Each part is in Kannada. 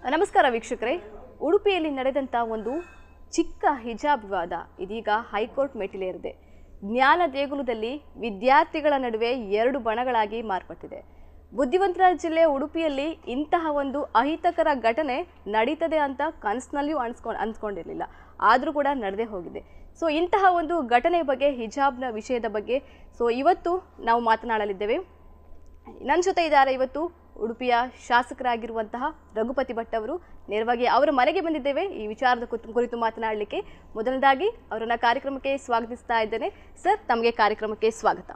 ನಮಸ್ಕಾರ ವೀಕ್ಷಕರೇ ಉಡುಪಿಯಲ್ಲಿ ನಡೆದಂಥ ಒಂದು ಚಿಕ್ಕ ಹಿಜಾಬ್ ವಿವಾದ ಇದೀಗ ಹೈಕೋರ್ಟ್ ಮೆಟ್ಟಿಲೇರಿದೆ ಜ್ಞಾನ ದೇಗುಲದಲ್ಲಿ ವಿದ್ಯಾರ್ಥಿಗಳ ನಡುವೆ ಎರಡು ಬಣಗಳಾಗಿ ಮಾರ್ಪಟ್ಟಿದೆ ಬುದ್ಧಿವಂತರ ಜಿಲ್ಲೆ ಉಡುಪಿಯಲ್ಲಿ ಇಂತಹ ಒಂದು ಅಹಿತಕರ ಘಟನೆ ನಡೀತದೆ ಅಂತ ಕನಸಿನಲ್ಲಿಯೂ ಅನ್ಸ್ಕೊಂಡು ಅಂದ್ಕೊಂಡಿರಲಿಲ್ಲ ಆದರೂ ಕೂಡ ನಡೆದೇ ಹೋಗಿದೆ ಸೊ ಇಂತಹ ಒಂದು ಘಟನೆ ಬಗ್ಗೆ ಹಿಜಾಬ್ನ ವಿಷಯದ ಬಗ್ಗೆ ಸೊ ಇವತ್ತು ನಾವು ಮಾತನಾಡಲಿದ್ದೇವೆ ನನ್ನ ಜೊತೆ ಇದ್ದಾರೆ ಇವತ್ತು ಉಡುಪಿಯ ಶಾಸಕರಾಗಿರುವಂತಹ ರಘುಪತಿ ಭಟ್ ಅವರು ನೇರವಾಗಿ ಅವರ ಮನೆಗೆ ಬಂದಿದ್ದೇವೆ ಈ ವಿಚಾರದ ಕುತ್- ಕುರಿತು ಮಾತನಾಡಲಿಕ್ಕೆ ಮೊದಲನೇದಾಗಿ ಅವರನ್ನ ಕಾರ್ಯಕ್ರಮಕ್ಕೆ ಸ್ವಾಗತಿಸ್ತಾ ಇದ್ದೇನೆ ಸರ್ ತಮಗೆ ಕಾರ್ಯಕ್ರಮಕ್ಕೆ ಸ್ವಾಗತ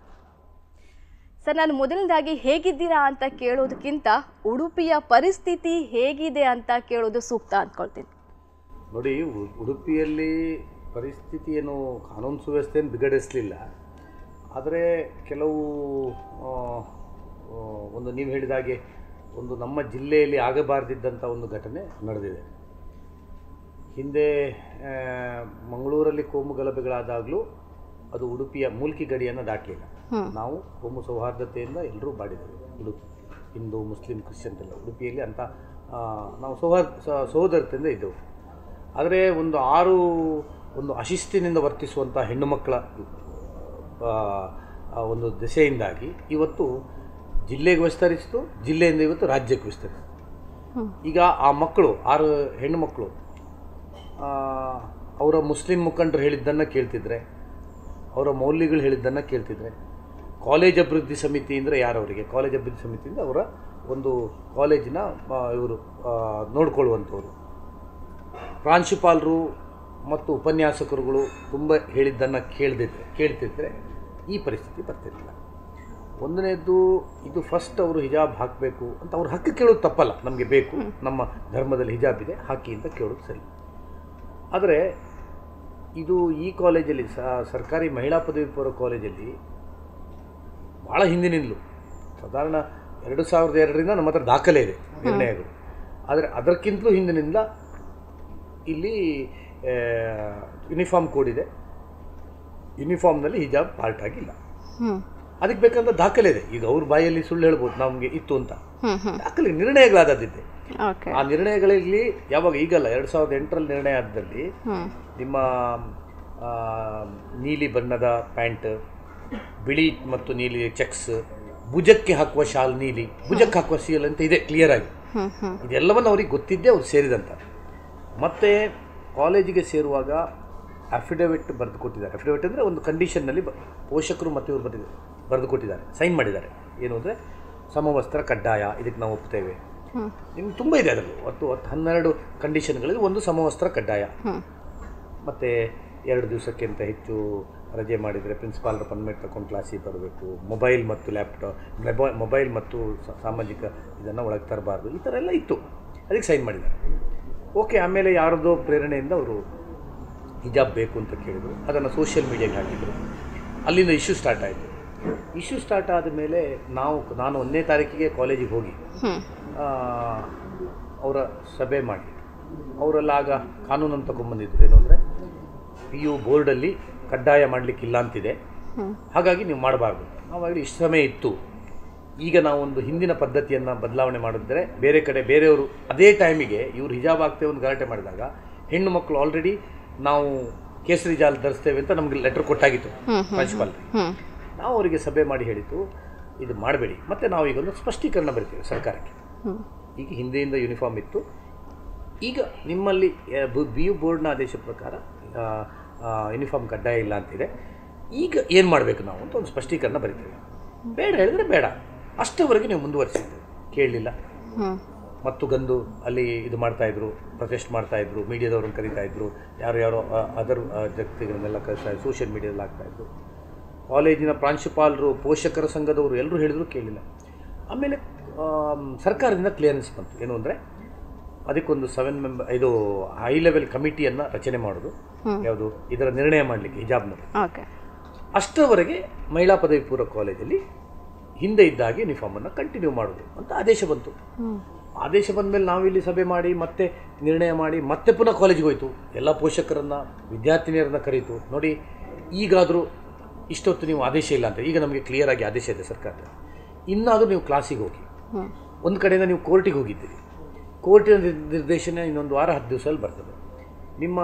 ಸರ್ ನಾನು ಮೊದಲನೇದಾಗಿ ಹೇಗಿದ್ದೀರಾ ಅಂತ ಕೇಳೋದಕ್ಕಿಂತ ಉಡುಪಿಯ ಪರಿಸ್ಥಿತಿ ಹೇಗಿದೆ ಅಂತ ಕೇಳೋದು ಸೂಕ್ತ ಅಂದ್ಕೊಳ್ತೀನಿ ನೋಡಿ ಉ- ಉಡುಪಿಯಲ್ಲಿ ಪರಿಸ್ಥಿತಿ ಏನು ಕಾನೂನು ಸುವ್ಯವಸ್ಥೆಯನ್ನು ಬಿಗಡಿಸಲಿಲ್ಲ ಆದರೆ ಕೆಲವು ಆ, ಆ, ಒಂದು ನೀವು ಹೇಳಿದ ಹಾಗೆ ಒಂದು ನಮ್ಮ ಜಿಲ್ಲೆಯಲ್ಲಿ ಆಗಬಾರ್ದಿದ್ದಂಥ ಒಂದು ಘಟನೆ ನಡೆದಿದೆ ಹಿಂದೆ ಆ, ಮಂಗಳೂರಲ್ಲಿ ಕೋಮು ಗಲಭೆಗಳಾದಾಗಲೂ ಅದು ಉಡುಪಿಯ ಮೂಲ್ಕಿ ಗಡಿಯನ್ನು ದಾಟಲಿಲ್ಲ ನಾವು ಕೋಮು ಸೌಹಾರ್ದತೆಯಿಂದ ಎಲ್ಲರೂ ಬಾಡಿದ್ದೇವೆ ಉಡುಪಿ ಹಿಂದೂ ಮುಸ್ಲಿಂ ಕ್ರಿಶ್ಚಿಯನ್ ಎಲ್ಲ ಉಡುಪಿಯಲ್ಲಿ ಅಂತ ಆ, ನಾವು ಸೌಹಾರ್ದ ಸ- ಸಹೋದರತೆಯಿಂದ ಇದ್ದೆವು ಆದರೆ ಒಂದು ಆರು ಒಂದು ಅಶಿಸ್ತಿನಿಂದ ವರ್ತಿಸುವಂಥ ಹೆಣ್ಣು ಮಕ್ಕಳ ಆ, ಆ ಒಂದು ದೆಸೆಯಿಂದಾಗಿ ಇವತ್ತು ಜಿಲ್ಲೆಗೆ ವಿಸ್ತರಿಸಿತು ಜಿಲ್ಲೆಯಿಂದ ಇವತ್ತು ರಾಜ್ಯಕ್ಕೆ ವಿಸ್ತರಿಸಿತು ಈಗ ಆ ಮಕ್ಕಳು ಆರು ಹೆಣ್ಣು ಮಕ್ಕಳು ಆ, ಅವರ ಮುಸ್ಲಿಂ ಮುಖಂಡರು ಹೇಳಿದ್ದನ್ನು ಕೇಳ್ತಿದ್ರೆ ಅವರ ಮೌಲ್ಯಗಳು ಹೇಳಿದ್ದನ್ನು ಕೇಳ್ತಿದ್ರೆ ಕಾಲೇಜ್ ಅಭಿವೃದ್ಧಿ ಸಮಿತಿ ಅಂದರೆ ಯಾರು ಅವರಿಗೆ ಕಾಲೇಜ್ ಅಭಿವೃದ್ಧಿ ಸಮಿತಿಯಿಂದ ಅವರ ಒಂದು ಕಾಲೇಜಿನ ಆ, ಇವರು ಆ, ನೋಡ್ಕೊಳ್ಳುವಂಥವ್ರು ಪ್ರಾಂಶುಪಾಲರು ಮತ್ತು ಉಪನ್ಯಾಸಕರುಗಳು ತುಂಬ ಹೇಳಿದ್ದನ್ನು ಕೇಳದಿದ್ರೆ ಕೇಳ್ತಿದ್ರೆ ಈ ಪರಿಸ್ಥಿತಿ ಬರ್ತಿರಲಿಲ್ಲ ಒಂದನೇದ್ದು ಇದು ಫಸ್ಟ್ ಅವರು ಹಿಜಾಬ್ ಹಾಕಬೇಕು ಅಂತ ಅವ್ರ ಹಕ್ಕು ಕೇಳೋದು ತಪ್ಪಲ್ಲ ನಮಗೆ ಬೇಕು ನಮ್ಮ ಧರ್ಮದಲ್ಲಿ ಹಿಜಾಬ್ ಇದೆ ಹಾಕಿ ಅಂತ ಕೇಳೋದು ಸರಿ ಆದರೆ ಇದು ಈ ಕಾಲೇಜಲ್ಲಿ ಸ- ಸರ್ಕಾರಿ ಮಹಿಳಾ ಪದವಿ ಪೂರ್ವ ಕಾಲೇಜಲ್ಲಿ ಭಾಳ ಹಿಂದಿನಿಂದಲೂ ಸಾಧಾರಣ ಎರಡು ಸಾವಿರದ ಎರಡರಿಂದ ನಮ್ಮ ಹತ್ರ ದಾಖಲೆ ಇದೆ ನಿರ್ಣಯಗಳು ಆದರೆ ಅದಕ್ಕಿಂತಲೂ ಹಿಂದಿನಿಂದ ಇಲ್ಲಿ ಯೂನಿಫಾರ್ಮ್ ಕೋಡ್ ಇದೆ ಯೂನಿಫಾರ್ಮ್ನಲ್ಲಿ ಹಿಜಾಬ್ ಪಾರ್ಟ್ ಆಗಿಲ್ಲ ಅದಕ್ಕೆ ಬೇಕಂತ ದಾಖಲೆ ಇದೆ ಈಗ ಅವ್ರ ಬಾಯಲ್ಲಿ ಸುಳ್ಳು ಹೇಳ್ಬೋದು ನಮಗೆ ಇತ್ತು ಅಂತ ದಾಖಲೆ ನಿರ್ಣಯಗಳಾದದ್ದಿದೆ ಓಕೆ ಆ ನಿರ್ಣಯಗಳಲ್ಲಿ ಯಾವಾಗ ಈಗಲ್ಲ ಎರಡು ಸಾವಿರದ ಎಂಟರಲ್ಲಿ ನಿರ್ಣಯ ಆದಲ್ಲಿ ನಿಮ್ಮ ಆ, ನೀಲಿ ಬಣ್ಣದ ಪ್ಯಾಂಟ್ ಬಿಳಿ ಮತ್ತು ನೀಲಿ ಚೆಕ್ಸ್ ಭುಜಕ್ಕೆ ಹಾಕುವ ಶಾಲ್ ನೀಲಿ ಭುಜಕ್ಕೆ ಹಾಕುವ ಶೀಲ್ ಅಂತ ಇದೆ ಕ್ಲಿಯರ್ ಆಗಿ ಇದೆಲ್ಲವನ್ನು ಅವ್ರಿಗೆ ಗೊತ್ತಿದ್ದೇ ಅವ್ರು ಸೇರಿದಂತ ಮತ್ತೆ ಕಾಲೇಜಿಗೆ ಸೇರುವಾಗ ಅಫಿಡವಿಟ್ ಬರೆದು ಕೊಟ್ಟಿದ್ದಾರೆ ಅಫಿಡವಿಟ್ ಅಂದರೆ ಒಂದು ಕಂಡೀಷನ್ನಲ್ಲಿ ಬ- ಪೋಷಕರು ಮತ್ತು ಇವರು ಬರೆದು ಬರೆದು ಕೊಟ್ಟಿದ್ದಾರೆ ಸೈನ್ ಮಾಡಿದ್ದಾರೆ ಏನು ಅಂದರೆ ಸಮವಸ್ತ್ರ ಕಡ್ಡಾಯ ಇದಕ್ಕೆ ನಾವು ಒಪ್ತೇವೆ ನಿಮ್ಗೆ ತುಂಬ ಇದೆ ಅದರಲ್ಲಿ ಹತ್ತು ಹತ್ತು ಹನ್ನೆರಡು ಕಂಡೀಷನ್ಗಳಲ್ಲಿ ಒಂದು ಸಮವಸ್ತ್ರ ಕಡ್ಡಾಯ ಮತ್ತು ಎರಡು ದಿವಸಕ್ಕಿಂತ ಹೆಚ್ಚು ರಜೆ ಮಾಡಿದರೆ ಪ್ರಿನ್ಸಿಪಾಲ್ರ ಪರ್ಮಿಟ್ ತಗೊಂಡು ಕ್ಲಾಸಿಗೆ ಬರಬೇಕು ಮೊಬೈಲ್ ಮತ್ತು ಲ್ಯಾಪ್ಟಾಪ್ ಮೊಬೈಲ್ ಮೊಬೈಲ್ ಮತ್ತು ಸ- ಸಾಮಾಜಿಕ ಇದನ್ನು ಒಳಗೆ ತರಬಾರ್ದು ಈ ಥರ ಎಲ್ಲ ಇತ್ತು ಅದಕ್ಕೆ ಸೈನ್ ಮಾಡಿದ್ದಾರೆ ಓಕೆ ಆಮೇಲೆ ಯಾರದೋ ಪ್ರೇರಣೆಯಿಂದ ಅವರು ಹಿಜಾಬ್ ಬೇಕು ಅಂತ ಕೇಳಿದರು ಅದನ್ನು ಸೋಷಿಯಲ್ ಮೀಡಿಯಾಗೆ ಹಾಕಿದರು ಅಲ್ಲಿಂದ ಇಶ್ಯೂ ಸ್ಟಾರ್ಟ್ ಆಯಿತು ಇಶ್ಯೂ ಸ್ಟಾರ್ಟ್ ಆದ ಮೇಲೆ ನಾವು ನಾನು ಒಂದನೇ ತಾರೀಕಿಗೆ ಕಾಲೇಜಿಗೆ ಹೋಗಿ ಆ, ಅವರ ಸಭೆ ಮಾಡಿ ಅವರೆಲ್ಲ ಆಗ ಕಾನೂನನ್ನು ತಗೊಂಬಂದಿದ್ರು ಏನು ಅಂದರೆ ಪಿ ಯು ಬೋರ್ಡಲ್ಲಿ ಕಡ್ಡಾಯ ಮಾಡಲಿಕ್ಕಿಲ್ಲ ಅಂತಿದೆ ಹಾಗಾಗಿ ನೀವು ಮಾಡಬಾರ್ದು ಆವಾಗ ಇಷ್ಟು ಸಮಯ ಇತ್ತು ಈಗ ನಾವು ಒಂದು ಹಿಂದಿನ ಪದ್ಧತಿಯನ್ನು ಬದಲಾವಣೆ ಮಾಡಿದ್ರೆ ಬೇರೆ ಕಡೆ ಬೇರೆಯವರು ಅದೇ ಟೈಮಿಗೆ ಇವರು ಹಿಜಾಬ್ ಆಗ್ತೇವೆ ಒಂದು ಗಲಾಟೆ ಮಾಡಿದಾಗ ಹೆಣ್ಣು ಮಕ್ಕಳು ಆಲ್ರೆಡಿ ನಾವು ಕೇಸರಿ ಜಾಲ್ ಧರಿಸ್ತೇವೆ ಅಂತ ನಮಗೆ ಲೆಟರ್ ಕೊಟ್ಟಾಗಿತ್ತು ಪ್ರಿನ್ಸಿಪಾಲ್ ನಾವು ಅವರಿಗೆ ಸಭೆ ಮಾಡಿ ಹೇಳಿದ್ದು ಇದು ಮಾಡಬೇಡಿ ಮತ್ತು ನಾವು ಈಗ ಒಂದು ಸ್ಪಷ್ಟೀಕರಣ ಬರಿತೇವೆ ಸರ್ಕಾರಕ್ಕೆ ಈಗ ಹಿಂದೆಯಿಂದ ಯೂನಿಫಾರ್ಮ್ ಇತ್ತು ಈಗ ನಿಮ್ಮಲ್ಲಿ ಬಿ ಯು ಬೋರ್ಡ್ನ ಆದೇಶ ಪ್ರಕಾರ ಯೂನಿಫಾರ್ಮ್ ಕಡ್ಡಾಯ ಇಲ್ಲ ಅಂತಿದೆ ಈಗ ಏನು ಮಾಡಬೇಕು ನಾವು ಅಂತ ಒಂದು ಸ್ಪಷ್ಟೀಕರಣ ಬರಿತೇವೆ ಬೇಡ ಹೇಳಿದ್ರೆ ಬೇಡ ಅಷ್ಟವರೆಗೆ ನೀವು ಮುಂದುವರಿಸಿದ್ದು ಕೇಳಲಿಲ್ಲ ಮತ್ತು ಗಂದು ಅಲ್ಲಿ ಇದು ಮಾಡ್ತಾಯಿದ್ರು ಪ್ರೊಟೆಸ್ಟ್ ಮಾಡ್ತಾಯಿದ್ರು ಮೀಡಿಯಾದವ್ರನ್ನ ಕರೀತಾ ಇದ್ರು ಯಾರು ಯಾರೋ ಅದರ್ ವ್ಯಕ್ತಿಗಳನ್ನೆಲ್ಲ ಕಳಿಸ್ತಾ ಇದ್ರು ಸೋಷಿಯಲ್ ಮೀಡಿಯಾದಲ್ಲಿ ಆಗ್ತಾಯಿದ್ರು ಕಾಲೇಜಿನ ಪ್ರಾಂಶುಪಾಲರು ಪೋಷಕರ ಸಂಘದವರು ಎಲ್ಲರೂ ಹೇಳಿದ್ರು ಕೇಳಿಲ್ಲ ಆಮೇಲೆ ಆಮ್, ಸರ್ಕಾರದಿಂದ ಕ್ಲಿಯರೆನ್ಸ್ ಬಂತು ಏನು ಅಂದರೆ ಅದಕ್ಕೊಂದು ಸೆವೆನ್ ಮೆಂಬರ್ ಇದು ಹೈ ಲೆವೆಲ್ ಕಮಿಟಿಯನ್ನು ರಚನೆ ಮಾಡೋದು ಯಾವುದು ಇದರ ನಿರ್ಣಯ ಮಾಡಲಿಕ್ಕೆ ಹಿಜಾಬ್ನಲ್ಲಿ ಓಕೆ ಅಷ್ಟರವರೆಗೆ ಮಹಿಳಾ ಪದವಿ ಪೂರ್ವ ಕಾಲೇಜಲ್ಲಿ ಹಿಂದೆ ಇದ್ದ ಹಾಗೆ ಯೂನಿಫಾರ್ಮನ್ನು ಕಂಟಿನ್ಯೂ ಮಾಡೋದು ಅಂತ ಆದೇಶ ಬಂತು ಆದೇಶ ಬಂದ ಮೇಲೆ ನಾವಿಲ್ಲಿ ಸಭೆ ಮಾಡಿ ಮತ್ತೆ ನಿರ್ಣಯ ಮಾಡಿ ಮತ್ತೆ ಪುನಃ ಕಾಲೇಜಿಗೆ ಹೋಯಿತು ಎಲ್ಲ ಪೋಷಕರನ್ನು ವಿದ್ಯಾರ್ಥಿನಿಯರನ್ನ ಕರೀತು ನೋಡಿ ಈಗಾದರೂ ಇಷ್ಟೊತ್ತು ನೀವು ಆದೇಶ ಇಲ್ಲ ಅಂತ ಈಗ ನಮಗೆ ಕ್ಲಿಯರ್ ಆಗಿ ಆದೇಶ ಇದೆ ಸರ್ಕಾರದ ಇನ್ನಾದರೂ ನೀವು ಕ್ಲಾಸಿಗೆ ಹೋಗಿ ಒಂದು ಕಡೆಯಿಂದ ನೀವು ಕೋರ್ಟಿಗೆ ಹೋಗಿದ್ದೀರಿ ಕೋರ್ಟಿನ ನಿರ್- ನಿರ್ದೇಶನ ಇನ್ನೊಂದು ವಾರ ಹತ್ತು ದಿವಸದಲ್ಲಿ ಬರ್ತದೆ ನಿಮ್ಮ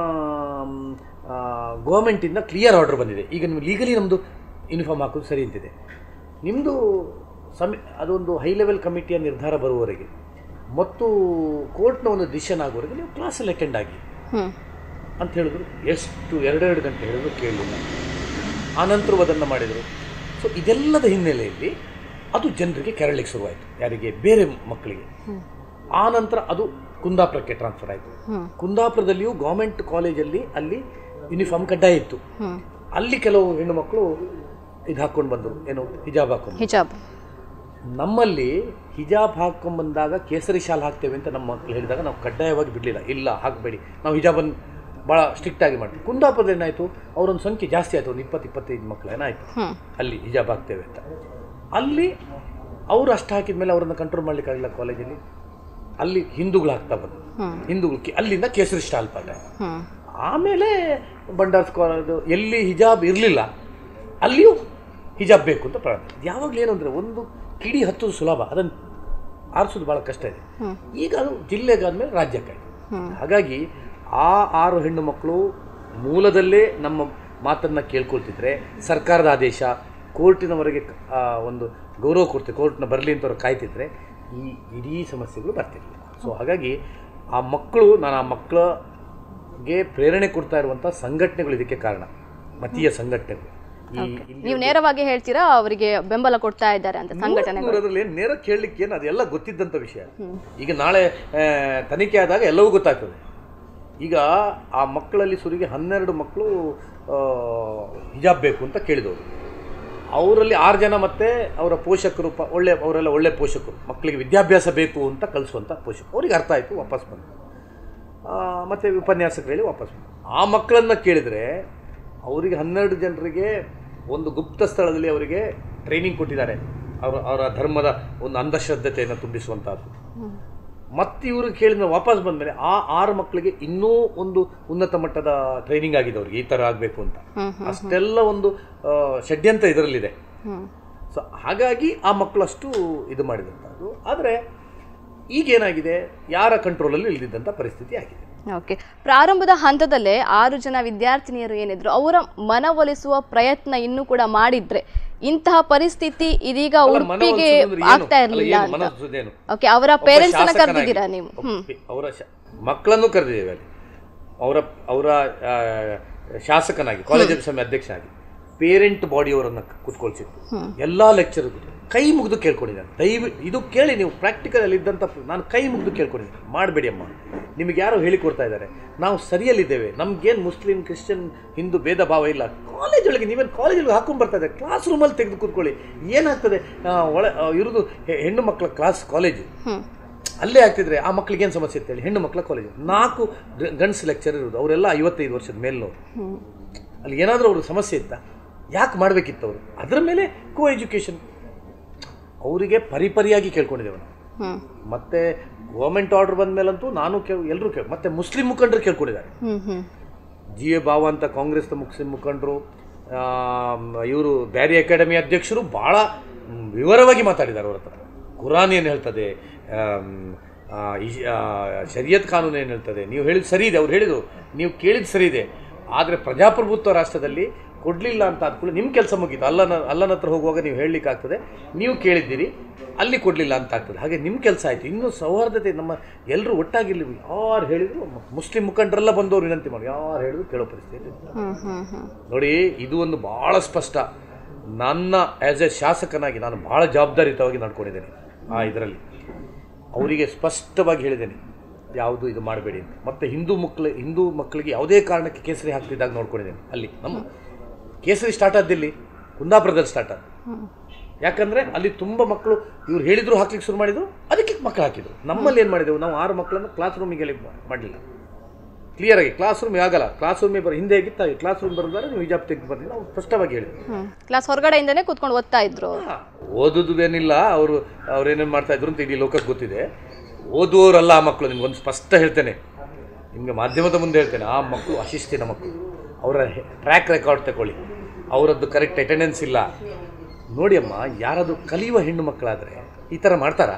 ಗೌರ್ಮೆಂಟಿಂದ ಕ್ಲಿಯರ್ ಆರ್ಡರ್ ಬಂದಿದೆ ಈಗ ನೀವು ಲೀಗಲಿ ನಮ್ಮದು ಯೂನಿಫಾರ್ಮ್ ಹಾಕೋದು ಸರಿ ಅಂತಿದೆ ನಿಮ್ಮದು ಸಮಿ ಅದೊಂದು ಹೈ ಲೆವೆಲ್ ಕಮಿಟಿಯ ನಿರ್ಧಾರ ಬರುವವರೆಗೆ ಮತ್ತು ಕೋರ್ಟ್ನ ಒಂದು ಡಿಸಿಷನ್ ಆಗುವವರೆಗೆ ನೀವು ಕ್ಲಾಸಲ್ಲಿ ಅಟೆಂಡ್ ಆಗಿ ಹ್ಮ್ ಅಂತ ಹೇಳಿದ್ರು ಎಷ್ಟು ಎರಡೆರಡು ಗಂಟೆ ಹೇಳಿದ್ರು ಕೇಳಲಿಲ್ಲ ಆನಂತರ ಅದನ್ನು ಮಾಡಿದರು ಸೊ ಇದೆಲ್ಲದ ಹಿನ್ನೆಲೆಯಲ್ಲಿ ಅದು ಜನರಿಗೆ ಕೆರಳಿಗೆ ಶುರುವಾಯಿತು ಯಾರಿಗೆ ಬೇರೆ ಮಕ್ಕಳಿಗೆ ಆ ನಂತರ ಅದು ಕುಂದಾಪುರಕ್ಕೆ ಟ್ರಾನ್ಸ್ಫರ್ ಆಯಿತು ಹ್ಮ್. ಕುಂದಾಪುರದಲ್ಲಿಯೂ ಗೌರ್ಮೆಂಟ್ ಕಾಲೇಜಲ್ಲಿ ಅಲ್ಲಿ ಯೂನಿಫಾರ್ಮ್ ಕಡ್ಡಾಯ ಇತ್ತು ಹ್ಮ್ ಅಲ್ಲಿ ಕೆಲವು ಹೆಣ್ಣು ಮಕ್ಕಳು ಇದು ಹಾಕ್ಕೊಂಡು ಬಂದರು ಏನು ಹಿಜಾಬ್ ಹಾಕೊಂಡು ಹಿಜಾಬ್ ನಮ್ಮಲ್ಲಿ ಹಿಜಾಬ್ ಹಾಕ್ಕೊಂಬಂದಾಗ ಕೇಸರಿ ಶಾಲ್ ಹಾಕ್ತೇವೆ ಅಂತ ನಮ್ಮ ಮಕ್ಕಳು ಹೇಳಿದಾಗ ನಾವು ಕಡ್ಡಾಯವಾಗಿ ಬಿಡಲಿಲ್ಲ ಇಲ್ಲ ಹಾಕಬೇಡಿ ನಾವು ಹಿಜಾಬನ್ನು ಭಾಳ ಸ್ಟ್ರಿಕ್ಟಾಗಿ ಮಾಡ್ತೀವಿ ಕುಂದಾಪುರದಲ್ಲಿ ಏನಾಯಿತು ಅವರೊಂದು ಸಂಖ್ಯೆ ಜಾಸ್ತಿ ಆಯಿತು ಒಂದು ಇಪ್ಪತ್ತು ಇಪ್ಪತ್ತೈದು ಮಕ್ಕಳು ಏನಾಯಿತು ಹ್ಮ್ ಅಲ್ಲಿ ಹಿಜಾಬ್ ಹಾಕ್ತೇವೆ ಅಂತ ಅಲ್ಲಿ ಅವರು ಅಷ್ಟು ಹಾಕಿದ ಮೇಲೆ ಅವರನ್ನು ಕಂಟ್ರೋಲ್ ಮಾಡಲಿಕ್ಕಾಗಿಲ್ಲ ಕಾಲೇಜಲ್ಲಿ ಅಲ್ಲಿ ಹಿಂದೂಗಳು ಹಾಕ್ತಾ ಬಂದರು ಹ್ಮ್. ಹಿಂದೂಗಳು ಕೇ- ಅಲ್ಲಿಂದ ಕೇಸರಿ ಸ್ಟಾಲ್ ಪಾಠ ಹ್ಮ್ ಆಮೇಲೆ ಬಂಡಾರ್ಸ್ ಕಾಲೇಜು ಎಲ್ಲಿ ಹಿಜಾಬ್ ಇರಲಿಲ್ಲ ಅಲ್ಲಿಯೂ ಹಿಜಾಬ್ ಬೇಕು ಅಂತ ಪ್ರಾರಂಭ ಯಾವಾಗಲೂ ಏನು ಅಂದರೆ ಒಂದು ಕಿಡಿ ಹತ್ತೋದು ಸುಲಭ ಅದನ್ನು ಆರಿಸೋದು ಭಾಳ ಕಷ್ಟ ಇದೆ ಹ್ಮ್. ಈಗ ಅದು ಜಿಲ್ಲೆಗಾದ್ಮೇಲೆ ರಾಜ್ಯಕ್ಕಾಯ್ತು ಹ್ಮ್. ಹಾಗಾಗಿ ಆ ಆರು ಹೆಣ್ಣು ಮಕ್ಕಳು ಮೂಲದಲ್ಲೇ ನಮ್ಮ ಮಾತನ್ನು ಕೇಳ್ಕೊಳ್ತಿದ್ರೆ ಸರ್ಕಾರದ ಆದೇಶ ಕೋರ್ಟಿನವರೆಗೆ ಆ, ಒಂದು ಗೌರವ ಕೊಡ್ತೀವಿ ಕೋರ್ಟ್ನ ಬರಲಿ ಅಂತ ಅವ್ರು ಕಾಯ್ತಿದ್ರೆ ಈ ಇಡೀ ಸಮಸ್ಯೆಗಳು ಬರ್ತಿರಲಿಲ್ಲ ಸೊ ಹಾಗಾಗಿ ಆ ಮಕ್ಕಳು ನಾನು ಆ ಮಕ್ಕಳಿಗೆ ಪ್ರೇರಣೆ ಕೊಡ್ತಾ ಇರುವಂಥ ಸಂಘಟನೆಗಳು ಇದಕ್ಕೆ ಕಾರಣ ಮತೀಯ ಸಂಘಟನೆಗಳು ಈ ಇಲ್ಲಿ ನೀವು ನೇರವಾಗಿ ಹೇಳ್ತೀರಾ ಅವರಿಗೆ ಬೆಂಬಲ ಕೊಡ್ತಾ ಇದ್ದಾರೆ ಅಂತ ಸಂಘಟನೆ ಅದರಲ್ಲಿ ಏನು ನೇರ ಕೇಳಲಿಕ್ಕೆ ಏನು ಅದೆಲ್ಲ ಗೊತ್ತಿದ್ದಂಥ ವಿಷಯ ಈಗ ನಾಳೆ ಆ, ತನಿಖೆ ಆದಾಗ ಎಲ್ಲವೂ ಗೊತ್ತಾಗ್ತದೆ ಈಗ ಆ ಮಕ್ಕಳಲ್ಲಿ ಸುರಿಗೆ ಹನ್ನೆರಡು ಮಕ್ಕಳು ಹಿಜಾಬ್ ಬೇಕು ಅಂತ ಕೇಳಿದವರು ಅವರಲ್ಲಿ ಆರು ಜನ ಮತ್ತೆ ಅವರ ಪೋಷಕರು ಪ ಒಳ್ಳೆ ಅವರೆಲ್ಲ ಒಳ್ಳೆ ಪೋಷಕರು ಮಕ್ಕಳಿಗೆ ವಿದ್ಯಾಭ್ಯಾಸ ಬೇಕು ಅಂತ ಕಲಿಸುವಂಥ ಪೋಷಕರು ಅವ್ರಿಗೆ ಅರ್ಥ ಆಯಿತು ವಾಪಸ್ ಬಂದರು ಮತ್ತು ಉಪನ್ಯಾಸಕರು ಹೇಳಿ ವಾಪಸ್ ಬಂದರು ಆ ಮಕ್ಕಳನ್ನು ಕೇಳಿದರೆ ಅವರಿಗೆ ಹನ್ನೆರಡು ಜನರಿಗೆ ಒಂದು ಗುಪ್ತ ಸ್ಥಳದಲ್ಲಿ ಅವರಿಗೆ ಟ್ರೈನಿಂಗ್ ಕೊಟ್ಟಿದ್ದಾರೆ ಅವರ ಅವರ ಧರ್ಮದ ಒಂದು ಅಂಧಶ್ರದ್ಧತೆಯನ್ನು ತುಂಬಿಸುವಂಥದ್ದು ಮತ್ತೆ ಇವರು ಕೇಳಿದ ವಾಪಸ್ ಬಂದಮೇಲೆ ಆ ಆರು ಮಕ್ಕಳಿಗೆ ಇನ್ನೂ ಒಂದು ಉನ್ನತ ಮಟ್ಟದ ಟ್ರೈನಿಂಗ್ ಆಗಿದೆ ಅವ್ರಿಗೆ ಈ ಥರ ಆಗಬೇಕು ಅಂತ ಹ್ಮ್, ಅಷ್ಟೆಲ್ಲ ಒಂದು ಆ, ಷಡ್ಯಂತ್ರ ಇದರಲ್ಲಿದೆ ಹ್ಮ್ ಸೊ ಹಾಗಾಗಿ ಆ ಮಕ್ಕಳು ಅಷ್ಟು ಇದು ಮಾಡಿದಂಥದ್ದು ಆದರೆ ಈಗೇನಾಗಿದೆ ಯಾರ ಕಂಟ್ರೋಲಲ್ಲಿ ಇಲ್ದಿದ್ದಂಥ ಪರಿಸ್ಥಿತಿ ಆಗಿದೆ ಓಕೆ ಪ್ರಾರಂಭದ ಹಂತದಲ್ಲೇ ಆರು ಜನ ವಿದ್ಯಾರ್ಥಿನಿಯರು ಏನಿದ್ರು ಅವರ ಮನವೊಲಿಸುವ ಪ್ರಯತ್ನ ಇನ್ನೂ ಕೂಡ ಮಾಡಿದ್ರೆ ಇಂತಹ ಪರಿಸ್ಥಿತಿ ಇದೀಗ ಅಲ್ಲ, ಉಡುಪಿಗೆ ಮನವೊಲಿಸೋದು ಅಂದ್ರೆ ಏನು? ಆಗ್ತಾ ಅಲ್ಲ, ಇರ್ಲಿಲ್ಲ ಏನು ಅಂತ ಮನವೊಲಿಸೋದೇನು? ಓಕೆ ಅವರ ಒಬ್ಬ ಪೇರೆಂಟ್ಸ್ ಅನ್ನ ಶಾಸಕನಾಗಿ- ಕರೆದಿದ್ದೀರಾ ನೀವು ಹ್ಮ್ ಒಬ್ಬ- ಅವರ ಶ- ಮಕ್ಕಳನ್ನು ಕರೆದಿದ್ದೇವೆ ಅಲ್ಲಿ ಅವರ ಅವರ ಆ, ಶಾಸಕನಾಗಿ ಕಾಲೇಜ್ ಸ್ವಾಮಿ ಅಧ್ಯಕ್ಷನಾಗಿ ಪೇರೆಂಟ್ ಬಾಡಿಯವರನ್ನು ಕೂತ್ಕೊಳ್ಸಿತ್ತು ಎಲ್ಲ ಲೆಕ್ಚರ್ ಕೈ ಮುಗಿದು ಕೇಳ್ಕೊಂಡಿದ್ದಾನೆ ದಯವಿಟ್ಟು ಇದು ಕೇಳಿ ನೀವು ಪ್ರಾಕ್ಟಿಕಲ್ ಅಲ್ಲಿ ಇದ್ದಂಥ ನಾನು ಕೈ ಮುಗಿದು ಕೇಳ್ಕೊಂಡಿದ್ದೀನಿ ಮಾಡಬೇಡಿ ಅಮ್ಮ ನಿಮಗೆ ಯಾರೋ ಹೇಳಿಕೊಡ್ತಾ ಇದ್ದಾರೆ ನಾವು ಸರಿಯಲ್ಲಿದ್ದೇವೆ ನಮ್ಗೇನು ಮುಸ್ಲಿಂ ಕ್ರಿಶ್ಚಿಯನ್ ಹಿಂದೂ ಭೇದ ಭಾವ ಇಲ್ಲ ಕಾಲೇಜ್ ಒಳಗೆ ನೀವೇನು ಕಾಲೇಜಲ್ಲಿ ಹಾಕೊಂಡು ಬರ್ತಾ ಇದ್ದಾರೆ ಕ್ಲಾಸ್ ರೂಮಲ್ಲಿ ತೆಗೆದು ಕೂತ್ಕೊಳ್ಳಿ ಏನಾಗ್ತದೆ ಆ, ಒಳ ಆ, ಇವ್ರದ್ದು ಹೆ- ಹೆಣ್ಣು ಮಕ್ಕಳ ಕ್ಲಾಸ್ ಕಾಲೇಜು ಹ್ಮ್ ಅಲ್ಲೇ ಆಗ್ತಿದ್ರೆ ಆ ಮಕ್ಳಿಗೆ ಏನು ಸಮಸ್ಯೆ ಅಂತೇಳಿ ಹೆಣ್ಣು ಮಕ್ಕಳ ಕಾಲೇಜು ನಾಲ್ಕು ಗಂಡ್ಸ್ ಲೆಕ್ಚರ್ ಇರೋದು ಅವರೆಲ್ಲ ಐವತ್ತೈದು ವರ್ಷದ ಮೇಲ್ನವರು ಹ್ಮ್ ಅಲ್ಲಿ ಏನಾದರೂ ಅವ್ರಿಗೆ ಸಮಸ್ಯೆ ಇತ್ತಾ ಯಾಕೆ ಮಾಡಬೇಕಿತ್ತು ಅವರು ಅದರ ಮೇಲೆ ಕೋ ಎಜುಕೇಷನ್ ಅವರಿಗೆ ಪರಿಪರಿಯಾಗಿ ಕೇಳ್ಕೊಂಡಿದ್ದೇವೆ ನಾವು ಹ್ಮ್ ಮತ್ತೆ ಗೌರ್ಮೆಂಟ್ ಆರ್ಡರ್ ಬಂದ ಮೇಲಂತೂ ನಾನು ಕೇಳಿ ಎಲ್ಲರೂ ಕೇಳಿ ಮತ್ತೆ ಮುಸ್ಲಿಂ ಮುಖಂಡರು ಕೇಳ್ಕೊಂಡಿದ್ದಾರೆ ಹ್ಮ್ ಹ್ಮ್ ಜಿ ಎ ಬಾವ ಅಂತ ಕಾಂಗ್ರೆಸ್ನ ಮುಸ್ಲಿಂ ಮುಖಂಡರು ಇವರು ಬ್ಯಾರಿ ಅಕಾಡೆಮಿ ಅಧ್ಯಕ್ಷರು ಭಾಳ ಮ್, ವಿವರವಾಗಿ ಮಾತಾಡಿದ್ದಾರೆ ಅವ್ರ ಹತ್ರ ಕುರಾನ್ ಏನು ಹೇಳ್ತದೆ ಆಮ್, ಆ, ಇಜ್- ಆ, ಶರಿಯತ್ ಕಾನೂನು ಏನು ಹೇಳ್ತದೆ ನೀವು ಹೇಳಿದ ಸರಿ ಇದೆ ಅವ್ರು ಹೇಳಿದರು ನೀವು ಕೇಳಿದ ಸರಿ ಇದೆ ಆದರೆ ಪ್ರಜಾಪ್ರಭುತ್ವ ರಾಷ್ಟ್ರದಲ್ಲಿ ಕೊಡಲಿಲ್ಲ ಅಂತ ಅಂದ್ಕೊಳ್ಳಿ ನಿಮ್ಮ ಕೆಲಸ ಮುಗೀತು ಅಲ್ಲನ ಅಲ್ಲನ ಹತ್ರ ಹೋಗುವಾಗ ನೀವು ಹೇಳಲಿಕ್ಕಾಗ್ತದೆ ನೀವು ಕೇಳಿದ್ದೀರಿ ಅಲ್ಲಿ ಕೊಡಲಿಲ್ಲ ಅಂತ ಆಗ್ತದೆ ಹಾಗೆ ನಿಮ್ಮ ಕೆಲಸ ಆಯಿತು ಇನ್ನೂ ಸೌಹಾರ್ದತೆ ನಮ್ಮ ಎಲ್ಲರೂ ಒಟ್ಟಾಗಿರ್ಲಿ ಯಾರು ಹೇಳಿದ್ರು ಮುಸ್ಲಿಂ ಮುಖಂಡರೆಲ್ಲ ಬಂದವರು ವಿನಂತಿ ಮಾಡಿ ಯಾರು ಹೇಳಿದ್ರು ಕೇಳೋ ಪರಿಸ್ಥಿತಿ ಹ್ಮ್ ಹ್ಮ್ ಹ್ಮ್ ನೋಡಿ ಇದು ಒಂದು ಭಾಳ ಸ್ಪಷ್ಟ ನನ್ನ ಆ್ಯಸ್ ಎ ಶಾಸಕನಾಗಿ ನಾನು ಭಾಳ ಜವಾಬ್ದಾರಿಯುತವಾಗಿ ನಡ್ಕೊಂಡಿದ್ದೇನೆ ಆ ಇದರಲ್ಲಿ ಅವರಿಗೆ ಸ್ಪಷ್ಟವಾಗಿ ಹೇಳಿದ್ದೇನೆ ಯಾವುದು ಇದು ಮಾಡಬೇಡಿ ಅಂತ ಮತ್ತು ಹಿಂದೂ ಮಕ್ಕಳು ಹಿಂದೂ ಮಕ್ಕಳಿಗೆ ಯಾವುದೇ ಕಾರಣಕ್ಕೆ ಕೇಸರಿ ಹಾಕ್ತಿದ್ದಾಗ ನೋಡ್ಕೊಂಡಿದ್ದೇನೆ ಅಲ್ಲಿ ನಮ್ಮ ಕೇಸರಿ ಸ್ಟಾರ್ಟ್ ಆದ್ದಿಲ್ಲಿ ಕುಂದಾಪುರದಲ್ಲಿ ಸ್ಟಾರ್ಟ್ ಆದ ಯಾಕಂದರೆ ಅಲ್ಲಿ ತುಂಬ ಮಕ್ಕಳು ಇವ್ರು ಹೇಳಿದ್ರು ಹಾಕ್ಲಿಕ್ಕೆ ಶುರು ಮಾಡಿದ್ರು ಅದಕ್ಕೆ ಮಕ್ಕಳು ಹಾಕಿದ್ರು ನಮ್ಮಲ್ಲಿ ಏನು ಮಾಡಿದೆವು ನಾವು ಆರು ಮಕ್ಕಳನ್ನು ಕ್ಲಾಸ್ ರೂಮಿಗೆ ಮಾಡಲಿಲ್ಲ ಕ್ಲಿಯರ್ ಆಗಿ ಕ್ಲಾಸ್ ರೂಮಿಗೆ ಆಗಲ್ಲ ಕ್ಲಾಸ್ ರೂಮಿಗೆ ಬರೋ ಹಿಂದೆ ಆಗಿತ್ತು ಹಾಗೆ ಕ್ಲಾಸ್ ರೂಮ್ ಬರೋದಾದ್ರೆ ನೀವು ಹಿಜಾಬ್ ತೆಗೆದು ಬರ್ರಿ ನಾವು ಸ್ಪಷ್ಟವಾಗಿ ಹೇಳಿದ್ವಿ ಹ್ಮ್ ಕ್ಲಾಸ್ ಹೊರಗಡೆಯಿಂದನೇ ಕೂತ್ಕೊಂಡು ಓದ್ತಾ ಇದ್ರು ಹಾ, ಓದುವುದೇನಿಲ್ಲ ಅವರು ಅವ್ರೇನೇನು ಮಾಡ್ತಾ ಇದ್ರು ಅಂತ ಇಡೀ ಲೋಕಕ್ಕೆ ಗೊತ್ತಿದೆ ಓದುವವರಲ್ಲ ಆ ಮಕ್ಕಳು ನಿಮ್ಗೊಂದು ಸ್ಪಷ್ಟ ಹೇಳ್ತೇನೆ ನಿಮಗೆ ಮಾಧ್ಯಮದ ಮುಂದೆ ಹೇಳ್ತೇನೆ ಆ ಮಕ್ಕಳು ಅಶಿಸ್ತಿನ ಮಕ್ಕಳು ಅವರ ಟ್ರ್ಯಾಕ್ ರೆಕಾರ್ಡ್ ತಗೊಳ್ಳಿ ಅವರದ್ದು ಕರೆಕ್ಟ್ ಅಟೆಂಡೆನ್ಸ್ ಇಲ್ಲ ನೋಡಿ ಅಮ್ಮ ಯಾರಾದರೂ ಕಲಿಯುವ ಹೆಣ್ಣು ಮಕ್ಕಳಾದರೆ ಈ ಥರ ಮಾಡ್ತಾರಾ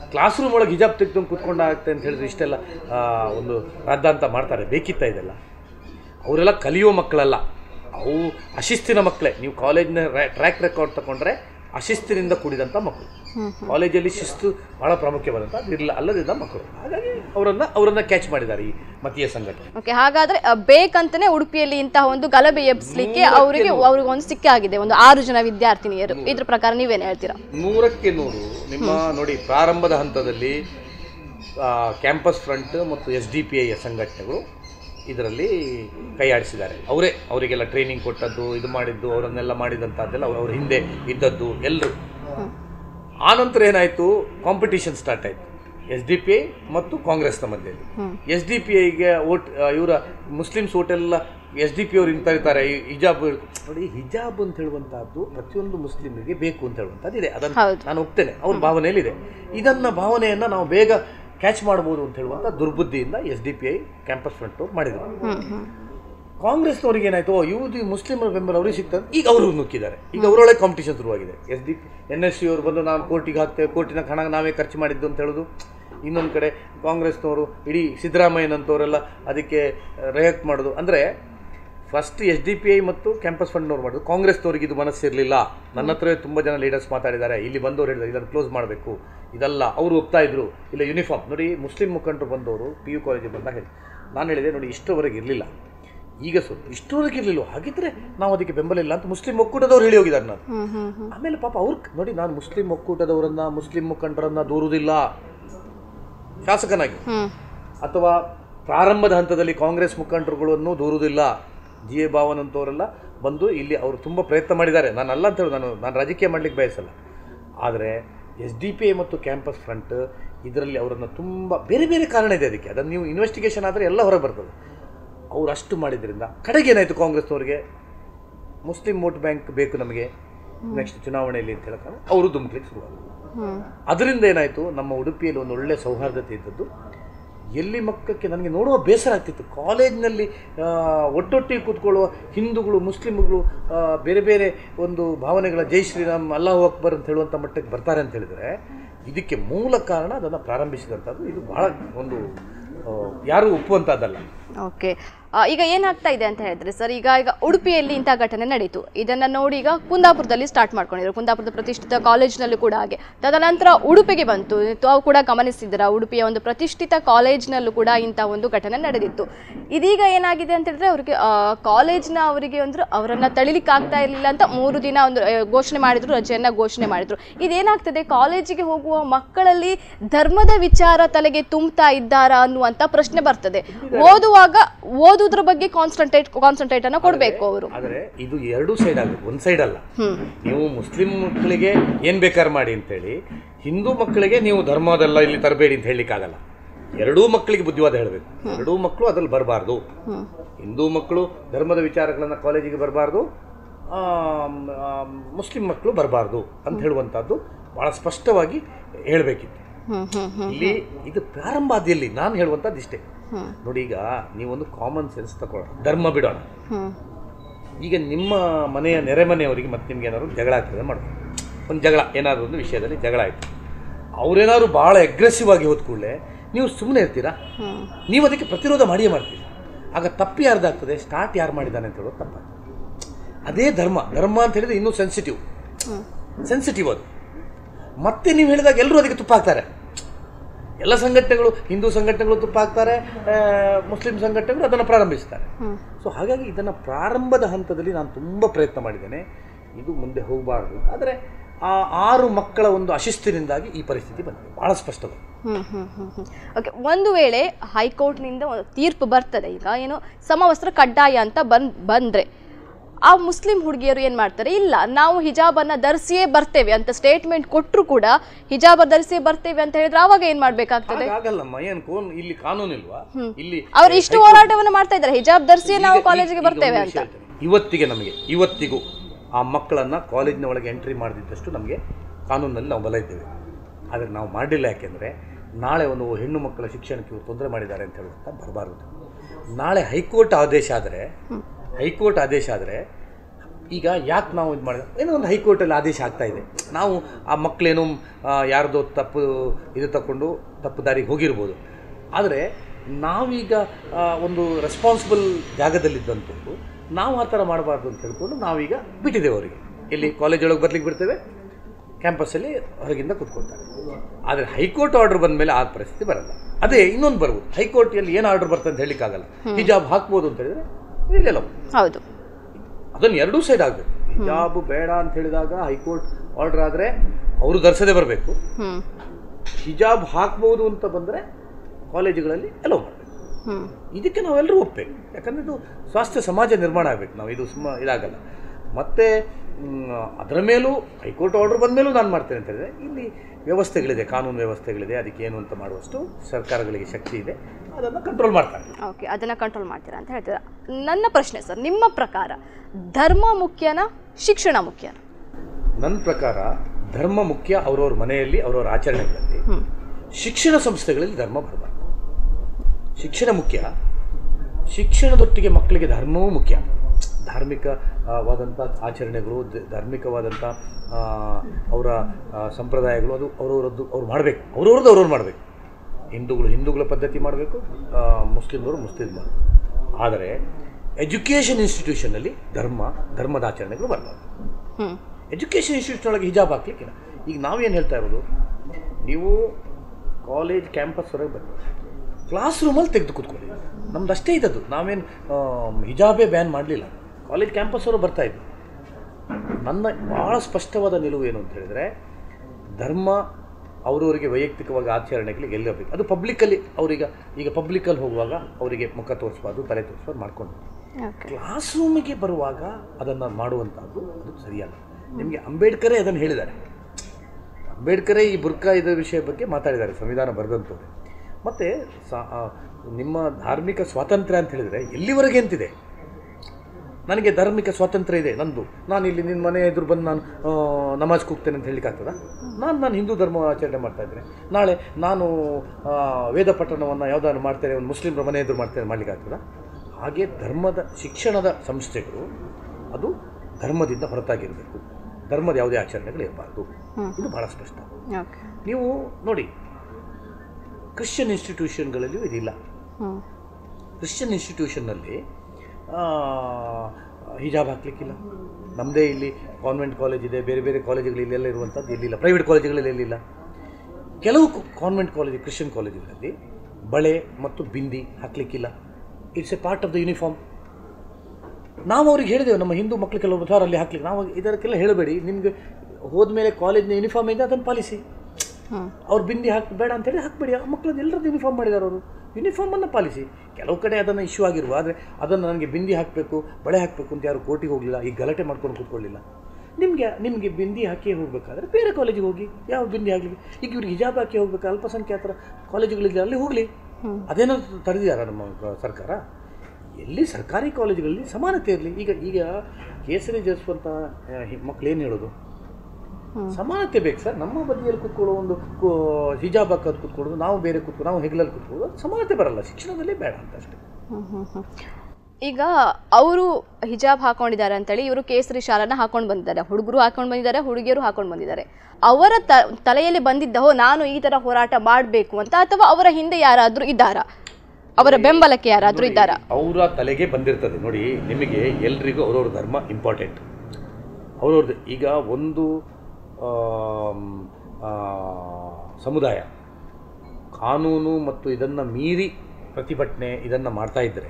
ಕ್ಲಾಸ್ ರೂಮ್ ಒಳಗೆ ಹಿಜಾಬ್ ತೆಗೆದು ಕೂತ್ಕೊಂಡ ಆಗ್ತದೆ ಅಂತ ಹೇಳಿದ್ರೆ ಇಷ್ಟೆಲ್ಲ ಆ, ಒಂದು ರಾದ್ದಾಂತ ಮಾಡ್ತಾರೆ ಬೇಕಿತ್ತ ಇದೆಲ್ಲ ಅವರೆಲ್ಲ ಕಲಿಯೋ ಮಕ್ಕಳಲ್ಲ ಅವು ಅಶಿಸ್ತಿನ ಮಕ್ಕಳೇ ನೀವು ಕಾಲೇಜಿನ ಟ್ರ್ಯಾಕ್ ರೆಕಾರ್ಡ್ ತಗೊಂಡ್ರೆ ಅಶಿಸ್ತಿನಿಂದ ಕೂಡಿದಂಥ ಮಕ್ಕಳು ಕಾಲೇಜಲ್ಲಿ ಶಿಸ್ತು ಬಹಳ ಪ್ರಾಮುಖ್ಯವಾದಂಥ ಇಲ್ಲ ಅಲ್ಲದಿದ್ದ ಮಕ್ಕಳು ಹಾಗಾಗಿ ಅವರನ್ನು ಅವರನ್ನು ಕ್ಯಾಚ್ ಮಾಡಿದ್ದಾರೆ ಈ ಮತೀಯ ಸಂಘಟನೆ ಓಕೆ ಹಾಗಾದ್ರೆ ಅ, ಬೇಕಂತಾನೆ ಉಡುಪಿಯಲ್ಲಿ ಇಂತಹ ಒಂದು ಗಲಭೆ ಎಬ್ಬಿಸ್ಲಿಕ್ಕೆ ಅವರಿಗೆ ಅವ್ರಿಗೆ ಒಂದು ಸಿಕ್ಕ ಆಗಿದೆ ಒಂದು ಆರು ಜನ ವಿದ್ಯಾರ್ಥಿನಿಯರು ಇದ್ರ ಪ್ರಕಾರ ನೀವೇನ್ ಹೇಳ್ತೀರಾ ನೂರಕ್ಕೆ ನೂರು ನಿಮ್ಮ ನೋಡಿ ಪ್ರಾರಂಭದ ಹಂತದಲ್ಲಿ ಕ್ಯಾಂಪಸ್ ಫ್ರಂಟ್ ಮತ್ತು ಎಸ್ ಡಿ ಪಿ ಐಯ ಸಂಘಟನೆಗಳು ಇದರಲ್ಲಿ ಕೈ ಆಡಿಸಿದ್ದಾರೆ ಅವರೇ ಅವರಿಗೆಲ್ಲ ಟ್ರೈನಿಂಗ್ ಕೊಟ್ಟದ್ದು ಇದು ಮಾಡಿದ್ದು ಅವರನ್ನೆಲ್ಲ ಮಾಡಿದಂಥದ್ದೆಲ್ಲ ಅವ್ರ ಅವ್ರ ಹಿಂದೆ ಇದ್ದದ್ದು ಎಲ್ಲರೂ ಆನಂತರ ಏನಾಯಿತು ಕಾಂಪಿಟಿಷನ್ ಸ್ಟಾರ್ಟ್ ಆಯಿತು ಎಸ್ ಡಿ ಪಿ ಐ ಮತ್ತು ಕಾಂಗ್ರೆಸ್ನ ಮಧ್ಯದಲ್ಲಿ ಎಸ್ ಡಿ ಪಿ ಐಗೆ ಓಟ್ ಇವರ ಮುಸ್ಲಿಮ್ಸ್ ಓಟೆಲ್ಲ ಎಸ್ ಡಿ ಪಿ ಅವ್ರು ಇಂತ ಇರ್ತಾರೆ ಈ ಹಿಜಾಬ್ ನೋಡಿ ಹಿಜಾಬ್ ಅಂತ ಹೇಳುವಂತಹದ್ದು ಪ್ರತಿಯೊಂದು ಮುಸ್ಲಿಮರಿಗೆ ಬೇಕು ಅಂತ ಹೇಳುವಂಥದ್ದು ಇದೆ ಅದನ್ನು ಹೌದು. ನಾನು ಒಪ್ತೇನೆ ಅವ್ರ ಭಾವನೆಯಲ್ಲಿದೆ ಇದನ್ನ ಭಾವನೆಯನ್ನು ನಾವು ಬೇಗ ಕ್ಯಾಚ್ ಮಾಡ್ಬೋದು ಅಂತ ಹೇಳುವಂಥ ದುರ್ಬುದ್ಧಿಯಿಂದ S D P I campus front ಅವ್ರು ಮಾಡಿದರು ಹ್ಮ್ ಹ್ಮ್ ಕಾಂಗ್ರೆಸ್ನವ್ರಿಗೆ ಏನಾಯ್ತು ಓ ಇವ್ದು ಮುಸ್ಲಿಮರ ಬೆಂಬಲ ಅವ್ರಿಗೆ ಸಿಗ್ತದೆ ಈಗ ಅವರು ನುಗ್ಗಿದ್ದಾರೆ ಈಗ ಅವರೊಳಗೆ ಕಾಂಪಿಟೇಷನ್ ಶುರುವಾಗಿದೆ S D N S C ಅವರು ಬಂದು ನಾವು ಕೋರ್ಟಿಗೆ ಹಾಕ್ತೇವೆ ಕೋರ್ಟಿನ ಹಣ ನಾವೇ ಖರ್ಚು ಮಾಡಿದ್ದು ಅಂತ ಹೇಳೋದು ಇನ್ನೊಂದು ಕಡೆ ಕಾಂಗ್ರೆಸ್ನವರು ಇಡೀ ಸಿದ್ದರಾಮಯ್ಯನಂತವರೆಲ್ಲ ಅದಕ್ಕೆ ರಿಯಾಕ್ಟ್ ಮಾಡೋದು ಅಂದರೆ first S D P I ಮತ್ತು ಕ್ಯಾಂಪಸ್ ಫಂಡ್ನವ್ರು ಮಾಡೋದು ಕಾಂಗ್ರೆಸ್ನವ್ರಿಗೆ ಇದು ಮನಸ್ಸಿರಲಿಲ್ಲ ನನ್ನ ಹತ್ರವೇ ತುಂಬ ಜನ ಲೀಡರ್ಸ್ ಮಾತಾಡಿದ್ದಾರೆ ಇಲ್ಲಿ ಬಂದವರು ಹೇಳಿದ್ದಾರೆ ಇದನ್ನು ಕ್ಲೋಸ್ ಮಾಡಬೇಕು ಇದಲ್ಲ ಅವರು ಒಪ್ತಾ ಇದ್ರು ಇಲ್ಲ ಯೂನಿಫಾರ್ಮ್ ನೋಡಿ ಮುಸ್ಲಿಂ ಮುಖಂಡರು ಬಂದವರು ಪಿ ಯು ಕಾಲೇಜಿಗೆ ಬಂದಾಗ ಹೇಳಿ ನಾನು ಹೇಳಿದೆ ನೋಡಿ ಇಷ್ಟರವರೆಗೆ ಇರಲಿಲ್ಲ ಈಗ ಸ್ವಲ್ಪ ಇಷ್ಟರವರೆಗೆ ಇರಲಿಲ್ಲ ಹಾಗಿದ್ರೆ ನಾವು ಅದಕ್ಕೆ ಬೆಂಬಲ ಇಲ್ಲ ಅಂತ ಮುಸ್ಲಿಂ ಒಕ್ಕೂಟದವ್ರು ಹೇಳಿ ಹೋಗಿದ್ದಾರೆ ನಾನು ಹ್ಮ್ ಹ್ಮ್ ಹ್ಮ್ ಆಮೇಲೆ ಪಾಪ ಅವ್ರು ನೋಡಿ ನಾನು ಮುಸ್ಲಿಂ ಒಕ್ಕೂಟದವರನ್ನ ಮುಸ್ಲಿಂ ಮುಖಂಡರನ್ನ ದೂರುವುದಿಲ್ಲ ಶಾಸಕನಾಗಿ ಹ್ಮ್ ಅಥವಾ ಪ್ರಾರಂಭದ ಹಂತದಲ್ಲಿ ಕಾಂಗ್ರೆಸ್ ಮುಖಂಡರುಗಳನ್ನು ದೂರುವುದಿಲ್ಲ ಜಿ ಎ ಭಾವನಂತವರೆಲ್ಲ ಬಂದು ಇಲ್ಲಿ ಅವರು ತುಂಬ ಪ್ರಯತ್ನ ಮಾಡಿದ್ದಾರೆ ನಾನು ಅಲ್ಲ ಅಂತ ಹೇಳಿ ನಾನು ನಾನು ರಾಜಕೀಯ ಮಾಡಲಿಕ್ಕೆ ಬಯಸಲ್ಲ ಆದರೆ ಎಸ್ ಡಿ ಪಿ ಐ ಮತ್ತು ಕ್ಯಾಂಪಸ್ ಫ್ರಂಟ್ ಇದರಲ್ಲಿ ಅವರನ್ನು ತುಂಬ ಬೇರೆ ಬೇರೆ ಕಾರಣ ಇದೆ ಅದಕ್ಕೆ ಅದನ್ನು ನೀವು ಇನ್ವೆಸ್ಟಿಗೇಷನ್ ಆದರೆ ಎಲ್ಲ ಹೊರಗೆ ಬರ್ತದೆ ಅವ್ರು ಅಷ್ಟು ಮಾಡಿದ್ರಿಂದ ಕಡೆಗೆ ಏನಾಯಿತು ಕಾಂಗ್ರೆಸ್ನವ್ರಿಗೆ ಮುಸ್ಲಿಂ ವೋಟ್ ಬ್ಯಾಂಕ್ ಬೇಕು ನಮಗೆ ನೆಕ್ಸ್ಟ್ ಚುನಾವಣೆಯಲ್ಲಿ ಅಂತ ಹೇಳ್ತಾರೆ ಅವರು ದುಮ್ಕ್ಲಿಕ್ಕೆ ಶುರುವಾದರು ಹ್ಮ್ ಅದರಿಂದ ಏನಾಯಿತು ನಮ್ಮ ಉಡುಪಿಯಲ್ಲಿ ಒಂದು ಒಳ್ಳೆ ಸೌಹಾರ್ದತೆ ಇದ್ದದ್ದು ಎಲ್ಲಿ ಮಕ್ಕಕ್ಕೆ ನನಗೆ ನೋಡುವ ಬೇಸರ ಆಗ್ತಿತ್ತು ಕಾಲೇಜಿನಲ್ಲಿ ಆ, ಒಟ್ಟೊಟ್ಟಿಗೆ ಕೂತ್ಕೊಳ್ಳುವ ಹಿಂದೂಗಳು ಮುಸ್ಲಿಮ್ಗಳು ಆ, ಬೇರೆ ಬೇರೆ ಒಂದು ಭಾವನೆಗಳ ಜೈ ಶ್ರೀರಾಮ್ ಅಲ್ಲಾಹು ಅಕ್ಬರ್ ಅಂತ ಹೇಳುವಂಥ ಮಟ್ಟಕ್ಕೆ ಬರ್ತಾರೆ ಅಂತ ಹೇಳಿದರೆ ಇದಕ್ಕೆ ಮೂಲ ಕಾರಣ ಅದನ್ನು ಪ್ರಾರಂಭಿಸಿದಂಥದ್ದು ಇದು ಬಹಳ ಒಂದು ಆ, ಯಾರೂ ಒಪ್ಪುವಂಥದ್ದಲ್ಲ ಓಕೆ ಈಗ ಏನಾಗ್ತಾ ಇದೆ ಅಂತ ಹೇಳಿದ್ರೆ ಸರ್ ಈಗ ಈಗ ಉಡುಪಿಯಲ್ಲಿ ಇಂಥ ಘಟನೆ ನಡೀತು ಇದನ್ನ ನೋಡಿ ಈಗ ಕುಂದಾಪುರದಲ್ಲಿ ಸ್ಟಾರ್ಟ್ ಮಾಡ್ಕೊಂಡಿದ್ರು ಕುಂದಾಪುರದ ಪ್ರತಿಷ್ಠಿತ ಕಾಲೇಜ್ನಲ್ಲೂ ಕೂಡ ಹಾಗೆ ತದನಂತರ ಉಡುಪಿಗೆ ಬಂತು ತಾವು ಕೂಡ ಗಮನಿಸಿದ್ದೀರಾ ಉಡುಪಿಯ ಒಂದು ಪ್ರತಿಷ್ಠಿತ ಕಾಲೇಜ್ನಲ್ಲೂ ಕೂಡ ಇಂಥ ಒಂದು ಘಟನೆ ನಡೆದಿತ್ತು ಇದೀಗ ಏನಾಗಿದೆ ಅಂತ ಹೇಳಿದ್ರೆ ಅವರಿಗೆ ಕಾಲೇಜ್ನ ಅವರಿಗೆ ಅಂದ್ರೆ ಅವರನ್ನ ತಳಿಲಿಕ್ಕೆ ಆಗ್ತಾ ಇರಲಿಲ್ಲ ಅಂತ ಮೂರು ದಿನ ಒಂದು ಆ, ಘೋಷಣೆ ಮಾಡಿದ್ರು ರಜೆಯನ್ನ ಘೋಷಣೆ ಮಾಡಿದ್ರು ಇದೇನಾಗ್ತದೆ ಕಾಲೇಜಿಗೆ ಹೋಗುವ ಮಕ್ಕಳಲ್ಲಿ ಧರ್ಮದ ವಿಚಾರ ತಲೆಗೆ ತುಂಬ್ತಾ ಇದ್ದಾರಾ ಅನ್ನುವಂತ ಪ್ರಶ್ನೆ ಬರ್ತದೆ ಓದುವಾಗ ಓದುದ್ರ ಬಗ್ಗೆ ಕಾನ್ಸಂಟ್ರೇಟ್ ಕಾನ್ಸಂಟ್ರೇಟ್ ಅನ್ನ ಕೊಡ್ಬೇಕು ಅವರು ಆದರೆ ಇದು ಎರಡೂ ಸೈಡ್ ಆಗಬೇಕು ಒಂದು ಸೈಡ್ ಅಲ್ಲ ಹ್ಮ್ ನೀವು ಮುಸ್ಲಿಂ ಮಕ್ಕಳಿಗೆ ಏನು ಬೇಕಾದ್ರೆ ಮಾಡಿ ಅಂತೇಳಿ ಹಿಂದೂ ಮಕ್ಕಳಿಗೆ ನೀವು ಧರ್ಮದೆಲ್ಲ ಇಲ್ಲಿ ತರಬೇಡಿ ಅಂತ ಹೇಳಲಿಕ್ಕಾಗಲ್ಲ ಎರಡೂ ಮಕ್ಕಳಿಗೆ ಬುದ್ಧಿವಾದ ಹೇಳಬೇಕು ಎರಡೂ ಮಕ್ಕಳು ಅದ್ರಲ್ಲಿ ಬರಬಾರ್ದು ಹ್ಮ್ ಹಿಂದೂ ಮಕ್ಕಳು ಧರ್ಮದ ವಿಚಾರಗಳನ್ನು ಕಾಲೇಜಿಗೆ ಬರಬಾರ್ದು ಮುಸ್ಲಿಂ ಮಕ್ಕಳು ಬರಬಾರ್ದು ಅಂತ ಹೇಳುವಂಥದ್ದು ಭಾಳ ಸ್ಪಷ್ಟವಾಗಿ ಹೇಳಬೇಕಿತ್ತು ಹ್ಮ್ ಹ್ಮ್ ಹ್ಮ್ ಇಲ್ಲಿ ಇದು ಪ್ರಾರಂಭ ಆದಿಯಲ್ಲಿ ನಾನು ಹೇಳುವಂಥದ್ದು ಇಷ್ಟೇ ಹ್ಮ್ ನೋಡಿ ಈಗ ನೀವೊಂದು ಕಾಮನ್ ಸೆನ್ಸ್ ತಗೊಳ್ಳೋಣ ಧರ್ಮ ಬಿಡೋಣ ಹ್ಮ್ ಈಗ ನಿಮ್ಮ ಮನೆಯ ನೆರೆಮನೆಯವರಿಗೆ ಮತ್ತೆ ನಿಮ್ಗೆ ಏನಾದ್ರು ಜಗಳ ಆಗ್ತದೆ ಮಾಡೋದು ಒಂದು ಜಗಳ ಏನಾದರೂ ಒಂದು ವಿಷಯದಲ್ಲಿ ಜಗಳ ಆಯಿತು ಅವರೇನಾದ್ರು ಭಾಳ ಅಗ್ರೆಸಿವ್ ಆಗಿ ಹೋದ ಕೂಡಲೇ ನೀವು ಸುಮ್ಮನೆ ಇರ್ತೀರಾ ಹ್ಮ್ ನೀವು ಅದಕ್ಕೆ ಪ್ರತಿರೋಧ ಮಾಡಿಯೇ ಮಾಡ್ತೀರಿ ಆಗ ತಪ್ಪು ಯಾರ್ದಾಗ್ತದೆ ಸ್ಟಾರ್ಟ್ ಯಾರು ಮಾಡಿದ್ದಾನೆ ಅಂತ ಹೇಳೋದು ತಪ್ಪಾಗ್ತದೆ ಅದೇ ಧರ್ಮ ಧರ್ಮ ಅಂತ ಹೇಳಿದ್ರೆ ಇನ್ನೂ ಸೆನ್ಸಿಟಿವ್ ಹ್ಮ್ ಸೆನ್ಸಿಟಿವ್ ಅದು ಮತ್ತೆ ನೀವು ಹೇಳಿದಾಗ ಎಲ್ಲರೂ ಅದಕ್ಕೆ ತುಪ್ಪ ಹಾಕ್ತಾರೆ ಎಲ್ಲ ಸಂಘಟನೆಗಳು ಹಿಂದೂ ಸಂಘಟನೆಗಳು ತುಪ್ಪ ಹಾಕ್ತಾರೆ ಆ, ಮುಸ್ಲಿಂ ಸಂಘಟನೆಗಳು ಅದನ್ನು ಪ್ರಾರಂಭಿಸ್ತಾರೆ ಹ್ಮ್ ಸೊ ಹಾಗಾಗಿ ಇದನ್ನು ಪ್ರಾರಂಭದ ಹಂತದಲ್ಲಿ ನಾನು ತುಂಬ ಪ್ರಯತ್ನ ಮಾಡಿದ್ದೇನೆ ಇದು ಮುಂದೆ ಹೋಗಬಾರ್ದು ಆದರೆ ಆ ಆರು ಮಕ್ಕಳ ಒಂದು ಅಶಿಸ್ತಿನಿಂದಾಗಿ ಈ ಪರಿಸ್ಥಿತಿ ಬಂದಿದೆ ಭಾಳ ಸ್ಪಷ್ಟವಾಗಿ ಹ್ಮ್ ಹ್ಮ್ ಹ್ಮ್ ಹ್ಮ್ ಓಕೆ ಒಂದು ವೇಳೆ ಹೈಕೋರ್ಟ್ನಿಂದ ಒಂದು ತೀರ್ಪು ಬರ್ತದೆ ಈಗ ಏನು ಸಮವಸ್ತ್ರ ಕಡ್ಡಾಯ ಅಂತ ಬಂದ್ ಬಂದ್ರೆ ಆ ಮುಸ್ಲಿಂ ಹುಡುಗಿಯರು ಏನ್ ಮಾಡ್ತಾರೆ ಇಲ್ಲ ನಾವು ಹಿಜಾಬನ್ನ ಧರಿಸಿಯೇ ಬರ್ತೇವೆ ಅಂತ ಸ್ಟೇಟ್ಮೆಂಟ್ ಕೊಟ್ಟರು ಕೂಡ ಹಿಜಾಬ್ ಧರಿಸಿಯೇ ಬರ್ತೇವೆ ಅಂತ ಹೇಳಿದ್ರೆ ಅವಾಗ ಏನ್ ಮಾಡ್ಬೇಕಾಗ್ತದೆ ಹಾಗಾಗಲ್ಲಮ್ಮ ಏನು ಕೋನ್ ಇಲ್ಲಿ ಕಾನೂನಿಲ್ವಾ ಇಲ್ಲಿ ಅವ್ರು ಇಷ್ಟು ಹೋರಾಟವನ್ನು ಮಾಡ್ತಾ ಇದ್ದಾರೆ ಹಿಜಾಬ್ ಧರಿಸಿಯೇ ನಾವು ಈಗ- ಕಾಲೇಜಿಗೆ ಈಗ ಬರ್ತೇವೆ ಒಂದು ಅಂತ ವಿಷಯ ಹೇಳ್ತೇನೆ. ಇವತ್ತಿಗೆ ನಮಗೆ ಇವತ್ತಿಗೂ ಆ ಮಕ್ಕಳನ್ನು ಕಾಲೇಜಿನ ಒಳಗೆ ಎಂಟ್ರಿ ಮಾಡದಿದ್ದಷ್ಟು ನಮಗೆ ಕಾನೂನಲ್ಲಿ ನಾವು ಬಲ ಇದ್ದೇವೆ ಆದರೆ ನಾವು ಮಾಡಲಿಲ್ಲ ಯಾಕೆಂದರೆ ನಾಳೆ ಒಂದು ಹೆಣ್ಣು ಮಕ್ಕಳ ಶಿಕ್ಷಣಕ್ಕೆ ಇವ್ರು ತೊಂದರೆ ಮಾಡಿದ್ದಾರೆ ಅಂತ ಹೇಳುವಂತ ಬರಬಾರದು ನಾಳೆ ಹೈಕೋರ್ಟ್ ಆದೇಶ ಆದರೆ ಹೈಕೋರ್ಟ್ ಆದೇಶ ಆದರೆ ಈಗ ಯಾಕೆ ನಾವು ಇದು ಮಾಡಿದ ಏನೋ ಒಂದು ಹೈಕೋರ್ಟಲ್ಲಿ ಆದೇಶ ಆಗ್ತಾ ಇದೆ ನಾವು ಆ ಮಕ್ಕಳೇನೋ ಆ, ಯಾರ್ದೋ ತಪ್ಪು ಇದು ತಗೊಂಡು ತಪ್ಪು ದಾರಿಗೆ ಹೋಗಿರ್ಬೋದು ಆದರೆ ನಾವೀಗ ಆ, ಒಂದು ರೆಸ್ಪಾನ್ಸಿಬಲ್ ಜಾಗದಲ್ಲಿದ್ದಂಥದ್ದು ನಾವು ಆ ಥರ ಮಾಡಬಾರ್ದು ಅಂತ ಹೇಳ್ಕೊಂಡು ನಾವೀಗ ಬಿಟ್ಟಿದ್ದೇವೆ ಅವರಿಗೆ ಇಲ್ಲಿ ಕಾಲೇಜ್ ಒಳಗೆ ಬರ್ಲಿಕ್ಕೆ ಬಿಡ್ತೇವೆ ಕ್ಯಾಂಪಸ್ಸಲ್ಲಿ ಹೊರಗಿಂದ ಕೂತ್ಕೊಳ್ತಾರೆ ಆದರೆ ಹೈಕೋರ್ಟ್ ಆರ್ಡರ್ ಬಂದ ಮೇಲೆ ಆ ಪರಿಸ್ಥಿತಿ ಬರಲ್ಲ ಅದೇ ಇನ್ನೊಂದು ಬರ್ಬೋದು ಹೈಕೋರ್ಟಲ್ಲಿ ಏನು ಆರ್ಡರ್ ಬರ್ತದೆ ಅಂತ ಹೇಳಲಿಕ್ಕಾಗಲ್ಲ ಹಿಜಾಬ್ ಹಾಕ್ಬೋದು ಅಂತ ಹೇಳಿದ್ರೆ ಇಲ್ಲೆಲ್ಲ ಹೌದು ಅದನ್ನು ಎರಡೂ ಸೈಡ್ ಆಗಬೇಕು ಹಿಜಾಬ್ ಬೇಡ ಅಂತ ಹೇಳಿದಾಗ ಹೈಕೋರ್ಟ್ ಆರ್ಡರ್ ಆದರೆ ಅವರು ಧರಿಸದೇ ಬರಬೇಕು ಹ್ಮ್ ಹಿಜಾಬ್ ಹಾಕ್ಬೋದು ಅಂತ ಬಂದರೆ ಕಾಲೇಜುಗಳಲ್ಲಿ ಅಲೋ ಮಾಡಬೇಕು ಹ್ಮ್ ಇದಕ್ಕೆ ನಾವೆಲ್ಲರೂ ಒಪ್ಪಬೇಕು ಯಾಕಂದರೆ ಇದು ಸ್ವಾಸ್ಥ್ಯ ಸಮಾಜ ನಿರ್ಮಾಣ ಆಗಬೇಕು ನಾವು ಇದು ಸುಮ್ಮ ಇದಾಗಲ್ಲ ಮತ್ತು ಅದರ ಮೇಲೂ ಹೈಕೋರ್ಟ್ ಆರ್ಡರ್ ಬಂದ ಮೇಲೂ ನಾನು ಮಾಡ್ತೇನೆ ಅಂತ ಹೇಳಿದ್ರೆ ಇಲ್ಲಿ ವ್ಯವಸ್ಥೆಗಳಿದೆ ಕಾನೂನು ವ್ಯವಸ್ಥೆಗಳಿದೆ ಅದಕ್ಕೆ ಏನು ಅಂತ ಮಾಡುವಷ್ಟು ಸರ್ಕಾರಗಳಿಗೆ ಶಕ್ತಿ ಇದೆ ಅದನ್ನು ಕಂಟ್ರೋಲ್ ಮಾಡ್ತಾರೆ ಓಕೆ ಅದನ್ನ ಕಂಟ್ರೋಲ್ ಮಾಡ್ತೀರಾ ಅಂತ ಹೇಳ್ತೀರಾ ನನ್ನ ಪ್ರಶ್ನೆ ಸರ್ ನಿಮ್ಮ ಪ್ರಕಾರ ಧರ್ಮ ಮುಖ್ಯನಾ ಶಿಕ್ಷಣ ಮುಖ್ಯನಾ ನನ್ನ ಪ್ರಕಾರ ಧರ್ಮ ಮುಖ್ಯ ಅವರವ್ರ ಮನೆಯಲ್ಲಿ ಅವರವ್ರ ಆಚರಣೆಗಳಲ್ಲಿ ಹ್ಮ್ ಶಿಕ್ಷಣ ಸಂಸ್ಥೆಗಳಲ್ಲಿ ಧರ್ಮ ಬರಬಾರ್ದು ಶಿಕ್ಷಣ ಮುಖ್ಯ ಶಿಕ್ಷಣದೊಟ್ಟಿಗೆ ಮಕ್ಕಳಿಗೆ ಧರ್ಮವೂ ಮುಖ್ಯ ಧಾರ್ಮಿಕವಾದಂಥ ಆಚರಣೆಗಳು ದ- ಧಾರ್ಮಿಕವಾದಂಥ ಆ, ಅವರ ಆ, ಸಂಪ್ರದಾಯಗಳು ಅದು ಅವರವರದ್ದು ಅವ್ರು ಮಾಡಬೇಕು ಅವ್ರವ್ರದ್ದು ಅವ್ರವ್ರು ಮಾಡಬೇಕು ಹಿಂದೂಗಳು ಹಿಂದೂಗಳ ಪದ್ಧತಿ ಮಾಡಬೇಕು ಮುಸ್ಲಿಮ್ದವರು ಮುಸ್ಲಿಮ್ ಮಾಡಬೇಕು ಆದರೆ ಎಜುಕೇಷನ್ ಇನ್ಸ್ಟಿಟ್ಯೂಷನಲ್ಲಿ ಧರ್ಮ ಧರ್ಮದ ಆಚರಣೆಗಳು ಬರಬಾರ್ದು ಹ್ಮ್ ಎಜುಕೇಷನ್ ಇನ್ಸ್ಟಿಟ್ಯೂಟ್ ಒಳಗೆ ಹಿಜಾಬ್ ಹಾಕ್ಲಿಕ್ಕಿಲ್ಲ ಈಗ ನಾವೇನು ಹೇಳ್ತಾ ಇರೋದು ನೀವು ಕಾಲೇಜ್ ಕ್ಯಾಂಪಸ್ ಹೊರಗೆ ಬನ್ನಿ ಕ್ಲಾಸ್ ರೂಮಲ್ಲಿ ತೆಗೆದು ಕೂತ್ಕೊಳ್ಳಿ ನಮ್ದು ಅಷ್ಟೇ ಇದ್ದದ್ದು ನಾವೇನು ಹಿಜಾಬೇ ಬ್ಯಾನ್ ಮಾಡಲಿಲ್ಲ ಕಾಲೇಜ್ ಕ್ಯಾಂಪಸ್ ಅವರು ಬರ್ತಾ ಇದ್ವಿ ನನ್ನ ಭಾಳ ಸ್ಪಷ್ಟವಾದ ನಿಲುವು ಏನು ಅಂತ ಹೇಳಿದರೆ ಧರ್ಮ ಅವರವರಿಗೆ ವೈಯಕ್ತಿಕವಾಗಿ ಆಚರಣೆಗಳಿಗೆ ಗೆಲ್ಲಬೇಕು ಅದು ಪಬ್ಲಿಕ್ಕಲ್ಲಿ ಅವರೀಗ ಈಗ ಪಬ್ಲಿಕ್ಕಲ್ಲಿ ಹೋಗುವಾಗ ಅವರಿಗೆ ಮುಖ ತೋರಿಸ್ಬಾರ್ದು ತಲೆ ತೋರಿಸ್ಬಾರ್ದು ಮಾಡ್ಕೊಂಡು ಓಕೆ ಕ್ಲಾಸ್ ರೂಮಿಗೆ ಬರುವಾಗ ಅದನ್ನು ಮಾಡುವಂಥದ್ದು ಅದು ಸರಿಯಲ್ಲ ನಿಮಗೆ ಅಂಬೇಡ್ಕರೇ ಅದನ್ನು ಹೇಳಿದ್ದಾರೆ ಅಂಬೇಡ್ಕರೇ ಈ ಬುರ್ಕಾ ಇದರ ವಿಷಯ ಬಗ್ಗೆ ಮಾತಾಡಿದ್ದಾರೆ ಸಂವಿಧಾನ ಬರೆದಂಥವ್ರು ಮತ್ತು ಸಾ ಆ, ನಿಮ್ಮ ಧಾರ್ಮಿಕ ಸ್ವಾತಂತ್ರ್ಯ ಅಂತ ಹೇಳಿದರೆ ಎಲ್ಲಿವರೆಗೆ ಅಂತಿದೆ ನನಗೆ ಧಾರ್ಮಿಕ ಸ್ವಾತಂತ್ರ್ಯ ಇದೆ ನಂದು ನಾನು ಇಲ್ಲಿ ನಿನ್ನ ಮನೆ ಎದುರು ಬಂದು ನಾನು ಆ, ನಮಾಜ್ ಕೂಗ್ತೇನೆ ಅಂತ ಹೇಳಲಿಕ್ಕೆ ಆಗ್ತದಾ ನಾನು ನಾನು ಹಿಂದೂ ಧರ್ಮ ಆಚರಣೆ ಮಾಡ್ತಾ ಇದ್ದೇನೆ ನಾಳೆ ನಾನು ಆ, ವೇದ ಪಠಣವನ್ನು ಯಾವುದಾದ್ರು ಮಾಡ್ತೇನೆ ಒಂದು ಮುಸ್ಲಿಮರ ಮನೆ ಎದುರು ಮಾಡ್ತೇನೆ ಮಾಡಲಿಕ್ಕೆ ಆಗ್ತದಾ ಹಾಗೆ ಧರ್ಮದ ಶಿಕ್ಷಣದ ಸಂಸ್ಥೆಗಳು ಅದು ಧರ್ಮದಿಂದ ಹೊರತಾಗಿರಬೇಕು ಧರ್ಮದ ಯಾವುದೇ ಆಚರಣೆಗಳು ಇರಬಾರ್ದು ಇದು ಭಾಳ ಸ್ಪಷ್ಟ ಓಕೆ ನೀವು ನೋಡಿ ಕ್ರಿಶ್ಚಿಯನ್ ಇನ್ಸ್ಟಿಟ್ಯೂಷನ್ಗಳಲ್ಲಿಯೂ ಇದಿಲ್ಲ ಹ್ಮ್ ಕ್ರಿಶ್ಚಿಯನ್ ಇನ್ಸ್ಟಿಟ್ಯೂಷನ್ನಲ್ಲಿ ಹಿಜಾಬ್ ಹಾಕ್ಲಿಕ್ಕಿಲ್ಲ ನಮ್ಮದೇ ಇಲ್ಲಿ ಕಾನ್ವೆಂಟ್ ಕಾಲೇಜ್ ಇದೆ ಬೇರೆ ಬೇರೆ ಕಾಲೇಜುಗಳು ಇಲ್ಲೆಲ್ಲ ಇರುವಂಥದ್ದು ಎಲ್ಲಿಲ್ಲ ಪ್ರೈವೇಟ್ ಕಾಲೇಜುಗಳಲ್ಲಿ ಎಲ್ಲಿಲ್ಲ ಕೆಲವು ಕಾನ್ವೆಂಟ್ ಕಾಲೇಜ್ ಕ್ರಿಶ್ಚಿಯನ್ ಕಾಲೇಜುಗಳಲ್ಲಿ ಬಳೆ ಮತ್ತು ಬಿಂದಿ ಹಾಕ್ಲಿಕ್ಕಿಲ್ಲ it's a part of the uniform ನಾವು ಅವ್ರಿಗೆ ಹೇಳಿದೆವು ನಮ್ಮ ಹಿಂದೂ ಮಕ್ಕಳು ಕೆಲವು ಬುಧವಾರ ಅಲ್ಲಿ ಹಾಕ್ಲಿಕ್ಕೆ ನಾವು ಇದಕ್ಕೆಲ್ಲ ಹೇಳಬೇಡಿ ನಿಮಗೆ ಹೋದ್ಮೇಲೆ ಕಾಲೇಜ್ನ ಯೂನಿಫಾರ್ಮ್ ಇದೆ ಅದನ್ನು ಪಾಲಿಸಿ ಹ್ಮ್ ಅವ್ರು ಬಿಂದಿ ಹಾಕಿ ಬೇಡ ಅಂತೇಳಿ ಹಾಕಬೇಡಿ ಆ ಮಕ್ಕಳದ್ದು ಎಲ್ಲರದ್ದು ಯೂನಿಫಾರ್ಮ್ ಮಾಡಿದ್ದಾರೆ ಅವರು ಯೂನಿಫಾರ್ಮನ್ನು ಪಾಲಿಸಿ ಕೆಲವು ಕಡೆ ಅದನ್ನು ಇಶ್ಯೂ ಆಗಿರುವ ಆದರೆ ಅದನ್ನು ನನಗೆ ಬಿಂದಿ ಹಾಕಬೇಕು ಬಳೆ ಹಾಕಬೇಕು ಅಂತ ಯಾರು ಕೋರ್ಟಿಗೆ ಹೋಗಲಿಲ್ಲ ಈ ಗಲಾಟೆ ಮಾಡ್ಕೊಂಡು ಕೂತ್ಕೊಳ್ಳಿಲ್ಲ ನಿಮಗೆ ನಿಮಗೆ ಬಿಂದಿ ಹಾಕಿ ಹೋಗಬೇಕಾದ್ರೆ ಬೇರೆ ಕಾಲೇಜಿಗೆ ಹೋಗಿ ಯಾವ ಬಿಂದಿ ಆಗಲಿ ಈಗ ಇವ್ರಿಗೆ ಹಿಜಾಬ್ ಹಾಕಿ ಹೋಗ್ಬೇಕು ಅಲ್ಪಸಂಖ್ಯಾತರ ಕಾಲೇಜುಗಳಿದೆ ಅಲ್ಲಿ ಹೋಗಲಿ ಅದೇನಾದ್ರು ತಡೆದಿದ್ದಾರೆ ನಮ್ಮ ಕ- ಸರ್ಕಾರ ಎಲ್ಲಿ ಸರ್ಕಾರಿ ಕಾಲೇಜುಗಳಲ್ಲಿ ಸಮಾನತೆ ಇರಲಿ ಈಗ ಈಗ ಕೇಸರಿ ಜಯಿಸುವಂಥ ಮಕ್ಕಳು ಏನು ಹೇಳೋದು ಸಮಾನತೆ ಬೇಕು ಸರ್ ನಮ್ಮ ಬದಿಯಲ್ಲಿ ಕೂತ್ಕೊಳ್ಳೋ ಒಂದು ಕೂ- ಹಿಜಾಬ್ ಹಾಕೋದು ಕೂತ್ಕೊಳ್ಳೋದು ನಾವು ಬೇರೆ ಕೂತ್ಕೊಳ್ಳೋ ನಾವು ಹೆಗ್ಲಲ್ಲಿ ಕೂತ್ಕೊಳ್ಳೋದು ಅದು ಸಮಾನತೆ ಬರಲ್ಲ ಶಿಕ್ಷಣದಲ್ಲಿ ಬೇಡ ಅಂತ ಅಷ್ಟೇ ಹ್ಮ್ ಹ್ಮ್ ಹ್ಮ್. ಈಗ ಅವರು ಹಿಜಾಬ್ ಹಾಕೊಂಡಿದ್ದಾರೆ ಅಂತೇಳಿ ಇವರು ಕೇಸರಿ ಶಾಲನ್ನ ಹಾಕೊಂಡು ಬಂದಿದ್ದಾರೆ ಹುಡುಗರು ಹಾಕೊಂಡು ಬಂದಿದ್ದಾರೆ ಹುಡುಗಿಯರು ಹಾಕೊಂಡು ಬಂದಿದ್ದಾರೆ ಅವರ ತ ತಲೆಯಲ್ಲಿ ಬಂದಿದ್ದ ಹೋ ನಾನು ಈ ತರ ಹೋರಾಟ ಮಾಡಬೇಕು ಅಂತ ಅಥವಾ ಅವರ ಹಿಂದೆ ಯಾರಾದ್ರೂ ಇದ್ದಾರಾ ಅವರ ಬೆಂಬಲಕ್ಕೆ ಯಾರಾದ್ರೂ ಇದ್ದಾರಾ ಅವರ ತಲೆಗೆ ಬಂದಿರ್ತದೆ ನೋಡಿ ನಿಮಗೆ ಎಲ್ರಿಗೂ ಅವ್ರವ್ರ ಧರ್ಮ ಇಂಪಾರ್ಟೆಂಟ್ ಅವ್ರವ್ರದ್ದು ಈಗ ಒಂದು ಆಮ್, ಆ, ಸಮುದಾಯ ಕಾನೂನು ಮತ್ತು ಇದನ್ನು ಮೀರಿ ಪ್ರತಿಭಟನೆ ಇದನ್ನು ಮಾಡ್ತಾ ಇದ್ದರೆ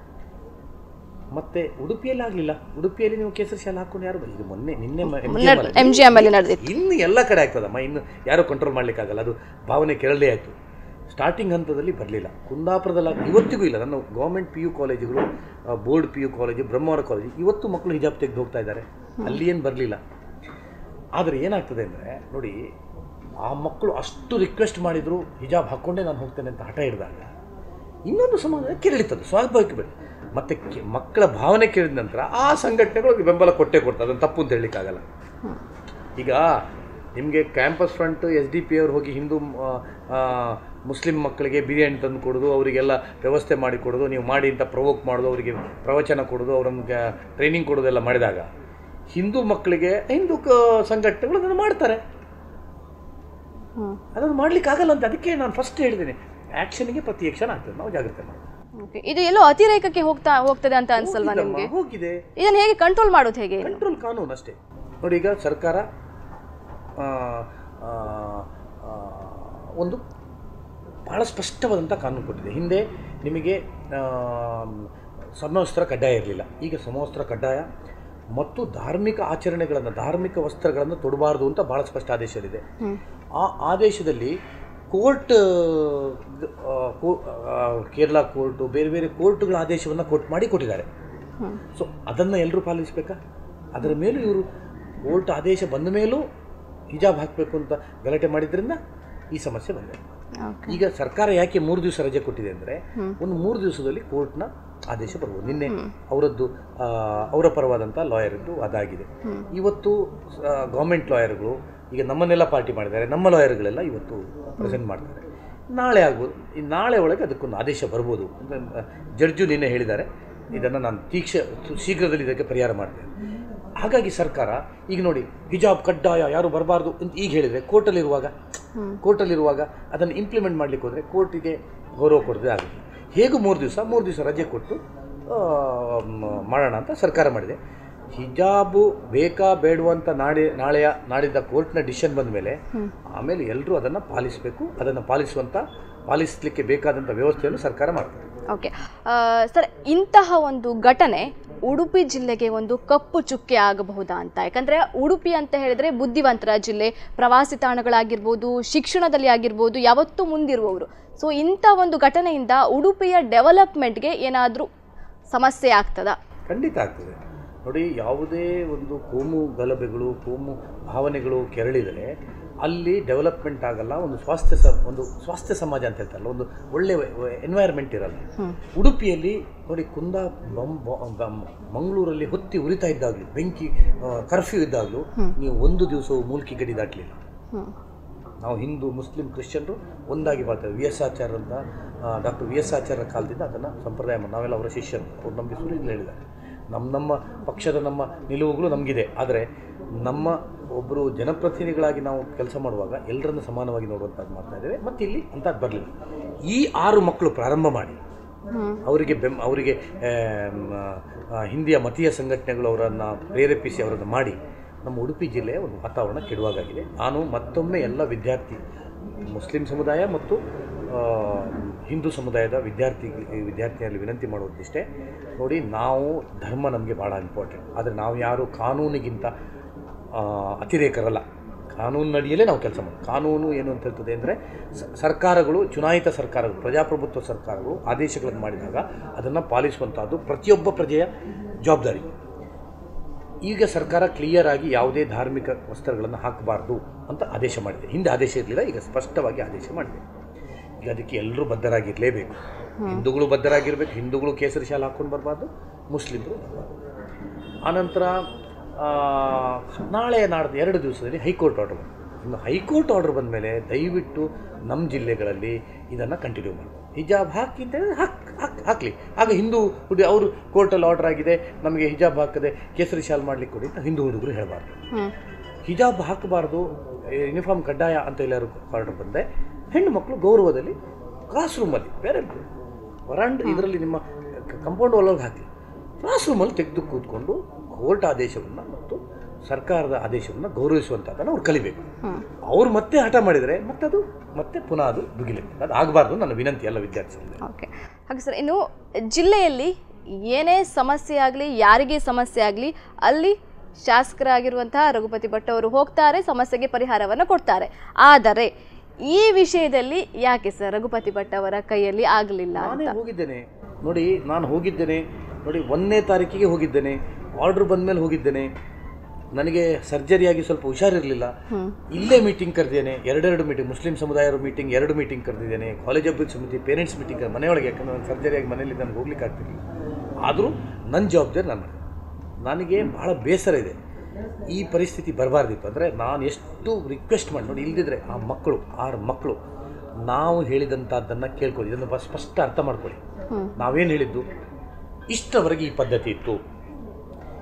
ಮತ್ತೆ ಉಡುಪಿಯಲ್ಲಿ ಆಗಲಿಲ್ಲ ಉಡುಪಿಯಲ್ಲಿ ನೀವು ಕೇಸರಿ ಶಾಲೆ ಹಾಕೊಂಡು ಯಾರು ಬರಲಿ ಇದು ಮೊನ್ನೆ ನಿನ್ನೆ ಮ- MGM ಅಲ್ಲಿ. ಎಂ ಜಿ ಎಮ್ ಅಲ್ಲಿ ನಡೆದಿತ್ತು ಇನ್ನು ಎಲ್ಲ ಕಡೆ ಆಗ್ತದಮ್ಮ ಇನ್ನು ಯಾರೂ ಕಂಟ್ರೋಲ್ ಮಾಡಲಿಕ್ಕಾಗಲ್ಲ ಅದು ಭಾವನೆ ಕೆರಳೇ ಆಯಿತು ಸ್ಟಾರ್ಟಿಂಗ್ ಹಂತದಲ್ಲಿ ಬರಲಿಲ್ಲ ಕುಂದಾಪುರದಲ್ಲಿ ಇವತ್ತಿಗೂ ಇಲ್ಲ ನನ್ನ ಗೌರ್ಮೆಂಟ್ ಪಿ ಯು ಕಾಲೇಜುಗಳು board P U college Brahmavar college ಇವತ್ತು ಮಕ್ಕಳು ಹಿಜಾಬ್ ತೆಗೆದು ಹೋಗ್ತಾ ಇದ್ದಾರೆ ಅಲ್ಲಿ ಏನು ಬರಲಿಲ್ಲ ಆದರೆ ಏನಾಗ್ತದೆ ಅಂದರೆ ನೋಡಿ ಆ ಮಕ್ಕಳು ಅಷ್ಟು ರಿಕ್ವೆಸ್ಟ್ ಮಾಡಿದರು ಹಿಜಾಬ್ ಹಾಕ್ಕೊಂಡೇ ನಾನು ಹೋಗ್ತೇನೆ ಅಂತ ಹಠ ಹಿಡಿದಾಗ ಇನ್ನೊಂದು ಸಮಾಜ ಕೆರಳಿತದೆ ಸ್ವಾಭಾವಿಕ ಬೇಡ ಮತ್ತು ಕೆ- ಮಕ್ಕಳ ಭಾವನೆ ಕೇಳಿದ ನಂತರ ಆ ಸಂಘಟನೆಗಳಿಗೆ ಬೆಂಬಲ ಕೊಟ್ಟೇ ಕೊಡ್ತದೆ ಅದನ್ನು ತಪ್ಪು ಅಂತ ಹೇಳಲಿಕ್ಕಾಗಲ್ಲ ಈಗ ನಿಮಗೆ campus front S D P ಅವ್ರು ಹೋಗಿ ಹಿಂದೂ ಆ, ಆ, ಮುಸ್ಲಿಂ ಮಕ್ಕಳಿಗೆ ಬಿರಿಯಾನಿ ತಂದು ಕೊಡೋದು ಅವರಿಗೆಲ್ಲ ವ್ಯವಸ್ಥೆ ಮಾಡಿ ಕೊಡೋದು ನೀವು ಮಾಡಿ ಅಂತ ಪ್ರವೋಕ್ ಮಾಡೋದು ಅವರಿಗೆ ಪ್ರವಚನ ಕೊಡೋದು ಅವ್ರನ್ನ ಟ್ರೈನಿಂಗ್ ಕೊಡೋದೆಲ್ಲ ಮಾಡಿದಾಗ ಹಿಂದೂ ಮಕ್ಕಳಿಗೆ ಹಿಂದೂ ಕ- ಸಂಘಟನೆಗಳು ಅದನ್ನು ಮಾಡ್ತಾರೆ ಹ್ಮ್ ಅದನ್ನು ಮಾಡ್ಲಿಕ್ಕೆ ಆಗಲ್ಲ ಅಂತ ಅದಕ್ಕೆ ನಾನು ಫಸ್ಟ್ ಹೇಳಿದ್ದೇನೆ ಆ್ಯಕ್ಷನ್ಗೆ ಪ್ರತಿ ಆ್ಯಕ್ಷನ್ ಆಗ್ತದೆ ನಾವು ಜಾಗ್ರತೆ ಮಾಡಿ ಓಕೆ ಇದು ಎಲ್ಲೋ ಅತಿರೇಕಕ್ಕೆ ಹೋಗ್ತಾ ಹೋಗ್ತದೆ ಅಂತ ಅನ್ಸಲ್ವಾ ನಿಮ್ಗೆ ಹೋಗಿದೆ ಇದನ್ನ ಹೇಗೆ ಕಂಟ್ರೋಲ್ ಮಾಡೋದು ಹೇಗೆ ಕಂಟ್ರೋಲ್ ಕಾನೂನು ಅಷ್ಟೇ ನೋಡಿ ಈಗ ಸರ್ಕಾರ ಆ, ಆ, ಆ, ಒಂದು ಬಹಳ ಸ್ಪಷ್ಟವಾದಂಥ ಕಾನೂನು ಕೊಟ್ಟಿದೆ ಹಿಂದೆ ನಿಮಗೆ ಆ, ಸಮವಸ್ತ್ರ ಕಡ್ಡಾಯ ಇರಲಿಲ್ಲ ಈಗ ಸಮವಸ್ತ್ರ ಕಡ್ಡಾಯ ಮತ್ತು ಧಾರ್ಮಿಕ ಆಚರಣೆಗಳನ್ನು ಧಾರ್ಮಿಕ ವಸ್ತ್ರಗಳನ್ನು ತೊಡಬಾರ್ದು ಅಂತ ಭಾಳ ಸ್ಪಷ್ಟ ಆದೇಶ ಇದೆ ಹ್ಮ್ ಆ ಆದೇಶದಲ್ಲಿ ಕೋರ್ಟ್ ಆ, ಕೋ- ಆ, ಕೇರಳ ಕೋರ್ಟು ಬೇರೆ ಬೇರೆ ಕೋರ್ಟ್ಗಳ ಆದೇಶವನ್ನು ಕೊಟ್ಟು ಮಾಡಿ ಕೊಟ್ಟಿದ್ದಾರೆ ಹ್ಮ್ ಸೊ ಅದನ್ನು ಎಲ್ಲರೂ ಪಾಲಿಸಬೇಕಾ ಅದರ ಮೇಲೂ ಇವರು ಕೋರ್ಟ್ ಆದೇಶ ಬಂದ ಮೇಲೂ ಹಿಜಾಬ್ ಹಾಕಬೇಕು ಅಂತ ಗಲಾಟೆ ಮಾಡಿದ್ರಿಂದ ಈ ಸಮಸ್ಯೆ ಬಂದಿದೆ ಓಕೆ ಈಗ ಸರ್ಕಾರ ಯಾಕೆ ಮೂರು ದಿವಸ ರಜೆ ಕೊಟ್ಟಿದೆ ಅಂದರೆ ಒಂದು ಮೂರು ದಿವಸದಲ್ಲಿ ಕೋರ್ಟ್ನ ಆದೇಶ ಬರ್ಬೋದು ನಿನ್ನೆ ಅವರದ್ದು ಆ, ಅವರ ಪರವಾದಂಥ ಲಾಯರ್ದು ಅದಾಗಿದೆ ಇವತ್ತು ಗೌರ್ಮೆಂಟ್ ಲಾಯರ್ಗಳು ಈಗ ನಮ್ಮನ್ನೆಲ್ಲ ಪಾರ್ಟಿ ಮಾಡಿದ್ದಾರೆ ನಮ್ಮ ಲಾಯರ್ಗಳೆಲ್ಲ ಇವತ್ತು ಪ್ರೆಸೆಂಟ್ ಮಾಡ್ತಾರೆ ನಾಳೆ ಆಗ್ಬೋದು ಈ ನಾಳೆ ಒಳಗೆ ಅದಕ್ಕೊಂದು ಆದೇಶ ಬರ್ಬೋದು ಅಂತ ಜಡ್ಜು ನಿನ್ನೆ ಹೇಳಿದ್ದಾರೆ ಇದನ್ನು ನಾನು ತೀಕ್ಷ ಶೀಘ್ರದಲ್ಲಿ ಇದಕ್ಕೆ ಪರಿಹಾರ ಮಾಡ್ತೇನೆ ಹಾಗಾಗಿ ಸರ್ಕಾರ ಈಗ ನೋಡಿ ಹಿಜಾಬ್ ಕಡ್ಡಾಯ ಯಾರು ಬರಬಾರ್ದು ಅಂತ ಈಗ ಹೇಳಿದರೆ ಕೋರ್ಟಲ್ಲಿರುವಾಗ ಕೋರ್ಟಲ್ಲಿರುವಾಗ ಅದನ್ನು ಇಂಪ್ಲಿಮೆಂಟ್ ಮಾಡಲಿಕ್ಕೆ ಹೋದರೆ ಕೋರ್ಟಿಗೆ ಗೌರವ ಕೊಡದೆ ಆಗುತ್ತೆ ಹೇಗೂ ಮೂರು ದಿವಸ ಮೂರು ದಿವಸ ರಜೆ ಕೊಟ್ಟು ಆ, ಮ- ಮಾಡೋಣ ಅಂತ ಸರ್ಕಾರ ಮಾಡಿದೆ ಹಿಜಾಬು ಬೇಕಾ ಬೇಡವಂತ ನಾಳೆ ನಾಳೆಯ ನಾಡಿದ್ದ ಕೋರ್ಟ್ನ ಡಿಸಿಷನ್ ಬಂದ ಮೇಲೆ ಆಮೇಲೆ ಎಲ್ಲರೂ ಅದನ್ನು ಪಾಲಿಸಬೇಕು ಅದನ್ನು ಪಾಲಿಸುವಂಥ ಪಾಲಿಸಲಿಕ್ಕೆ ಬೇಕಾದಂಥ ವ್ಯವಸ್ಥೆಯನ್ನು ಸರ್ಕಾರ ಮಾಡ್ತದೆ ಓಕೆ ಸರ್ ಇಂತಹ ಒಂದು ಘಟನೆ ಉಡುಪಿ ಜಿಲ್ಲೆಗೆ ಒಂದು ಕಪ್ಪು ಚುಕ್ಕೆ ಆಗಬಹುದಾ ಅಂತ ಯಾಕಂದ್ರೆ ಉಡುಪಿ ಅಂತ ಹೇಳಿದ್ರೆ ಬುದ್ಧಿವಂತರ ಜಿಲ್ಲೆ ಪ್ರವಾಸಿ ತಾಣಗಳಾಗಿರ್ಬೋದು ಶಿಕ್ಷಣದಲ್ಲಿ ಆಗಿರ್ಬೋದು ಯಾವತ್ತೂ ಮುಂದಿರುವವರು ಸೊ ಇಂಥ ಒಂದು ಘಟನೆಯಿಂದ ಉಡುಪಿಯ ಡೆವಲಪ್ಮೆಂಟ್ಗೆ ಏನಾದರೂ ಸಮಸ್ಯೆ ಆಗ್ತದಾ ಖಂಡಿತ ಆಗ್ತದೆ ನೋಡಿ ಯಾವುದೇ ಒಂದು ಕೋಮು ಗಲಭೆಗಳು ಕೋಮು ಭಾವನೆಗಳು ಕೆರಳಿದರೆ ಅಲ್ಲಿ ಡೆವಲಪ್ಮೆಂಟ್ ಆಗಲ್ಲ ಒಂದು ಸ್ವಾಸ್ಥ್ಯ ಸ ಒಂದು ಸ್ವಾಸ್ಥ್ಯ ಸಮಾಜ ಅಂತ ಹೇಳ್ತಾರಲ್ಲ ಒಂದು ಒಳ್ಳೆ ಎನ್ವೈರ್ಮೆಂಟ್ ಇರಲ್ಲ ಉಡುಪಿಯಲ್ಲಿ ನೋಡಿ ಕುಂದ ಬಂ- ಬ- ಬಂ- ಮಂಗಳೂರಲ್ಲಿ ಹೊತ್ತಿ ಉರಿತಾ ಇದ್ದಾಗಲೂ ಬೆಂಕಿ ಕರ್ಫ್ಯೂ ಇದ್ದಾಗಲೂ ನೀವು ಒಂದು ದಿವಸವು ಮೂಲ್ಕಿ ಗಡಿ ದಾಟಲಿಲ್ಲ ಹ್ಮ್ ನಾವು ಹಿಂದೂ ಮುಸ್ಲಿಂ ಕ್ರಿಶ್ಚಿಯನ್ರು ಒಂದಾಗಿ ಬಾಳ್ತೇವೆ ವಿ ಎಸ್ ಆಚಾರ್ಯ ಅಂತ ಡಾಕ್ಟರ್ ವಿ ಎಸ್ ಆಚಾರ್ಯ ಕಾಲದಿಂದ ಅದನ್ನು ಸಂಪ್ರದಾಯ ಮಾಡಿ- ನಾವೆಲ್ಲ ಅವರ ಶಿಷ್ಯರು ಅವ್ರು ನಮಗೆ ಸುರಿಗಳು ಹೇಳಿದ್ದಾರೆ ನಮ್ಮ ನಮ್ಮ ಪಕ್ಷದ ನಮ್ಮ ನಿಲುವುಗಳು ನಮಗಿದೆ ಆದರೆ ನಮ್ಮ ಒಬ್ಬರು ಜನಪ್ರತಿನಿಧಿಗಳಾಗಿ ನಾವು ಕೆಲಸ ಮಾಡುವಾಗ ಎಲ್ಲರನ್ನು ಸಮಾನವಾಗಿ ನೋಡುವಂಥದ್ದು ಮಾಡ್ತಾ ಇದ್ದೇವೆ ಮತ್ತು ಇಲ್ಲಿ ಅಂಥದ್ದು ಬರಲಿಲ್ಲ ಈ ಆರು ಮಕ್ಕಳು ಪ್ರಾರಂಭ ಮಾಡಿ ಹ್ಮ್ ಅವರಿಗೆ ಬೆಂ ಅವರಿಗೆ ಆಮ್, ಆ, ಹಿಂದಿಯ ಮತೀಯ ಸಂಘಟನೆಗಳು ಅವರನ್ನು ಪ್ರೇರೇಪಿಸಿ ಅವರನ್ನು ಮಾಡಿ ನಮ್ಮ ಉಡುಪಿ ಜಿಲ್ಲೆಯ ಒಂದು ವಾತಾವರಣ ಕೆಡುವಾಗಿದೆ ನಾನು ಮತ್ತೊಮ್ಮೆ ಎಲ್ಲ ವಿದ್ಯಾರ್ಥಿ ಮುಸ್ಲಿಂ ಸಮುದಾಯ ಮತ್ತು ಆ, ಹಿಂದೂ ಸಮುದಾಯದ ವಿದ್ಯಾರ್ಥಿ ವಿದ್ಯಾರ್ಥಿಯಲ್ಲಿ ವಿನಂತಿ ಮಾಡೋದಿಷ್ಟೇ ನೋಡಿ ನಾವು ಧರ್ಮ ನಮಗೆ ಭಾಳ ಇಂಪಾರ್ಟೆಂಟ್ ಆದರೆ ನಾವು ಯಾರು ಕಾನೂನಿಗಿಂತ ಆ, ಅತಿರೇಕರಲ್ಲ ಕಾನೂನಿನಡಿಯಲ್ಲೇ ನಾವು ಕೆಲಸ ಮಾಡೋದು ಕಾನೂನು ಏನು ಅಂತ ಹೇಳ್ತದೆ ಅಂದರೆ ಸರ್ಕಾರಗಳು ಚುನಾಯಿತ ಸರ್ಕಾರಗಳು ಪ್ರಜಾಪ್ರಭುತ್ವ ಸರ್ಕಾರಗಳು ಆದೇಶಗಳನ್ನು ಮಾಡಿದಾಗ ಅದನ್ನು ಪಾಲಿಸುವಂಥದ್ದು ಪ್ರತಿಯೊಬ್ಬ ಪ್ರಜೆಯ ಜವಾಬ್ದಾರಿ ಈಗ ಸರ್ಕಾರ ಕ್ಲಿಯರ್ ಆಗಿ ಯಾವುದೇ ಧಾರ್ಮಿಕ ವಸ್ತ್ರಗಳನ್ನು ಹಾಕಬಾರ್ದು ಅಂತ ಆದೇಶ ಮಾಡಿದೆ ಹಿಂದೆ ಆದೇಶ ಇರಲಿಲ್ಲ ಈಗ ಸ್ಪಷ್ಟವಾಗಿ ಆದೇಶ ಮಾಡಿದೆ ಈಗ ಅದಕ್ಕೆ ಎಲ್ಲರೂ ಬದ್ಧರಾಗಿರಲೇಬೇಕು ಹಿಂದೂಗಳು ಬದ್ಧರಾಗಿರಬೇಕು ಹಿಂದೂಗಳು ಕೇಸರಿ ಶಾಲೆ ಹಾಕ್ಕೊಂಡು ಬರಬಾರ್ದು ಮುಸ್ಲಿಮರು ಬರಬಾರ್ದು ಆನಂತರ ಆ, ನಾಳೆ ನಾಡ್ದು ಎರಡು ದಿವಸದಲ್ಲಿ ಹೈಕೋರ್ಟ್ ಆರ್ಡರ್ ಬಂತು ಇನ್ನು ಹೈಕೋರ್ಟ್ ಆರ್ಡರ್ ಬಂದ ಮೇಲೆ ದಯವಿಟ್ಟು ನಮ್ಮ ಜಿಲ್ಲೆಗಳಲ್ಲಿ ಇದನ್ನು ಕಂಟಿನ್ಯೂ ಮಾಡಿ ಹಿಜಾಬ್ ಹಾಕಿ ಅಂತ ಹೇಳಿದ್ರೆ ಹಾಕ್ ಹಾಕ್ ಹಾಕಲಿ ಆಗ ಹಿಂದೂ ಹುಡುಗ ಅವರು ಕೋರ್ಟಲ್ಲಿ ಆರ್ಡರ್ ಆಗಿದೆ ನಮಗೆ ಹಿಜಾಬ್ ಹಾಕದೆ ಕೇಸರಿ ಶಾಲ್ ಮಾಡಲಿಕ್ಕೆ ಕೊಡಿ ಅಂತ ಹಿಂದೂ ಹುಡುಗರು ಹೇಳಬಾರ್ದು ಹ್ಮ್ ಹಿಜಾಬ್ ಹಾಕಬಾರ್ದು ಯೂನಿಫಾರ್ಮ್ ಕಡ್ಡಾಯ ಅಂತ ಎಲ್ಲರೂ ಆರ್ಡರ್ ಬಂದೆ ಹೆಣ್ಣು ಮಕ್ಕಳು ಗೌರವದಲ್ಲಿ ಕ್ಲಾಸ್ ರೂಮಲ್ಲಿ ಬೇರೆ ವರಾಂಡ್ ಇದರಲ್ಲಿ ನಿಮ್ಮ ಕಂಪೌಂಡ್ ಒಳಗೆ ಹಾಕಿ ಕ್ಲಾಸ್ ರೂಮಲ್ಲಿ ತೆಗೆದು ಕೂತ್ಕೊಂಡು ಕೋರ್ಟ್ ಆದೇಶವನ್ನು ಮತ್ತು ಸರ್ಕಾರದ ಆದೇಶವನ್ನು ಗೌರವಿಸುವಂಥದ್ದನ್ನು ಅವ್ರು ಕಲಿಬೇಕು ಹ್ಮ್ ಅವ್ರು ಮತ್ತೆ ಹಠ ಮಾಡಿದರೆ ಮತ್ತದು ಮತ್ತೆ ಪುನಃ ಅದು ದುಗಿಲಿಕ್ಕೆ ಅದು ಆಗಬಾರ್ದು ನನ್ನ ವಿನಂತಿ ಎಲ್ಲ ವಿದ್ಯಾರ್ಥಿ ಸಮುದಾಯ. ಓಕೆ ಹಾಗೆ ಸರ್ ಇನ್ನು ಜಿಲ್ಲೆಯಲ್ಲಿ ಏನೇ ಸಮಸ್ಯೆ ಆಗಲಿ ಯಾರಿಗೇ ಸಮಸ್ಯೆ ಆಗಲಿ ಅಲ್ಲಿ ಶಾಸಕರಾಗಿರುವಂತಹ ರಘುಪತಿ ಭಟ್ ಅವರು ಹೋಗ್ತಾರೆ ಸಮಸ್ಯೆಗೆ ಪರಿಹಾರವನ್ನು ಕೊಡ್ತಾರೆ ಆದರೆ ಈ ವಿಷಯದಲ್ಲಿ ಯಾಕೆ ಸರ್ ರಘುಪತಿ ಭಟ್ ಅವರ ಕೈಯಲ್ಲಿ ಆಗಲಿಲ್ಲ ನಾನೇ ಅಂತ ಹೋಗಿದ್ದೇನೆ ನೋಡಿ ನಾನು ಹೋಗಿದ್ದೇನೆ ನೋಡಿ ಒಂದನೇ ತಾರೀಕಿಗೆ ಹೋಗಿದ್ದೇನೆ ಆರ್ಡ್ರ್ ಬಂದಮೇಲೆ ಹೋಗಿದ್ದೇನೆ ನನಗೆ ಸರ್ಜರಿಯಾಗಿ ಸ್ವಲ್ಪ ಹುಷಾರಿರಲಿಲ್ಲ ಹ್ಮ್ ಇಲ್ಲೇ ಮೀಟಿಂಗ್ ಕರೆದಿದ್ದೇನೆ ಎರಡೆರಡು ಮೀಟಿಂಗ್ ಮುಸ್ಲಿಂ ಸಮುದಾಯದ ಮೀಟಿಂಗ್ ಎರಡು ಮೀಟಿಂಗ್ ಕರೆದಿದ್ದೇನೆ ಕಾಲೇಜ್ ಅಭಿವೃದ್ಧಿ ಸಮಿತಿ ಪೇರೆಂಟ್ಸ್ ಮೀಟಿಂಗ್ ಮನೆಯೊಳಗೆ ಯಾಕಂದ್ರೆ ನಾನು ಸರ್ಜರಿಯಾಗಿ ಮನೇಲಿ ನನಗೆ ಹೋಗ್ಲಿಕ್ಕೆ ಆಗ್ತಿರಲಿಲ್ಲ ಆದರೂ ನನ್ನ ಜವಾಬ್ದಾರಿ ನಾನು ಮಾಡಿದೆ ನನಗೆ ಭಾಳ ಬೇಸರ ಇದೆ ಈ ಪರಿಸ್ಥಿತಿ ಬರಬಾರ್ದಿತ್ತು ಅಂದರೆ ನಾನು ಎಷ್ಟು ರಿಕ್ವೆಸ್ಟ್ ಮಾಡಿ ನೋಡಿ ಇಲ್ದಿದ್ರೆ ಆ ಮಕ್ಕಳು ಆರು ಮಕ್ಕಳು ನಾವು ಹೇಳಿದಂಥದ್ದನ್ನು ಕೇಳ್ಕೊಳ್ಳಿ ಇದನ್ನು ಬ- ಸ್ಪಷ್ಟ ಅರ್ಥ ಮಾಡ್ಕೊಳ್ಳಿ ಹ್ಮ್ ನಾವೇನು ಹೇಳಿದ್ದು ಇಷ್ಟರವರೆಗೆ ಈ ಪದ್ಧತಿ ಇತ್ತು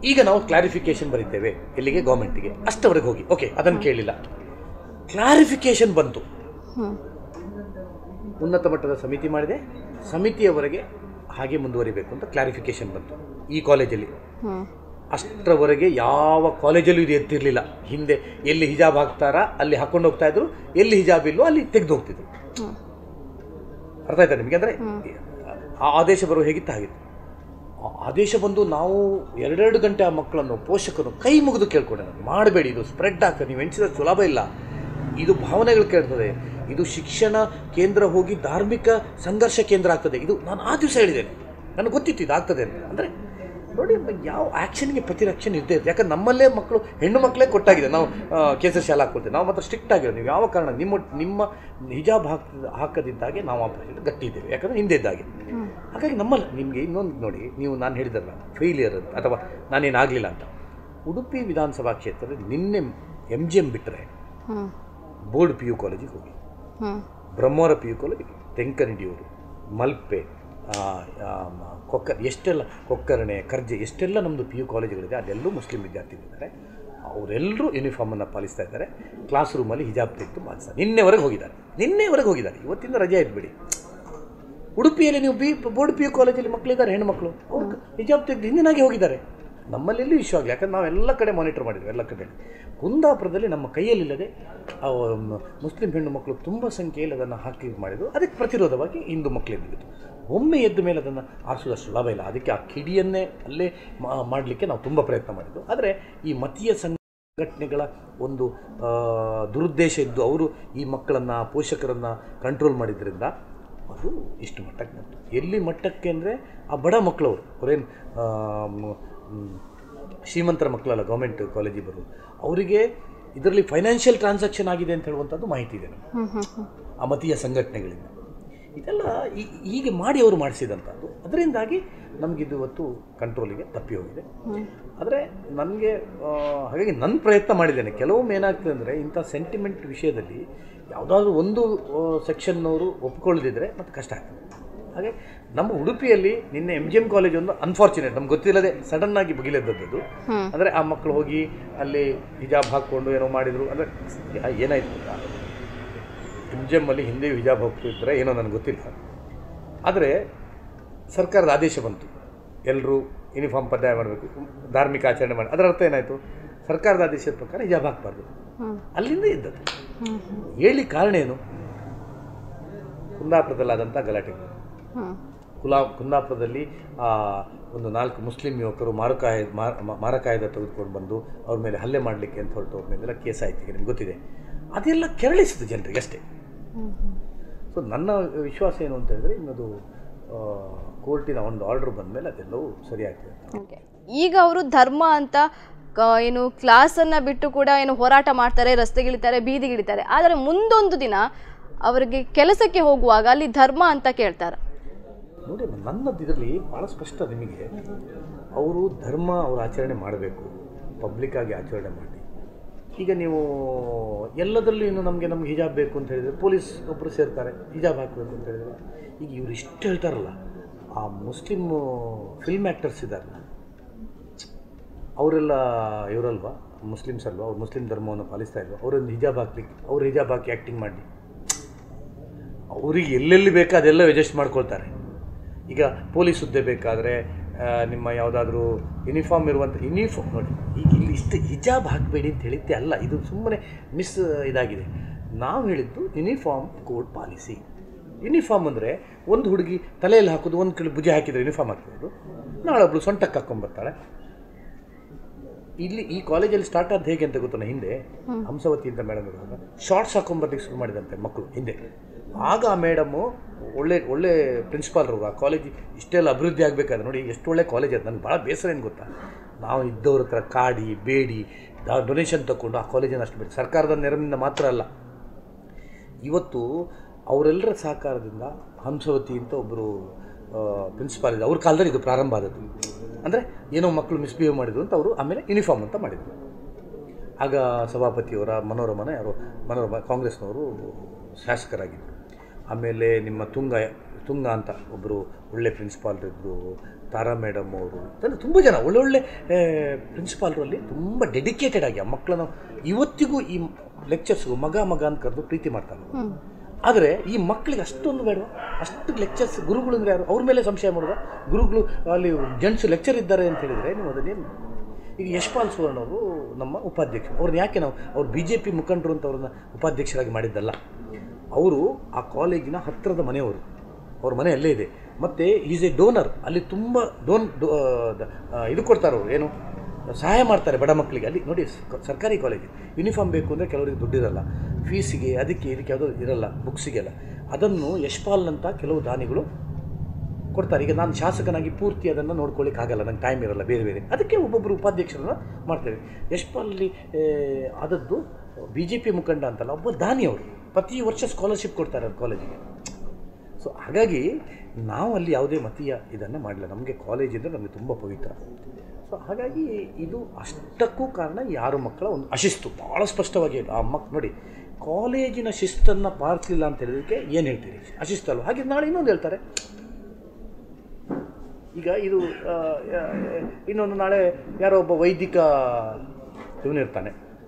ಈಗ ನಾವು ಕ್ಲಾರಿಫಿಕೇಶನ್ ಬರೀತೇವೆ ಎಲ್ಲಿಗೆ ಗೌರ್ಮೆಂಟಿಗೆ ಅಷ್ಟವರೆಗೆ ಹೋಗಿ ಓಕೆ ಅದನ್ನು ಕೇಳಿಲ್ಲ ಕ್ಲಾರಿಫಿಕೇಶನ್ ಬಂತು ಹ್ಮ್ ಉನ್ನತ ಮಟ್ಟದ ಸಮಿತಿ ಮಾಡಿದೆ ಸಮಿತಿಯವರೆಗೆ ಹಾಗೆ ಮುಂದುವರಿಬೇಕು ಅಂತ ಕ್ಲಾರಿಫಿಕೇಶನ್ ಬಂತು ಈ ಕಾಲೇಜಲ್ಲಿ ಹ್ಮ್ ಅಷ್ಟರವರೆಗೆ ಯಾವ ಕಾಲೇಜಲ್ಲೂ ಇದು ಎತ್ತಿರಲಿಲ್ಲ ಹಿಂದೆ ಎಲ್ಲಿ ಹಿಜಾಬ್ ಹಾಕ್ತಾರಾ ಅಲ್ಲಿ ಹಾಕೊಂಡು ಹೋಗ್ತಾ ಇದ್ರು ಎಲ್ಲಿ ಹಿಜಾಬ್ ಇಲ್ವೋ ಅಲ್ಲಿ ತೆಗೆದು ಹೋಗ್ತಿದ್ರು ಹ್ಮ್ ಅರ್ಥ ಆಯ್ತಾ ನಿಮಗೆ ಅಂದರೆ ಆ ಆದೇಶ ಬರುವ ಹೇಗಿತ್ತು ಹಾಗಿತ್ತು ಆ ಆದೇಶ ಬಂದು ನಾವು ಎರಡೆರಡು ಗಂಟೆ ಆ ಮಕ್ಕಳನ್ನು ಪೋಷಕರು ಕೈ ಮುಗಿದು ಕೇಳ್ಕೊಂಡೆ ನಾನು ಮಾಡಬೇಡಿ ಇದು ಸ್ಪ್ರೆಡ್ ಆಗ್ತದೆ ನೀವು ಎಣಿಸಿದ ಸುಲಭ ಇಲ್ಲ ಇದು ಭಾವನೆಗಳು ಕೇಳ್ತದೆ ಇದು ಶಿಕ್ಷಣ ಕೇಂದ್ರ ಹೋಗಿ ಧಾರ್ಮಿಕ ಸಂಘರ್ಷ ಕೇಂದ್ರ ಆಗ್ತದೆ ಇದು ನಾನು ಆ ದಿವಸ ಹೇಳಿದ್ದೇನೆ ನನಗೆ ಗೊತ್ತಿತ್ತು ಇದು ಆಗ್ತದೆ ಅಂತ ಅಂದರೆ ನೋಡಿ ಯಾವ ಆ್ಯಕ್ಷನ್ಗೆ ಪ್ರತಿ ಆ್ಯಕ್ಷನ್ ಇದ್ದೇ ಇರುತ್ತೆ ಯಾಕಂದ್ರೆ ನಮ್ಮಲ್ಲೇ ಮಕ್ಕಳು ಹೆಣ್ಣು ಮಕ್ಕಳೇ ಕೊಟ್ಟಾಗಿದೆ ನಾವು ಕೇಸರಿ ಶಾಲೆ ಹಾಕ್ಕೊಳ್ತೇವೆ ನಾವು ಮಾತ್ರ ಸ್ಟ್ರಿಕ್ಟ್ ಆಗಿರೋ ನೀವು ಯಾವ ಕಾರಣ ನಿಮ್ಮ ನಿಮ್ಮ ಹಿಜಾಬ್ ಹಾಕ್ ಹಾಕದಿದ್ದಾಗೆ ನಾವು ಆ ಪ್ರಶ್ನೆ ಗಟ್ಟಿ ಇದ್ದೇವೆ ಯಾಕಂದರೆ ಹಿಂದೆ ಇದ್ದಾಗೆ ಹಾಗಾಗಿ ನಮ್ಮಲ್ಲಿ ನಿಮಗೆ ಇನ್ನೊಂದು ನೋಡಿ ನೀವು ನಾನು ಹೇಳಿದಲ್ಲ ಫೇಲಿಯರ್ ಅಂತ ಅಥವಾ ನಾನೇನಾಗಲಿಲ್ಲ ಅಂತ ಉಡುಪಿ ವಿಧಾನಸಭಾ ಕ್ಷೇತ್ರದಲ್ಲಿ ನಿನ್ನೆ ಎಮ್ ಜಿ ಎಮ್ ಬಿಟ್ಟರೆ ಹ್ಮ್ ಬೋರ್ಡ್ ಪಿ ಯು ಕಾಲೇಜಿಗೆ ಹೋಗಿ ಹ್ಮ್ ಬ್ರಹ್ಮವರ ಪಿ ಯು ಕಾಲೇಜಿಗೆ ತೆಂಕನಡಿಯೂರು ಮಲ್ಪೆ ಆ, ಆ, ಮ- ಕೊಕ್ಕ ಎಷ್ಟೆಲ್ಲ ಕೊಕ್ಕರಣೆ ಕರ್ಜೆ ಎಷ್ಟೆಲ್ಲ ನಮ್ಮದು ಪಿ ಯು ಕಾಲೇಜುಗಳಿದೆ ಅಲ್ಲೆಲ್ಲೂ ಮುಸ್ಲಿಂ ವಿದ್ಯಾರ್ಥಿಗಳಿದ್ದಾರೆ ಅವರೆಲ್ಲರೂ ಯೂನಿಫಾರ್ಮನ್ನು ಪಾಲಿಸ್ತಾ ಇದ್ದಾರೆ ಕ್ಲಾಸ್ ರೂಮಲ್ಲಿ ಹಿಜಾಬ್ ತೆಗೆದು ಮಾಡಿಸ್ತಾರೆ ನಿನ್ನೆವರೆಗೆ ಹೋಗಿದ್ದಾರೆ ನಿನ್ನೆವರೆಗೆ ಹೋಗಿದ್ದಾರೆ ಇವತ್ತಿಂದ ರಜೆ ಇದ್ಬಿಡಿ ಉಡುಪಿಯಲ್ಲಿ ನೀವು ಬಿ ಬೋರ್ಡ್ ಪಿ ಯು ಕಾಲೇಜಲ್ಲಿ ಮಕ್ಕಳಿದ್ದಾರೆ ಹೆಣ್ಮಕ್ಳು ಅವ್ರು ಹಿಜಾಬ್ ತೆಗೆದು ಹಿಂದಿನಾಗೆ ಹೋಗಿದ್ದಾರೆ ನಮ್ಮಲ್ಲೆಲ್ಲೂ ಇಶ್ಯೂ ಆಗಲಿ ಯಾಕಂದ್ರೆ ನಾವೆಲ್ಲ ಕಡೆ ಮಾನಿಟರ್ ಮಾಡಿದ್ವಿ ಎಲ್ಲ ಕಡೆ ಕುಂದಾಪುರದಲ್ಲಿ ನಮ್ಮ ಕೈಯಲ್ಲಿಲ್ಲದೆ ಆ, ಮ್, ಮುಸ್ಲಿಂ ಹೆಣ್ಣು ಮಕ್ಕಳು ತುಂಬ ಸಂಖ್ಯೆಯಲ್ಲಿ ಅದನ್ನು ಹಾಕಿ ಮಾಡಿದ್ರು ಅದಕ್ಕೆ ಪ್ರತಿರೋಧವಾಗಿ ಹಿಂದೂ ಮಕ್ಕಳಿದ್ದು ಒಮ್ಮೆ ಎದ್ದ ಮೇಲೆ ಅದನ್ನು ಆರಿಸೋದಷ್ಟು ಲಾಭ ಇಲ್ಲ ಅದಕ್ಕೆ ಆ ಕಿಡಿಯನ್ನೇ ಅಲ್ಲೇ ಮಾಡಲಿಕ್ಕೆ ನಾವು ತುಂಬ ಪ್ರಯತ್ನ ಮಾಡಿದ್ದು ಆದರೆ ಈ ಮತೀಯ ಸಂಘಟನೆಗಳ ಒಂದು ಆ, ದುರುದ್ದೇಶ ಇದ್ದು ಅವರು ಈ ಮಕ್ಕಳನ್ನು ಪೋಷಕರನ್ನು ಕಂಟ್ರೋಲ್ ಮಾಡಿದ್ರಿಂದ ಅದು ಇಷ್ಟು ಮಟ್ಟಕ್ಕೆ ಬಂತು ಎಲ್ಲಿ ಮಟ್ಟಕ್ಕೆ ಅಂದರೆ ಆ ಬಡ ಮಕ್ಕಳವರು ಅವರೇನು ಶ್ರೀಮಂತರ ಮಕ್ಕಳಲ್ಲ ಗೌರ್ಮೆಂಟ್ ಕಾಲೇಜಿಗೆ ಬರೋದು ಅವರಿಗೆ ಇದರಲ್ಲಿ ಫೈನಾನ್ಷಿಯಲ್ ಟ್ರಾನ್ಸಾಕ್ಷನ್ ಆಗಿದೆ ಅಂತ ಹೇಳುವಂಥದ್ದು ಮಾಹಿತಿ ಇದೆ ನಮಗೆ ಹ್ಮ್ ಹ್ಮ್ ಹ್ಮ್ ಆ ಮತೀಯ ಸಂಘಟನೆಗಳಿಂದ ಇದೆಲ್ಲ ಈ- ಹೀಗೆ ಮಾಡಿ ಅವರು ಮಾಡಿಸಿದಂಥದ್ದು ಅದರಿಂದಾಗಿ ನಮಗಿದು ಇವತ್ತು ಕಂಟ್ರೋಲಿಗೆ ತಪ್ಪಿ ಹೋಗಿದೆ ಆದರೆ ನನಗೆ ಹಾಗಾಗಿ ನನ್ನ ಪ್ರಯತ್ನ ಮಾಡಿದ್ದೇನೆ ಕೆಲವೊಮ್ಮೆ ಏನಾಗ್ತದೆ ಅಂದರೆ ಇಂಥ ಸೆಂಟಿಮೆಂಟ್ ವಿಷಯದಲ್ಲಿ ಯಾವುದಾದ್ರೂ ಒಂದು ಸೆಕ್ಷನ್ನವರು ಒಪ್ಕೊಳ್ಳದಿದ್ದರೆ ಮತ್ತೆ ಕಷ್ಟ ಆಗ್ತದೆ ಹಾಗೆ ನಮ್ಮ ಉಡುಪಿಯಲ್ಲಿ ನಿನ್ನೆ ಎಮ್ ಜಿ ಎಮ್ ಕಾಲೇಜ್ ಒಂದು ಅನ್ಫಾರ್ಚುನೇಟ್ ನಮ್ಗೆ ಗೊತ್ತಿಲ್ಲದೆ ಸಡನ್ನಾಗಿ ಬಗಿಲೆದ್ದದ್ದು ಹ್ಮ್. ಅಂದರೆ ಆ ಮಕ್ಕಳು ಹೋಗಿ ಅಲ್ಲಿ ಹಿಜಾಬ್ ಹಾಕ್ಕೊಂಡು ಏನೋ ಮಾಡಿದರು ಅಂದರೆ ಏನಾಯ್ತು ಗೊತ್ತಾ ಎಮ್ ಜಿ ಎಮ್ಮಲ್ಲಿ ಹಿಂದೆ ಹಿಜಾಬ್ ಹೋಗ್ತಿದ್ರೆ ಏನೋ ನನಗೆ ಗೊತ್ತಿಲ್ಲ ಆದರೆ ಸರ್ಕಾರದ ಆದೇಶ ಬಂತು ಎಲ್ಲರೂ ಯೂನಿಫಾರ್ಮ್ ಪರ್ಯಾಯ ಮಾಡಬೇಕು ಧಾರ್ಮಿಕ ಆಚರಣೆ ಮಾಡಿ ಅದರ ಅರ್ಥ ಏನಾಯಿತು ಸರ್ಕಾರದ ಆದೇಶದ ಪ್ರಕಾರ ಹಿಜಾಬ್ ಹಾಕಬಾರ್ದು ಹ್ಮ್. ಅಲ್ಲಿಂದ ಇದ್ದದ್ದು ಹ್ಮ್ ಹ್ಮ್ ಹೇಳಿ ಕಾರಣ ಏನು ಕುಂದಾಪುರದಲ್ಲಾದಂಥ ಗಲಾಟೆಗಳು ಹ್ಮ್ ಕುಲಾ ಕುಂದಾಪುರದಲ್ಲಿ ಆ, ಒಂದು ನಾಲ್ಕು ಮುಸ್ಲಿಂ ಯುವಕರು ಮಾರಕಾಯ ಮಾರ- ಮ- ಮಾರಕಾಯುಧ ತೆಗೆದುಕೊಂಡು ಬಂದು ಅವ್ರ ಮೇಲೆ ಹಲ್ಲೆ ಮಾಡಲಿಕ್ಕೆ ಅಂತ ಹೊರಟು ಅವ್ರ ಮೇಲೆಲ್ಲ ಕೇಸ್ ಆಯ್ತು ಈಗ ನಿಮ್ಗೆ ಗೊತ್ತಿದೆ ಅದೆಲ್ಲ ಕೆರಳಿಸಿತು ಜನರಿಗೆ ಅಷ್ಟೇ ಹ್ಮ್ ಹ್ಮ್ ಸೊ ನನ್ನ ವಿಶ್ವಾಸ ಏನು ಅಂತ ಹೇಳಿದ್ರೆ ಇನ್ನದು ಆ, ಕೋರ್ಟಿನ ಒಂದು ಆರ್ಡರ್ ಬಂದಮೇಲೆ ಅದೆಲ್ಲವೂ ಸರಿಯಾಗ್ತದೆ ಓಕೆ ಈಗ ಅವರು ಧರ್ಮ ಅಂತ ಕ- ಏನು ಕ್ಲಾಸನ್ನು ಬಿಟ್ಟು ಕೂಡ ಏನು ಹೋರಾಟ ಮಾಡ್ತಾರೆ ರಸ್ತೆಗಿಳಿತಾರೆ ಬೀದಿಗಿಳಿತಾರೆ ಆದರೆ ಮುಂದೊಂದು ದಿನ ಅವರಿಗೆ ಕೆಲಸಕ್ಕೆ ಹೋಗುವಾಗ ಅಲ್ಲಿ ಧರ್ಮ ಅಂತ ಕೇಳ್ತಾರೆ ನೋಡಿ ನನ್ನದು ಇದರಲ್ಲಿ ಭಾಳ ಸ್ಪಷ್ಟ ನಿಮಗೆ ಅವರು ಧರ್ಮ ಅವರು ಆಚರಣೆ ಮಾಡಬೇಕು ಪಬ್ಲಿಕ್ಕಾಗಿ ಆಚರಣೆ ಮಾಡಿ ಈಗ ನೀವು ಎಲ್ಲದರಲ್ಲೂ ಇನ್ನು ನಮಗೆ ನಮ್ಗೆ ಹಿಜಾಬ್ ಬೇಕು ಅಂತ ಹೇಳಿದರೆ ಪೊಲೀಸ್ ಒಬ್ಬರು ಸೇರ್ತಾರೆ ಹಿಜಾಬ್ ಹಾಕಬೇಕು ಅಂತ ಹೇಳಿದರೆ ಈಗ ಇವರು ಇಷ್ಟು ಹೇಳ್ತಾರಲ್ಲ ಆ ಮುಸ್ಲಿಮ್ ಫಿಲ್ಮ್ ಆ್ಯಕ್ಟರ್ಸ್ ಇದ್ದಾರಲ್ಲ ಅವರೆಲ್ಲ ಇವರಲ್ವಾ ಮುಸ್ಲಿಮ್ಸ್ ಅಲ್ವಾ ಅವ್ರು ಮುಸ್ಲಿಂ ಧರ್ಮವನ್ನು ಪಾಲಿಸ್ತಾ ಇಲ್ವಾ ಅವರೊಂದು ಹಿಜಾಬ್ ಹಾಕ್ಲಿಕ್ಕೆ ಅವ್ರು ಹಿಜಾಬ್ ಹಾಕಿ ಆ್ಯಕ್ಟಿಂಗ್ ಮಾಡಲಿ ಅವ್ರಿಗೆ ಎಲ್ಲೆಲ್ಲಿ ಬೇಕೋ ಅದೆಲ್ಲ ಅಡ್ಜಸ್ಟ್ ಮಾಡ್ಕೊಳ್ತಾರೆ ಈಗ ಪೊಲೀಸ್ ಹುದ್ದೆ ಬೇಕಾದರೆ ನಿಮ್ಮ ಯಾವುದಾದ್ರೂ ಯೂನಿಫಾರ್ಮ್ ಇರುವಂಥ ಯೂನಿಫಾರ್ಮ್ ನೋಡಿ ಈಗ ಇಲ್ಲಿ ಇಷ್ಟು ಹಿಜಾಬ್ ಹಾಕಬೇಡಿ ಅಂತ ಹೇಳಿದ್ದೆ ಅಲ್ಲ ಇದು ಸುಮ್ಮನೆ ಮಿಸ್ ಇದಾಗಿದೆ ನಾವು ಹೇಳಿದ್ದು ಯೂನಿಫಾರ್ಮ್ ಕೋಡ್ ಪಾಲಿಸಿ ಯೂನಿಫಾರ್ಮ್ ಅಂದರೆ ಒಂದು ಹುಡುಗಿ ತಲೆಯಲ್ಲಿ ಹಾಕೋದು ಒಂದು ಕಡೆ ಭುಜ ಹಾಕಿದರೆ ಯೂನಿಫಾರ್ಮ್ ಹಾಕ್ಬೋದು ನಾಳೆ ಒಬ್ಳು ಸೊಂಟಕ್ಕೆ ಹಾಕ್ಕೊಂಬರ್ತಾಳೆ ಇಲ್ಲಿ ಈ ಕಾಲೇಜಲ್ಲಿ ಸ್ಟಾರ್ಟ್ ಆದ ಹೇಗೆ ಅಂತ ಗೊತ್ತಲ್ಲ ಹಿಂದೆ ಹಂಸವತಿ ಅಂತ ಮೇಡಮ್ ಇರುವಾಗ ಶಾರ್ಟ್ಸ್ ಹಾಕೊಂಬರ್ಲಿಕ್ಕೆ ಶುರು ಮಾಡಿದಂತೆ ಮಕ್ಕಳು ಹಿಂದೆ ಆಗ ಆ ಮೇಡಮು ಒಳ್ಳೆ ಒಳ್ಳೆ ಪ್ರಿನ್ಸಿಪಾಲ್ರು ಆ ಕಾಲೇಜ್ ಇಷ್ಟೆಲ್ಲ ಅಭಿವೃದ್ಧಿ ಆಗಬೇಕಾದ್ರೆ ನೋಡಿ ಎಷ್ಟು ಒಳ್ಳೆ ಕಾಲೇಜ್ ಅದು ನನಗೆ ಭಾಳ ಬೇಸರ ಏನು ಗೊತ್ತಾ ನಾವು ಇದ್ದವ್ರ ಹತ್ರ ಕಾಡಿ ಬೇಡಿ ಡೊನೇಷನ್ ತಗೊಂಡು ಆ ಕಾಲೇಜನ್ನು ಅಷ್ಟು ಬಿಟ್ಟು ಸರ್ಕಾರದ ನೆರವಿನಿಂದ ಮಾತ್ರ ಅಲ್ಲ ಇವತ್ತು ಅವರೆಲ್ಲರ ಸಹಕಾರದಿಂದ ಹಂಸವತಿ ಅಂತ ಒಬ್ಬರು ಪ್ರಿನ್ಸಿಪಾಲ್ ಇದೆ ಅವ್ರ ಕಾಲದಲ್ಲಿ ಇದು ಪ್ರಾರಂಭ ಆದದ್ದು ಅಂದರೆ ಏನೋ ಮಕ್ಕಳು ಮಿಸ್ಬಿಹೇವ್ ಮಾಡಿದ್ರು ಅಂತ ಅವರು ಆಮೇಲೆ ಯೂನಿಫಾರ್ಮ್ ಅಂತ ಮಾಡಿದರು ಆಗ ಸಭಾಪತಿಯವರ ಮನೋರಮನ ಯಾರು ಮನೋರಮ ಕಾಂಗ್ರೆಸ್ನವರು ಶಾಸಕರಾಗಿದ್ದರು ಆಮೇಲೆ ನಿಮ್ಮ ತುಂಗ ತುಂಗ ಅಂತ ಒಬ್ಬರು ಒಳ್ಳೆ ಪ್ರಿನ್ಸಿಪಾಲ್ರು ಇದ್ದರು ತಾರಾ ಮೇಡಮ್ ಅವರು ಅಂದರೆ ತುಂಬ ಜನ ಒಳ್ಳೊಳ್ಳೆ ಪ್ರಿನ್ಸಿಪಾಲ್ರಲ್ಲಿ ತುಂಬ ಡೆಡಿಕೇಟೆಡ್ ಆಗಿ ಆ ಮಕ್ಕಳನ್ನು ಇವತ್ತಿಗೂ ಈ ಲೆಕ್ಚರ್ಸ್ಗೂ ಮಗ ಮಗ ಅಂತ ಕರೆದು ಪ್ರೀತಿ ಮಾಡ್ತಾರೆ ಆದರೆ ಈ ಮಕ್ಕಳಿಗೆ ಅಷ್ಟೊಂದು ಬೇಡ ಅಷ್ಟು ಲೆಕ್ಚರ್ಸ್ ಗುರುಗಳು ಅಂದರೆ ಯಾರು ಅವ್ರ ಮೇಲೆ ಸಂಶಯ ಮಾಡುವ ಗುರುಗಳು ಅಲ್ಲಿ ಜೆಂಟ್ಸ್ ಲೆಕ್ಚರ್ ಇದ್ದಾರೆ ಅಂತ ಹೇಳಿದರೆ ನೀವು ಅದನ್ನೇನು ಈಗ ಯಶ್ಪಾಲ್ ಸುವರ್ಣ ಅವರು ನಮ್ಮ ಉಪಾಧ್ಯಕ್ಷರು ಅವ್ರನ್ನ ಯಾಕೆ ನಾವು ಅವ್ರು ಬಿ ಜೆ ಪಿ ಮುಖಂಡರು ಅಂತ ಅವ್ರನ್ನ ಉಪಾಧ್ಯಕ್ಷರಾಗಿ ಮಾಡಿದ್ದಲ್ಲ ಅವರು ಆ ಕಾಲೇಜಿನ ಹತ್ತಿರದ ಮನೆಯವರು ಅವ್ರ ಮನೆ ಅಲ್ಲೇ ಇದೆ ಮತ್ತು ಈಸ್ ಎ ಡೋನರ್ ಅಲ್ಲಿ ತುಂಬ ಡೋನ್ ಡೋ ದ- ಆ, ಇದು ಕೊಡ್ತಾರೆ ಅವರು ಏನು ಸಹಾಯ ಮಾಡ್ತಾರೆ ಬಡ ಮಕ್ಕಳಿಗೆ ಅಲ್ಲಿ ನೋಡಿ ಸ- ಸರ್ಕಾರಿ ಕಾಲೇಜು ಯೂನಿಫಾರ್ಮ್ ಬೇಕು ಅಂದರೆ ಕೆಲವರಿಗೆ ದುಡ್ಡಿರಲ್ಲ ಫೀಸಿಗೆ ಅದಕ್ಕೆ ಇದಕ್ಕೆ ಯಾವುದೋ ಇರಲ್ಲ ಬುಕ್ಸಿಗೆಲ್ಲ ಅದನ್ನು ಯಶ್ಪಾಲ್ನಂಥ ಕೆಲವು ದಾನಿಗಳು ಕೊಡ್ತಾರೆ ಈಗ ನಾನು ಶಾಸಕನಾಗಿ ಪೂರ್ತಿ ಅದನ್ನು ನೋಡ್ಕೊಳ್ಳಿಕ್ಕೆ ಆಗಲ್ಲ ನಂಗೆ ಟೈಮ್ ಇರಲ್ಲ ಬೇರೆ ಬೇರೆ ಅದಕ್ಕೆ ಒಬ್ಬೊಬ್ಬರು ಉಪಾಧ್ಯಕ್ಷರನ್ನ ಮಾಡ್ತೇವೆ ಯಶ್ಪಾಲಲ್ಲಿ ಆದದ್ದು ಬಿ ಜೆ ಪಿ ಮುಖಂಡ ಅಂತಲ್ಲ ಒಬ್ಬ ದಾನಿ ಅವರು ಪ್ರತಿ ವರ್ಷ ಸ್ಕಾಲರ್ಶಿಪ್ ಕೊಡ್ತಾರೆ ಅವ್ರ ಕಾಲೇಜಿಗೆ ಸೊ ಹಾಗಾಗಿ ನಾವು ಅಲ್ಲಿ ಯಾವುದೇ ಮತೀಯ ಇದನ್ನು ಮಾಡಲಿಲ್ಲ ನಮಗೆ ಕಾಲೇಜ್ ಇದ್ದರೆ ನಮಗೆ ತುಂಬ ಪವಿತ್ರ ಸೊ ಹಾಗಾಗಿ ಇದು ಅಷ್ಟಕ್ಕೂ ಕಾರಣ ಯಾರು ಮಕ್ಕಳ ಒಂದು ಅಶಿಸ್ತು ಭಾಳ ಸ್ಪಷ್ಟವಾಗಿ ಹೇಳಿ ಆ ಮಕ್ ನೋಡಿ ಕಾಲೇಜಿನ ಶಿಸ್ತನ್ನು ಪಾಲಿಸಲಿಲ್ಲ ಅಂತ ಹೇಳಿದಕ್ಕೆ ಏನು ಹೇಳ್ತೀರಿ ಅಶಿಸ್ತಲ್ವ ಹಾಗೆ ನಾಳೆ ಇನ್ನೊಂದು ಹೇಳ್ತಾರೆ ಈಗ ಇದು ಆ, ಆ, ಇನ್ನೊಂದು ನಾಳೆ ಯಾರೋ ಒಬ್ಬ ವೈದಿಕ ಇವನಿರ್ತಾನೆ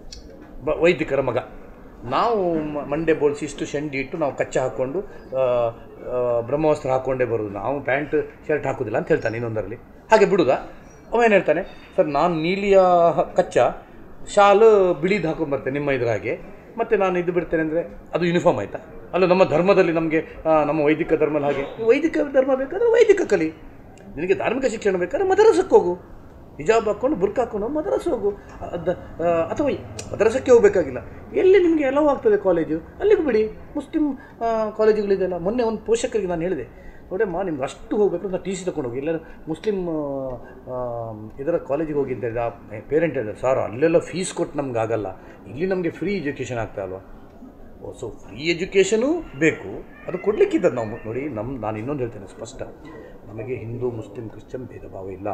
ಬ ವೈದಿಕರ ಮಗ ನಾವು ಮ- ಮಂಡೆ ಬೋಳ್ಸಿ ಇಷ್ಟು ಶಂಡಿ ಇಟ್ಟು ನಾವು ಕಚ್ಚ ಹಾಕ್ಕೊಂಡು ಆ, ಆ, ಬ್ರಹ್ಮಾಸ್ತ್ರ ಹಾಕ್ಕೊಂಡೇ ಬರೋದು ನಾವು ಪ್ಯಾಂಟ್ ಶರ್ಟ್ ಹಾಕೋದಿಲ್ಲ ಅಂತ ಹೇಳ್ತಾನೆ ಇನ್ನೊಂದರಲ್ಲಿ ಹಾಗೆ ಬಿಡುದಾ ಅವ ಏನು ಹೇಳ್ತಾನೆ ಸರ್ ನಾನು ನೀಲಿಯ ಹ- ಕಚ್ಚ ಶಾಲು ಬಿಳಿದು ಹಾಕೊಂಡ್ಬರ್ತೇನೆ ನಿಮ್ಮ ಇದ್ರ ಹಾಗೆ ಮತ್ತು ನಾನು ಇದು ಬಿಡ್ತೇನೆ ಅಂದರೆ ಅದು ಯೂನಿಫಾರ್ಮ್ ಆಯಿತಾ ಅಲ್ಲ ನಮ್ಮ ಧರ್ಮದಲ್ಲಿ ನಮಗೆ ನಮ್ಮ ವೈದಿಕ ಧರ್ಮದಲ್ಲಿ ಹಾಗೆ ನೀವು ವೈದಿಕ ಧರ್ಮ ಬೇಕಾದ್ರೆ ವೈದಿಕ ಕಲಿ ನಿನಗೆ ಧಾರ್ಮಿಕ ಶಿಕ್ಷಣ ಬೇಕಾದ್ರೆ ಮದರಸಕ್ಕೆ ಹೋಗು ಹಿಜಾಬ್ ಹಾಕ್ಕೊಂಡು ಬುರ್ಕ್ ಹಾಕ್ಕೊಂಡು ಮದರಸ ಹೋಗು ಅದ ಆ, ಅಥವಾ ಈ ಮದರಸಕ್ಕೆ ಹೋಗಬೇಕಾಗಿಲ್ಲ ಎಲ್ಲಿ ನಿಮಗೆ ಎಲ್ಲವೂ ಆಗ್ತದೆ ಕಾಲೇಜು ಅಲ್ಲಿಗೆ ಬಿಡಿ ಮುಸ್ಲಿಂ ಆ, ಕಾಲೇಜುಗಳಿದೆಯಲ್ಲ ಮೊನ್ನೆ ಒಂದು ಪೋಷಕರಿಗೆ ನಾನು ಹೇಳಿದೆ ನೋಡಮ್ಮ ನಿಮ್ಗೆ ಅಷ್ಟು ಹೋಗ್ಬೇಕು ಅಂತ ಟಿ ಸಿ ತಗೊಂಡು ಹೋಗಿ ಎಲ್ಲರೂ ಮುಸ್ಲಿಂ ಆ, ಇದರ ಕಾಲೇಜಿಗೆ ಹೋಗಿ ಅಂತ ಹೇಳಿದ ಆ ಪೇರೆಂಟ್ ಹೇಳಿದ್ರು ಸರ್ ಅಲ್ಲೆಲ್ಲ ಫೀಸ್ ಕೊಟ್ಟು ನಮ್ಗೆ ಆಗಲ್ಲ ಇಲ್ಲಿ ನಮಗೆ ಫ್ರೀ ಎಜುಕೇಷನ್ ಆಗ್ತಾ ಅಲ್ವಾ ಓ ಸೊ ಫ್ರೀ ಎಜುಕೇಷನು ಬೇಕು ಅದು ಕೊಡಲಿಕ್ಕಿದ್ದದ್ದು ನಾವು ನೋಡಿ ನಮ್ಮ ನಾನು ಇನ್ನೊಂದು ಹೇಳ್ತೇನೆ ಸ್ಪಷ್ಟ ನಮಗೆ ಹಿಂದೂ ಮುಸ್ಲಿಂ ಕ್ರಿಶ್ಚಿಯನ್ ಭೇದ ಭಾವ ಇಲ್ಲ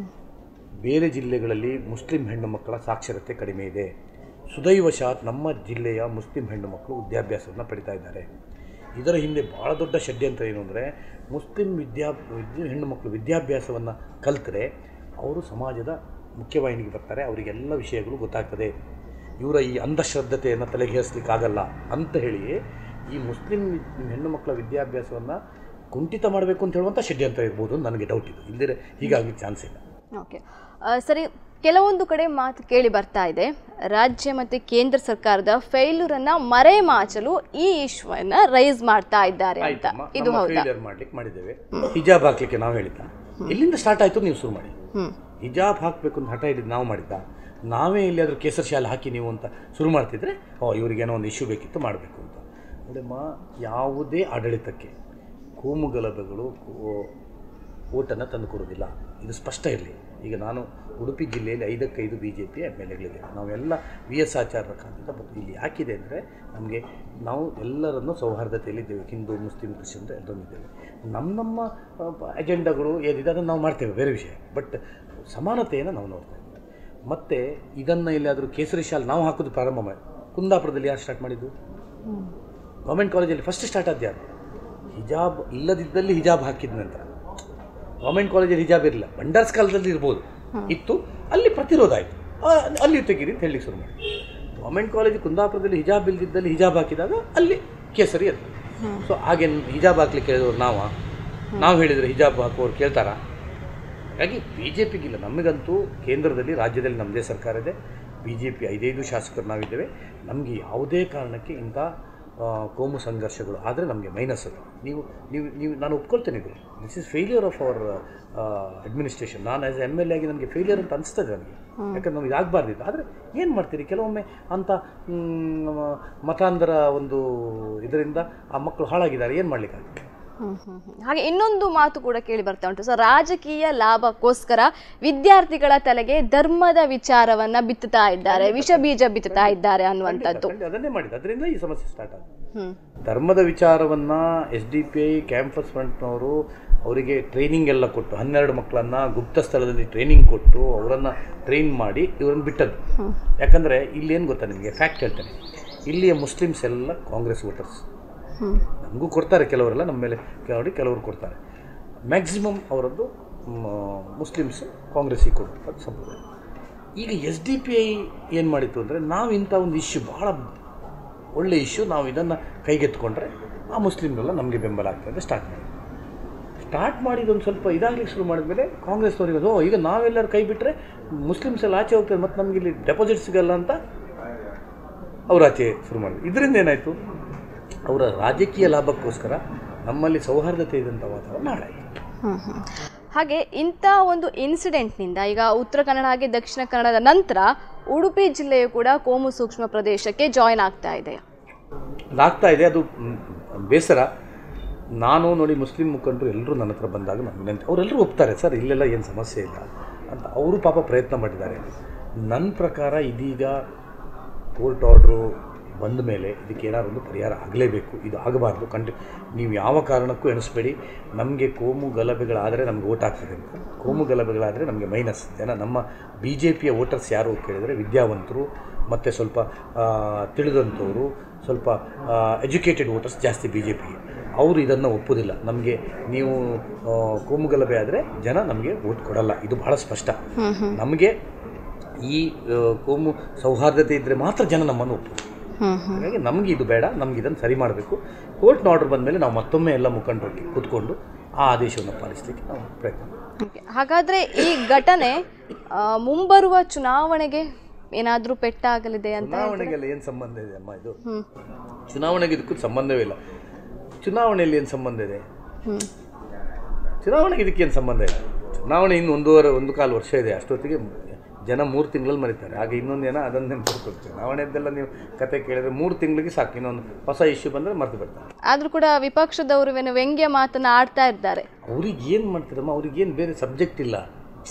ಬೇರೆ ಜಿಲ್ಲೆಗಳಲ್ಲಿ ಮುಸ್ಲಿಂ ಹೆಣ್ಣು ಮಕ್ಕಳ ಸಾಕ್ಷರತೆ ಕಡಿಮೆ ಇದೆ ಸುದೈವಶಾತ್ ನಮ್ಮ ಜಿಲ್ಲೆಯ ಮುಸ್ಲಿಂ ಹೆಣ್ಣು ಮಕ್ಕಳು ವಿದ್ಯಾಭ್ಯಾಸವನ್ನು ಪಡಿತಾ ಇದ್ದಾರೆ ಇದರ ಹಿಂದೆ ಭಾಳ ದೊಡ್ಡ ಷಡ್ಯಂತ್ರ ಏನು ಅಂದರೆ ಮುಸ್ಲಿಂ ವಿದ್ಯಾ ವಿದ್ಯೆ ಹೆಣ್ಣು ಮಕ್ಕಳು ವಿದ್ಯಾಭ್ಯಾಸವನ್ನು ಕಲ್ತರೆ ಅವರು ಸಮಾಜದ ಮುಖ್ಯವಾಹಿನಿಗೆ ಬರ್ತಾರೆ ಅವರಿಗೆಲ್ಲ ವಿಷಯಗಳು ಗೊತ್ತಾಗ್ತದೆ ಇವರ ಈ ಅಂಧಶ್ರದ್ಧತೆಯನ್ನು ತಲೆಗೇರಿಸ್ಲಿಕ್ಕಾಗಲ್ಲ ಅಂತ ಹೇಳಿ ಈ ಮುಸ್ಲಿಂ ವಿದ್- ಹೆಣ್ಣು ಮಕ್ಕಳ ವಿದ್ಯಾಭ್ಯಾಸವನ್ನು ಕುಂಠಿತ ಮಾಡಬೇಕು ಅಂತ ಹೇಳುವಂಥ ಷಡ್ಯಂತ್ರ ಇರ್ಬೋದು ಅಂತ ನನಗೆ ಡೌಟ್ ಇದೆ ಇಲ್ಲದೇ ಹೀಗಾಗಿ ಚಾನ್ಸ್ ಇಲ್ಲ ಓಕೆ ಆ, ಸರಿ ಕೆಲವೊಂದು ಕಡೆ ಮಾತು ಕೇಳಿ ಬರ್ತಾ ಇದೆ ರಾಜ್ಯ ಮತ್ತು ಕೇಂದ್ರ ಸರ್ಕಾರದ ಫೇಲ್ಯೂರನ್ನ ಮರೆಮಾಚಲು ಈ ಇಶ್ವನ್ನ ರೈಸ್ ಮಾಡ್ತಾ ಇದ್ದಾರೆ ಅಂತ ಆಯ್ತಮ್ಮ ಇದು ನಮ್ಮ ಹೌದಾ ಫೇಲಿಯರ್ ಮಾಡ್ಲಿಕ್ಕೆ ಮಾಡಿದ್ದೇವೆ ಹಿಜಾಬ್ ಹಾಕ್ಲಿಕ್ಕೆ ನಾವು ಹೇಳಿದ್ದ ಎಲ್ಲಿಂದ ಸ್ಟಾರ್ಟ್ ಆಯಿತು ನೀವು ಶುರು ಮಾಡಿ ಹ್ಮ್ ಹಿಜಾಬ್ ಹಾಕಬೇಕು ಅಂತ ಹಠ ಹಿಡಿದು ನಾವು ಮಾಡಿದ್ದ ನಾವೇ ಎಲ್ಲಿಯಾದರೂ ಕೇಸರಿ ಶಾಲೆ ಹಾಕಿ ನೀವು ಅಂತ ಶುರು ಮಾಡ್ತಿದ್ರೆ ಓ ಇವರಿಗೇನೋ ಒಂದು ಇಶ್ಯೂ ಬೇಕಿತ್ತು ಮಾಡಬೇಕು ಅಂತ ನೋಡಮ್ಮ ಯಾವುದೇ ಆಡಳಿತಕ್ಕೆ ಕೋಮುಗಲಭೆಗಳು ಕೋ- ಓಟನ್ನು ತಂದು ಕೊಡೋದಿಲ್ಲ ಇದು ಸ್ಪಷ್ಟ ಇರಲಿ ಈಗ ನಾನು ಉಡುಪಿ ಜಿಲ್ಲೆಯಲ್ಲಿ ಐದಕ್ಕೈದು B J P M L ಎಗಳಿದ್ದೇವೆ ನಾವೆಲ್ಲ ವಿ ಎಸ್ ಆಚಾರ್ಯರ ಕಾಲದಿಂದ ಬಂದು ಇಲ್ಲಿ ಯಾಕಿದೆ ಅಂದರೆ ನಮಗೆ ನಾವು ಎಲ್ಲರನ್ನೂ ಸೌಹಾರ್ದತೆಯಲ್ಲಿದ್ದೇವೆ ಹಿಂದೂ ಮುಸ್ಲಿಂ ಕ್ರಿಶ್ಚಿಯನ್ ಎಲ್ಲರೂ ಇದ್ದೇವೆ ನಮ್ಮ ನಮ್ಮ ಅಜೆಂಡಾಗಳು ಏನಿದೆ ಅದನ್ನು ನಾವು ಮಾಡ್ತೇವೆ ಬೇರೆ ವಿಷಯ ಬಟ್ ಸಮಾನತೆಯನ್ನು ನಾವು ನೋಡ್ತಾ ಇದ್ದೇವೆ ಮತ್ತು ಇದನ್ನು ಎಲ್ಲಿಯಾದರೂ ಕೇಸರಿ ಶಾಲ್ ನಾವು ಹಾಕೋದು ಪ್ರಾರಂಭ ಮಾಡಿ ಕುಂದಾಪುರದಲ್ಲಿ ಯಾರು ಸ್ಟಾರ್ಟ್ ಮಾಡಿದ್ದು ಗೌರ್ಮೆಂಟ್ ಕಾಲೇಜಲ್ಲಿ ಫಸ್ಟ್ ಸ್ಟಾರ್ಟ್ ಆದ ಯಾರು ಹಿಜಾಬ್ ಇಲ್ಲದಿದ್ದಲ್ಲಿ ಹಿಜಾಬ್ ಹಾಕಿದ ನಂತರ ಗೌರ್ಮೆಂಟ್ ಕಾಲೇಜಲ್ಲಿ ಹಿಜಾಬ್ ಇರಲಿಲ್ಲ ಬಂಡಾರ್ಸ್ ಕಾಲದಲ್ಲಿ ಇರ್ಬೋದು ಇತ್ತು ಅಲ್ಲಿ ಪ್ರತಿರೋಧ ಆಯಿತು ಅಲ್ಲಿ ತೆಗೀರಿ ಅಂತ ಹೇಳಲಿಕ್ಕೆ ಶುರು ಮಾಡಿ ಗೌರ್ಮೆಂಟ್ ಕಾಲೇಜ್ ಕುಂದಾಪುರದಲ್ಲಿ ಹಿಜಾಬ್ ಇಲ್ದಿದ್ದಲ್ಲಿ ಹಿಜಾಬ್ ಹಾಕಿದಾಗ ಅಲ್ಲಿ ಕೇಸರಿ ಅದು ಸೊ ಹಾಗೆ ಹಿಜಾಬ್ ಹಾಕ್ಲಿಕ್ಕೆ ಹೇಳಿದವರು ನಾವ ನಾವು ಹೇಳಿದರೆ ಹಿಜಾಬ್ ಹಾಕುವವ್ರು ಕೇಳ್ತಾರಾ ಹಾಗಾಗಿ ಬಿ ಜೆ ಪಿಗಿಲ್ಲ ನಮಗಂತೂ ಕೇಂದ್ರದಲ್ಲಿ ರಾಜ್ಯದಲ್ಲಿ ನಮ್ಮದೇ ಸರ್ಕಾರ ಇದೆ ಬಿ ಜೆ ಪಿ ಐದೈದು ಶಾಸಕರು ನಾವಿದ್ದೇವೆ ನಮಗೆ ಯಾವುದೇ ಕಾರಣಕ್ಕೆ ಇಂಥ ಆ, ಕೋಮು ಸಂಘರ್ಷಗಳು ಆದರೆ ನಮಗೆ ಮೈನಸ್ ಅದು ನೀವು ನೀವು ನೀವು ನಾನು ಒಪ್ಕೊಳ್ತೇನೆ ಇದು this is failure of our administration ನಾನು ಆ್ಯಸ್ ಎಮ್ ಎಲ್ ಎ ಆಗಿ ನನಗೆ ಫೇಲಿಯರ್ ಅಂತ ಅನಿಸ್ತದೆ ನನಗೆ ಯಾಕಂದ್ರೆ ನಮಗೆ ಆಗಬಾರ್ದಿತ್ತು ಆದರೆ ಏನು ಮಾಡ್ತೀರಿ ಕೆಲವೊಮ್ಮೆ ಅಂಥ ಮ್, ಮತಾಂಧರ ಒಂದು ಇದರಿಂದ ಆ ಮಕ್ಕಳು ಹಾಳಾಗಿದ್ದಾರೆ ಏನು ಮಾಡಲಿಕ್ಕಾಗುತ್ತೆ ಹ್ಮ್, ಹ್ಮ್, ಹ್ಮ್. ಹಾಗೆ ಇನ್ನೊಂದು ಮಾತು ಕೂಡ ಕೇಳಿ ಬರ್ತಾ ಉಂಟು ಸೊ ರಾಜಕೀಯ ಲಾಭಕ್ಕೋಸ್ಕರ ವಿದ್ಯಾರ್ಥಿಗಳ ತಲೆಗೆ ಧರ್ಮದ ವಿಚಾರವನ್ನ ಬಿತ್ತುತ್ತಾ ಇದ್ದಾರೆ ವಿಷ ಬೀಜ ಬಿತ್ತುತ್ತಾ ಇದ್ದಾರೆ ಅನ್ನುವಂಥದ್ದು ಖಂಡಿತ ಅದನ್ನೇ ಮಾಡಿದ್ದು ಅದರಿಂದ ಈ ಸಮಸ್ಯೆ ಸ್ಟಾರ್ಟ್ ಆಗಿದೆ ಹ್ಮ್ ಧರ್ಮದ ವಿಚಾರವನ್ನು S D P I campus ಫ್ರಂಟ್ನವರು ಅವರಿಗೆ ಟ್ರೈನಿಂಗ್ ಎಲ್ಲ ಕೊಟ್ಟು ಹನ್ನೆರಡು ಮಕ್ಕಳನ್ನು ಗುಪ್ತ ಸ್ಥಳದಲ್ಲಿ ಟ್ರೈನಿಂಗ್ ಕೊಟ್ಟು ಅವರನ್ನು ಟ್ರೈನ್ ಮಾಡಿ ಇವರನ್ನು ಬಿಟ್ಟದ್ದು ಯಾಕಂದರೆ ಇಲ್ಲೇನು ಗೊತ್ತಾ ನಿಮಗೆ ಫ್ಯಾಕ್ಟ್ ಹೇಳ್ತೇನೆ ಇಲ್ಲಿಯ ಮುಸ್ಲಿಮ್ಸ್ ಎಲ್ಲ ಕಾಂಗ್ರೆಸ್ ವೋಟರ್ಸ್ ನಮಗೂ ಕೊಡ್ತಾರೆ ಕೆಲವರೆಲ್ಲ ನಮ್ಮ ಮೇಲೆ ಕೆಲವರಿಗೆ ಕೆಲವರು ಕೊಡ್ತಾರೆ ಮ್ಯಾಕ್ಸಿಮಮ್ ಅವರದ್ದು ಮುಸ್ಲಿಮ್ಸ್ ಕಾಂಗ್ರೆಸ್ಸಿಗೆ ಕೊಡುವಂಥ ಸಂಪ್ರದಾಯ ಈಗ ಎಸ್ ಡಿ ಪಿ ಐ ಏನು ಮಾಡಿತ್ತು ಅಂದರೆ ನಾವು ಇಂಥ ಒಂದು ಇಶ್ಯೂ ಭಾಳ ಒಳ್ಳೆ ಇಶ್ಯೂ ನಾವು ಇದನ್ನು ಕೈಗೆತ್ಕೊಂಡ್ರೆ ಆ ಮುಸ್ಲಿಮ್ಗೆಲ್ಲ ನಮಗೆ ಬೆಂಬಲ ಆಗ್ತದೆ ಅಂತ ಸ್ಟಾರ್ಟ್ ಮಾಡಿ ಸ್ಟಾರ್ಟ್ ಮಾಡಿದೊಂದು ಸ್ವಲ್ಪ ಇದಾಗಲಿಕ್ಕೆ ಶುರು ಮಾಡಿದ್ಮೇಲೆ ಕಾಂಗ್ರೆಸ್ನವ್ರಿಗೆ ಅದು, ಓ ಈಗ ನಾವೆಲ್ಲರೂ ಕೈ ಬಿಟ್ಟರೆ ಮುಸ್ಲಿಮ್ಸ್ ಎಲ್ಲ ಆಚೆ ಹೋಗ್ತಾರೆ ಮತ್ತು ನಮಗೆ ಇಲ್ಲಿ ಡೆಪಾಸಿಟ್ ಸಿಗಲ್ಲ ಅಂತ ಅವ್ರು ಆಚೆ ಶುರು ಮಾಡಿದ್ರು ಇದರಿಂದ ಏನಾಯಿತು ಅವರ ರಾಜಕೀಯ ಲಾಭಕ್ಕೋಸ್ಕರ ನಮ್ಮಲ್ಲಿ ಸೌಹಾರ್ದತೆ ಇದ್ದಂಥ ವಾತಾವರಣ ಹಾಳಾಯಿತು ಹಾಗೆ ಇಂಥ ಒಂದು ಇನ್ಸಿಡೆಂಟ್ನಿಂದ ಈಗ ಉತ್ತರ ಕನ್ನಡ ಹಾಗೆ ದಕ್ಷಿಣ ಕನ್ನಡದ ನಂತರ ಉಡುಪಿ ಜಿಲ್ಲೆಯು ಕೂಡ ಕೋಮು ಸೂಕ್ಷ್ಮ ಪ್ರದೇಶಕ್ಕೆ ಜಾಯಿನ್ ಆಗ್ತಾ ಇದೆ ಆಗ್ತಾ ಇದೆ ಅದು ಮ್, ಬೇಸರ ನಾನು ನೋಡಿ ಮುಸ್ಲಿಂ ಮುಖಂಡರು ಎಲ್ಲರೂ ನನ್ನ ಹತ್ರ ಬಂದಾಗ ನಾನು ವಿನಂತಿ ಅವರೆಲ್ಲರೂ ಒಪ್ತಾರೆ ಸರ್ ಇಲ್ಲೆಲ್ಲ ಏನು ಸಮಸ್ಯೆ ಇಲ್ಲ ಅಂತ ಅವರು ಪಾಪ ಪ್ರಯತ್ನ ಮಾಡಿದ್ದಾರೆ ನನ್ನ ಪ್ರಕಾರ ಇದೀಗ ಕೋರ್ಟ್ ಆರ್ಡ್ರು ಬಂದ ಮೇಲೆ ಇದಕ್ಕೆ ಏನಾದ್ರು ಒಂದು ಪರಿಹಾರ ಆಗಲೇಬೇಕು ಇದು ಆಗಬಾರ್ದು ಕಂಡು ನೀವು ಯಾವ ಕಾರಣಕ್ಕೂ ಎಣಿಸ್ಬೇಡಿ ನಮಗೆ ಕೋಮು ಗಲಭೆಗಳಾದರೆ ನಮ್ಗೆ ಓಟ್ ಆಗ್ತದೆ ಅಂತ ಕೋಮು ಗಲಭೆಗಳಾದರೆ ನಮಗೆ ಮೈನಸ್ ಜನ ನಮ್ಮ ಬಿ ಜೆ ಪಿಯ ವೋಟರ್ಸ್ ಯಾರು ಕೇಳಿದರೆ ವಿದ್ಯಾವಂತರು ಮತ್ತು ಸ್ವಲ್ಪ ಆ, ತಿಳಿದಂಥವರು ಸ್ವಲ್ಪ ಎಜುಕೇಟೆಡ್ ವೋಟರ್ಸ್ ಜಾಸ್ತಿ ಬಿ ಜೆ ಪಿಗೆ ಅವರು ಇದನ್ನು ಒಪ್ಪೋದಿಲ್ಲ ನಮಗೆ ನೀವು ಆ, ಕೋಮು ಗಲಭೆ ಆದರೆ ಜನ ನಮಗೆ ವೋಟ್ ಕೊಡಲ್ಲ ಇದು ಬಹಳ ಸ್ಪಷ್ಟ ನಮಗೆ ಈ ಆ, ಕೋಮು ಸೌಹಾರ್ದತೆ ಇದ್ದರೆ ಮಾತ್ರ ಜನ ನಮ್ಮನ್ನು ಒಪ್ಪೋದು ಹಾಗಾಗಿ ನಮ್ಗೆ ಇದು ಬೇಡ ನಮ್ಗೆ ಇದನ್ನು ಸರಿ ಮಾಡಬೇಕು ಕೋರ್ಟ್ನ ಆರ್ಡರ್ ಬಂದಮೇಲೆ ನಾವು ಮತ್ತೊಮ್ಮೆ ಎಲ್ಲ ಮುಖಂಡರೊಟ್ಟಿಗೆ ಕೂತ್ಕೊಂಡು ಆ ಆದೇಶವನ್ನು ಪಾಲಿಸಲಿಕ್ಕೆ ನಾವು ಪ್ರಯತ್ನ ಮಾಡ್ತೀವಿ. Okay. ಹಾಗಾದ್ರೆ ಈ ಘಟನೆ ಆ, ಮುಂಬರುವ ಚುನಾವಣೆಗೆ ಏನಾದರೂ ಪೆಟ್ಟಾಗಲಿದೆ ಅಂತ ಚುನಾವಣೆಗೆಲ್ಲ ಏನು ಸಂಬಂಧ ಇದೆ ಅಮ್ಮ ಇದು ಚುನಾವಣೆಗೆ ಇದಕ್ಕೂ ಸಂಬಂಧವೇ ಇಲ್ಲ ಚುನಾವಣೆಯಲ್ಲಿ ಏನು ಸಂಬಂಧ ಇದೆ ಹ್ಮ್. ಚುನಾವಣೆಗೆ ಇದಕ್ಕೇನು ಸಂಬಂಧ ಇಲ್ಲ ಚುನಾವಣೆ ಇನ್ನು ಒಂದೂವರೆ ಒಂದು ಕಾಲು ವರ್ಷ ಇದೆ ಅಷ್ಟೊತ್ತಿಗೆ ಜನ ಮೂರು ತಿಂಗಳಲ್ಲಿ ಮರಿತಾರೆ ಆಗ ಇನ್ನೊಂದು ಏನೋ ಅದನ್ನು ನೆನ್ಪಿಡ್ತಾರೆ ಚುನಾವಣೆದ್ದೆಲ್ಲ ನೀವು ಕತೆ ಕೇಳಿದ್ರೆ ಮೂರು ತಿಂಗಳಿಗೆ ಸಾಕು ಇನ್ನೊಂದು ಹೊಸ ಇಶ್ಯೂ ಬಂದರೆ ಮರ್ತು ಬಿಡ್ತಾರೆ ಆದ್ರೂ ಕೂಡ ವಿಪಕ್ಷದವರು ಏನು ವ್ಯಂಗ್ಯ ಮಾತನ್ನ ಆಡ್ತಾ ಇದ್ದಾರೆ ಅವ್ರಿಗೆ ಏನು ಮಾಡ್ತೀರಮ್ಮ ಅವ್ರಿಗೇನು ಬೇರೆ ಸಬ್ಜೆಕ್ಟ್ ಇಲ್ಲ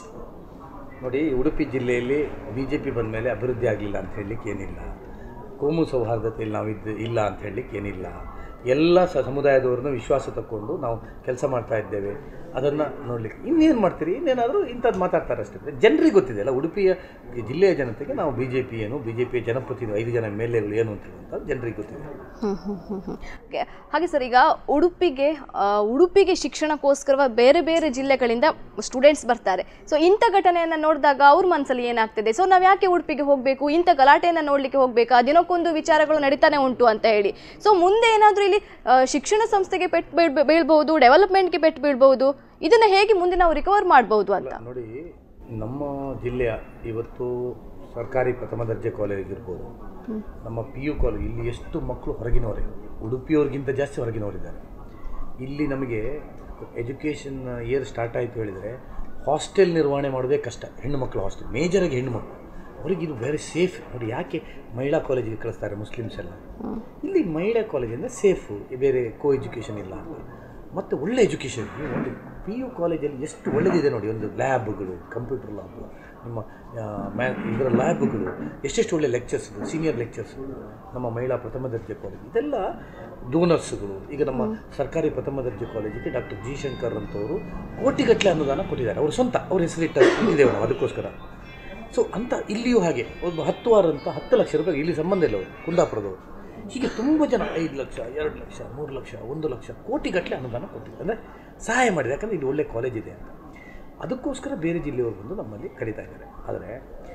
ನೋಡಿ ಉಡುಪಿ ಜಿಲ್ಲೆಯಲ್ಲಿ ಬಿ ಜೆ ಪಿ ಬಂದ ಮೇಲೆ ಅಭಿವೃದ್ಧಿ ಆಗಲಿಲ್ಲ ಅಂತ ಹೇಳಲಿಕ್ಕೆ ಏನಿಲ್ಲ ಕೋಮು ಸೌಹಾರ್ದತೆಯಲ್ಲಿ ನಾವು ಇದ್ದು ಇಲ್ಲ ಅಂತ ಹೇಳಲಿಕ್ಕೆ ಏನಿಲ್ಲ ಎಲ್ಲ ಸ ಸಮುದಾಯದವ್ರನ್ನ ವಿಶ್ವಾಸ ತಗೊಂಡು ನಾವು ಕೆಲಸ ಮಾಡ್ತಾ ಇದ್ದೇವೆ ಅದನ್ನು ನೋಡಲಿಕ್ಕೆ ಇನ್ನೇನು ಮಾಡ್ತೀರಿ ಇನ್ನೇನಾದರೂ ಇಂಥದ್ದು ಮಾತಾಡ್ತಾರೆ ಅಷ್ಟೇ ಜನರಿಗೆ ಗೊತ್ತಿದೆ ಅಲ್ಲ ಉಡುಪಿಯ ಈ ಜಿಲ್ಲೆಯ ಜನತೆಗೆ ನಾವು ಬಿ ಜೆ ಪಿ ಏನು ಬಿ ಜೆ ಪಿಯ ಜನಪ್ರತಿನಿಧಿ ಐದು ಜನ ಎಮ್ ಎಲ್ ಎಗಳು ಏನು ಅಂತ ಹೇಳುವಂಥದ್ದು ಜನರಿಗೆ ಗೊತ್ತಿದೆ Okay. ಹಾಗೆ ಸರ್ ಈಗ ಉಡುಪಿಗೆ ಆ, ಉಡುಪಿಗೆ ಶಿಕ್ಷಣಕ್ಕೋಸ್ಕರ ಬೇರೆ ಬೇರೆ ಜಿಲ್ಲೆಗಳಿಂದ ಸ್ಟೂಡೆಂಟ್ಸ್ ಬರ್ತಾರೆ ಸೊ ಇಂಥ ಘಟನೆಯನ್ನ ನೋಡಿದಾಗ ಅವ್ರ ಮನಸ್ಸಲ್ಲಿ ಏನಾಗ್ತದೆ ಸೊ ನಾವು ಯಾಕೆ ಉಡುಪಿಗೆ ಹೋಗಬೇಕು ಇಂಥ ಗಲಾಟೆಯನ್ನ ನೋಡ್ಲಿಕ್ಕೆ ಹೋಗ್ಬೇಕಾ ದಿನಕ್ಕೊಂದು ವಿಚಾರಗಳು ನಡೀತಾನೆ ಉಂಟು ಅಂತ ಹೇಳಿ ಸೊ ಮುಂದೆ ಏನಾದರೂ ಇಲ್ಲಿ ಆ, ಶಿಕ್ಷಣ ಸಂಸ್ಥೆಗೆ ಪೆಟ್ಟು ಬೀಳ್ ಬೀಳ್ಬಹುದು ಡೆವಲಪ್ಮೆಂಟ್ಗೆ ಪೆಟ್ಟು ಬೀಳ್ಬಹುದು ಇದನ್ನ ಹೇಗೆ ಮುಂದೆ ನಾವು ರಿಕವರ್ ಮಾಡಬಹುದು ಅಂತ ನೋಡಿ ನಮ್ಮ ಜಿಲ್ಲೆಯ ಇವತ್ತು ಸರ್ಕಾರಿ ಪ್ರಥಮ ದರ್ಜೆ ಕಾಲೇಜ್ ಇರ್ಬೋದು ನಮ್ಮ ಪಿ ಯು ಕಾಲೇಜ್ ಇಲ್ಲಿ ಎಷ್ಟು ಮಕ್ಕಳು ಹೊರಗಿನವರೇ ಉಡುಪಿಯವ್ರಿಗಿಂತ ಜಾಸ್ತಿ ಹೊರಗಿನವರಿದ್ದಾರೆ ಇಲ್ಲಿ ನಮಗೆ ಎಜುಕೇಷನ್ ಇಯರ್ ಸ್ಟಾರ್ಟ್ ಆಯಿತು ಹೇಳಿದರೆ ಹಾಸ್ಟೆಲ್ ನಿರ್ವಹಣೆ ಮಾಡೋದೇ ಕಷ್ಟ ಹೆಣ್ಣು ಮಕ್ಕಳು ಹಾಸ್ಟೆಲ್ ಮೇಜರಾಗಿ ಹೆಣ್ಣು ಮಕ್ಕಳು ಅವ್ರಿಗೆ ಇದು ವೆರಿ ಸೇಫ್ ನೋಡಿ ಯಾಕೆ ಮಹಿಳಾ ಕಾಲೇಜಿಗೆ ಕಳಿಸ್ತಾರೆ ಮುಸ್ಲಿಮ್ಸ್ ಎಲ್ಲ ಇಲ್ಲಿ ಮಹಿಳಾ ಕಾಲೇಜಿಂದ ಸೇಫು ಬೇರೆ ಕೋ ಎಜುಕೇಷನ್ ಇಲ್ಲ ಅಂತ ಮತ್ತು ಒಳ್ಳೆ ಎಜುಕೇಷನ್ ನೀವು ನೋಡಿ ಪಿ ಯು ಕಾಲೇಜಲ್ಲಿ ಎಷ್ಟು ಒಳ್ಳೆದಿದೆ ನೋಡಿ ಒಂದು ಲ್ಯಾಬ್ಗಳು ಕಂಪ್ಯೂಟರ್ ಲ್ಯಾಬ್ ನಿಮ್ಮ ಮ್ಯಾ ಇದರ ಲ್ಯಾಬ್ಗಳು ಎಷ್ಟೆಷ್ಟು ಒಳ್ಳೆ ಲೆಕ್ಚರ್ಸ್ ಸೀನಿಯರ್ ಲೆಕ್ಚರ್ಸ್ ನಮ್ಮ ಮಹಿಳಾ ಪ್ರಥಮ ದರ್ಜೆ ಕಾಲೇಜ್ ಇದೆಲ್ಲ ಡೋನರ್ಸ್ಗಳು ಈಗ ನಮ್ಮ ಸರ್ಕಾರಿ ಪ್ರಥಮ ದರ್ಜೆ ಕಾಲೇಜಿಗೆ ಡಾಕ್ಟರ್ ಜಿ ಶಂಕರ್ ಅಂತವರು ಕೋಟಿಗಟ್ಟಲೆ ಅನುದಾನ ಕೊಟ್ಟಿದ್ದಾರೆ ಅವರು ಸ್ವಂತ ಅವ್ರ ಹೆಸರಿಟ್ಟ ಇಟ್ಟಿದ್ದೇವೆ ನಾವು ಅದಕ್ಕೋಸ್ಕರ ಸೊ ಅಂತ ಇಲ್ಲಿಯೂ ಹಾಗೆ ಒಬ್ಬ ಹತ್ತು ವಾರ ಅಂತ ಹತ್ತು ಲಕ್ಷ ರೂಪಾಯಿ ಇಲ್ಲಿ ಸಂಬಂಧ ಇಲ್ಲ ಅವರು ಕುಂದಾಪುರದವರು ಹೀಗೆ ತುಂಬ ಜನ ಐದು ಲಕ್ಷ ಎರಡು ಲಕ್ಷ ಮೂರು ಲಕ್ಷ ಒಂದು ಲಕ್ಷ ಕೋಟಿಗಟ್ಟಲೆ ಅನುದಾನ ಕೊಟ್ಟಿದ್ದಾರೆ ಅಂದರೆ ಸಹಾಯ ಮಾಡಿದೆ ಯಾಕಂದರೆ ಇಲ್ಲಿ ಒಳ್ಳೆ ಕಾಲೇಜ್ ಇದೆ ಅಂತ ಅದಕ್ಕೋಸ್ಕರ ಬೇರೆ ಜಿಲ್ಲೆಯವರು ಬಂದು ನಮ್ಮಲ್ಲಿ ಕರೀತಾ ಇದ್ದಾರೆ ಆದರೆ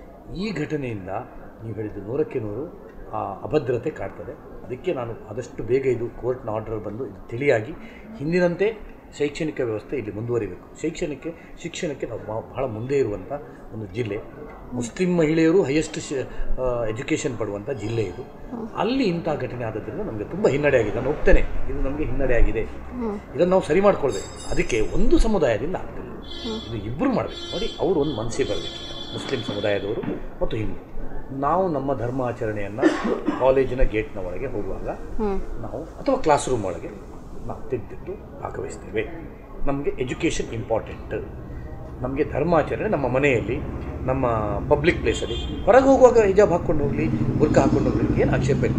ಈ ಘಟನೆಯಿಂದ ನೀವು ಹೇಳಿದ್ದು ನೂರಕ್ಕೆ ನೂರು ಆ ಅಭದ್ರತೆ ಕಾಡ್ತದೆ ಅದಕ್ಕೆ ನಾನು ಆದಷ್ಟು ಬೇಗ ಇದು ಕೋರ್ಟ್ನ ಆರ್ಡರ್ ಬಂದು ಇದು ತಿಳಿಯಾಗಿ ಹಿಂದಿನಂತೆ ಶೈಕ್ಷಣಿಕ ವ್ಯವಸ್ಥೆ ಇಲ್ಲಿ ಮುಂದುವರಿಬೇಕು ಶೈಕ್ಷಣಿಕ ಶಿಕ್ಷಣಕ್ಕೆ ನಾವು ಬಾ- ಬಹಳ ಮುಂದೆ ಇರುವಂಥ ಒಂದು ಜಿಲ್ಲೆ ಮುಸ್ಲಿಂ ಮಹಿಳೆಯರು ಹೈಯೆಸ್ಟ್ ಎಜುಕೇಷನ್ ಪಡುವಂಥ ಜಿಲ್ಲೆ ಇದು ಅಲ್ಲಿ ಇಂಥ ಘಟನೆ ಆದದ್ರಿಂದ ನಮಗೆ ತುಂಬ ಹಿನ್ನಡೆ ಆಗಿದೆ ನಾನು ಒಪ್ತೇನೆ ಇದು ನಮಗೆ ಹಿನ್ನಡೆ ಆಗಿದೆ ಇದನ್ನು ನಾವು ಸರಿ ಮಾಡ್ಕೊಳ್ಬೇಕು ಅದಕ್ಕೆ ಒಂದು ಸಮುದಾಯದಿಂದ ಆಗ್ತಿಲ್ಲ ಇದು ಇಬ್ಬರು ಮಾಡಬೇಕು ನೋಡಿ ಅವರು ಒಂದು ಮನಸ್ಸಿಗೆ ಬರಬೇಕು ಮುಸ್ಲಿಂ ಸಮುದಾಯದವರು ಮತ್ತು ಹಿಂದೂ ನಾವು ನಮ್ಮ ಧರ್ಮ ಆಚರಣೆಯನ್ನು ಕಾಲೇಜಿನ ಗೇಟ್ನ ಒಳಗೆ ಹೋಗುವಾಗ ನಾವು ಅಥವಾ ಕ್ಲಾಸ್ ರೂಮ್ ಒಳಗೆ ನಾವು ತೆಗೆದಿಟ್ಟು ಭಾಗವಹಿಸ್ತೇವೆ ನಮಗೆ ಎಜುಕೇಷನ್ ಇಂಪಾರ್ಟೆಂಟ್ ನಮಗೆ ಧರ್ಮಾಚರಣೆ ನಮ್ಮ ಮನೆಯಲ್ಲಿ ನಮ್ಮ ಪಬ್ಲಿಕ್ ಪ್ಲೇಸಲ್ಲಿ ಹೊರಗೆ ಹೋಗುವಾಗ ಹಿಜಾಬ್ ಹಾಕ್ಕೊಂಡು ಹೋಗಲಿ ಬುರ್ಕ ಹಾಕ್ಕೊಂಡು ಹೋಗಲಿ ಏನು ಆಕ್ಷೇಪ ಇಲ್ಲ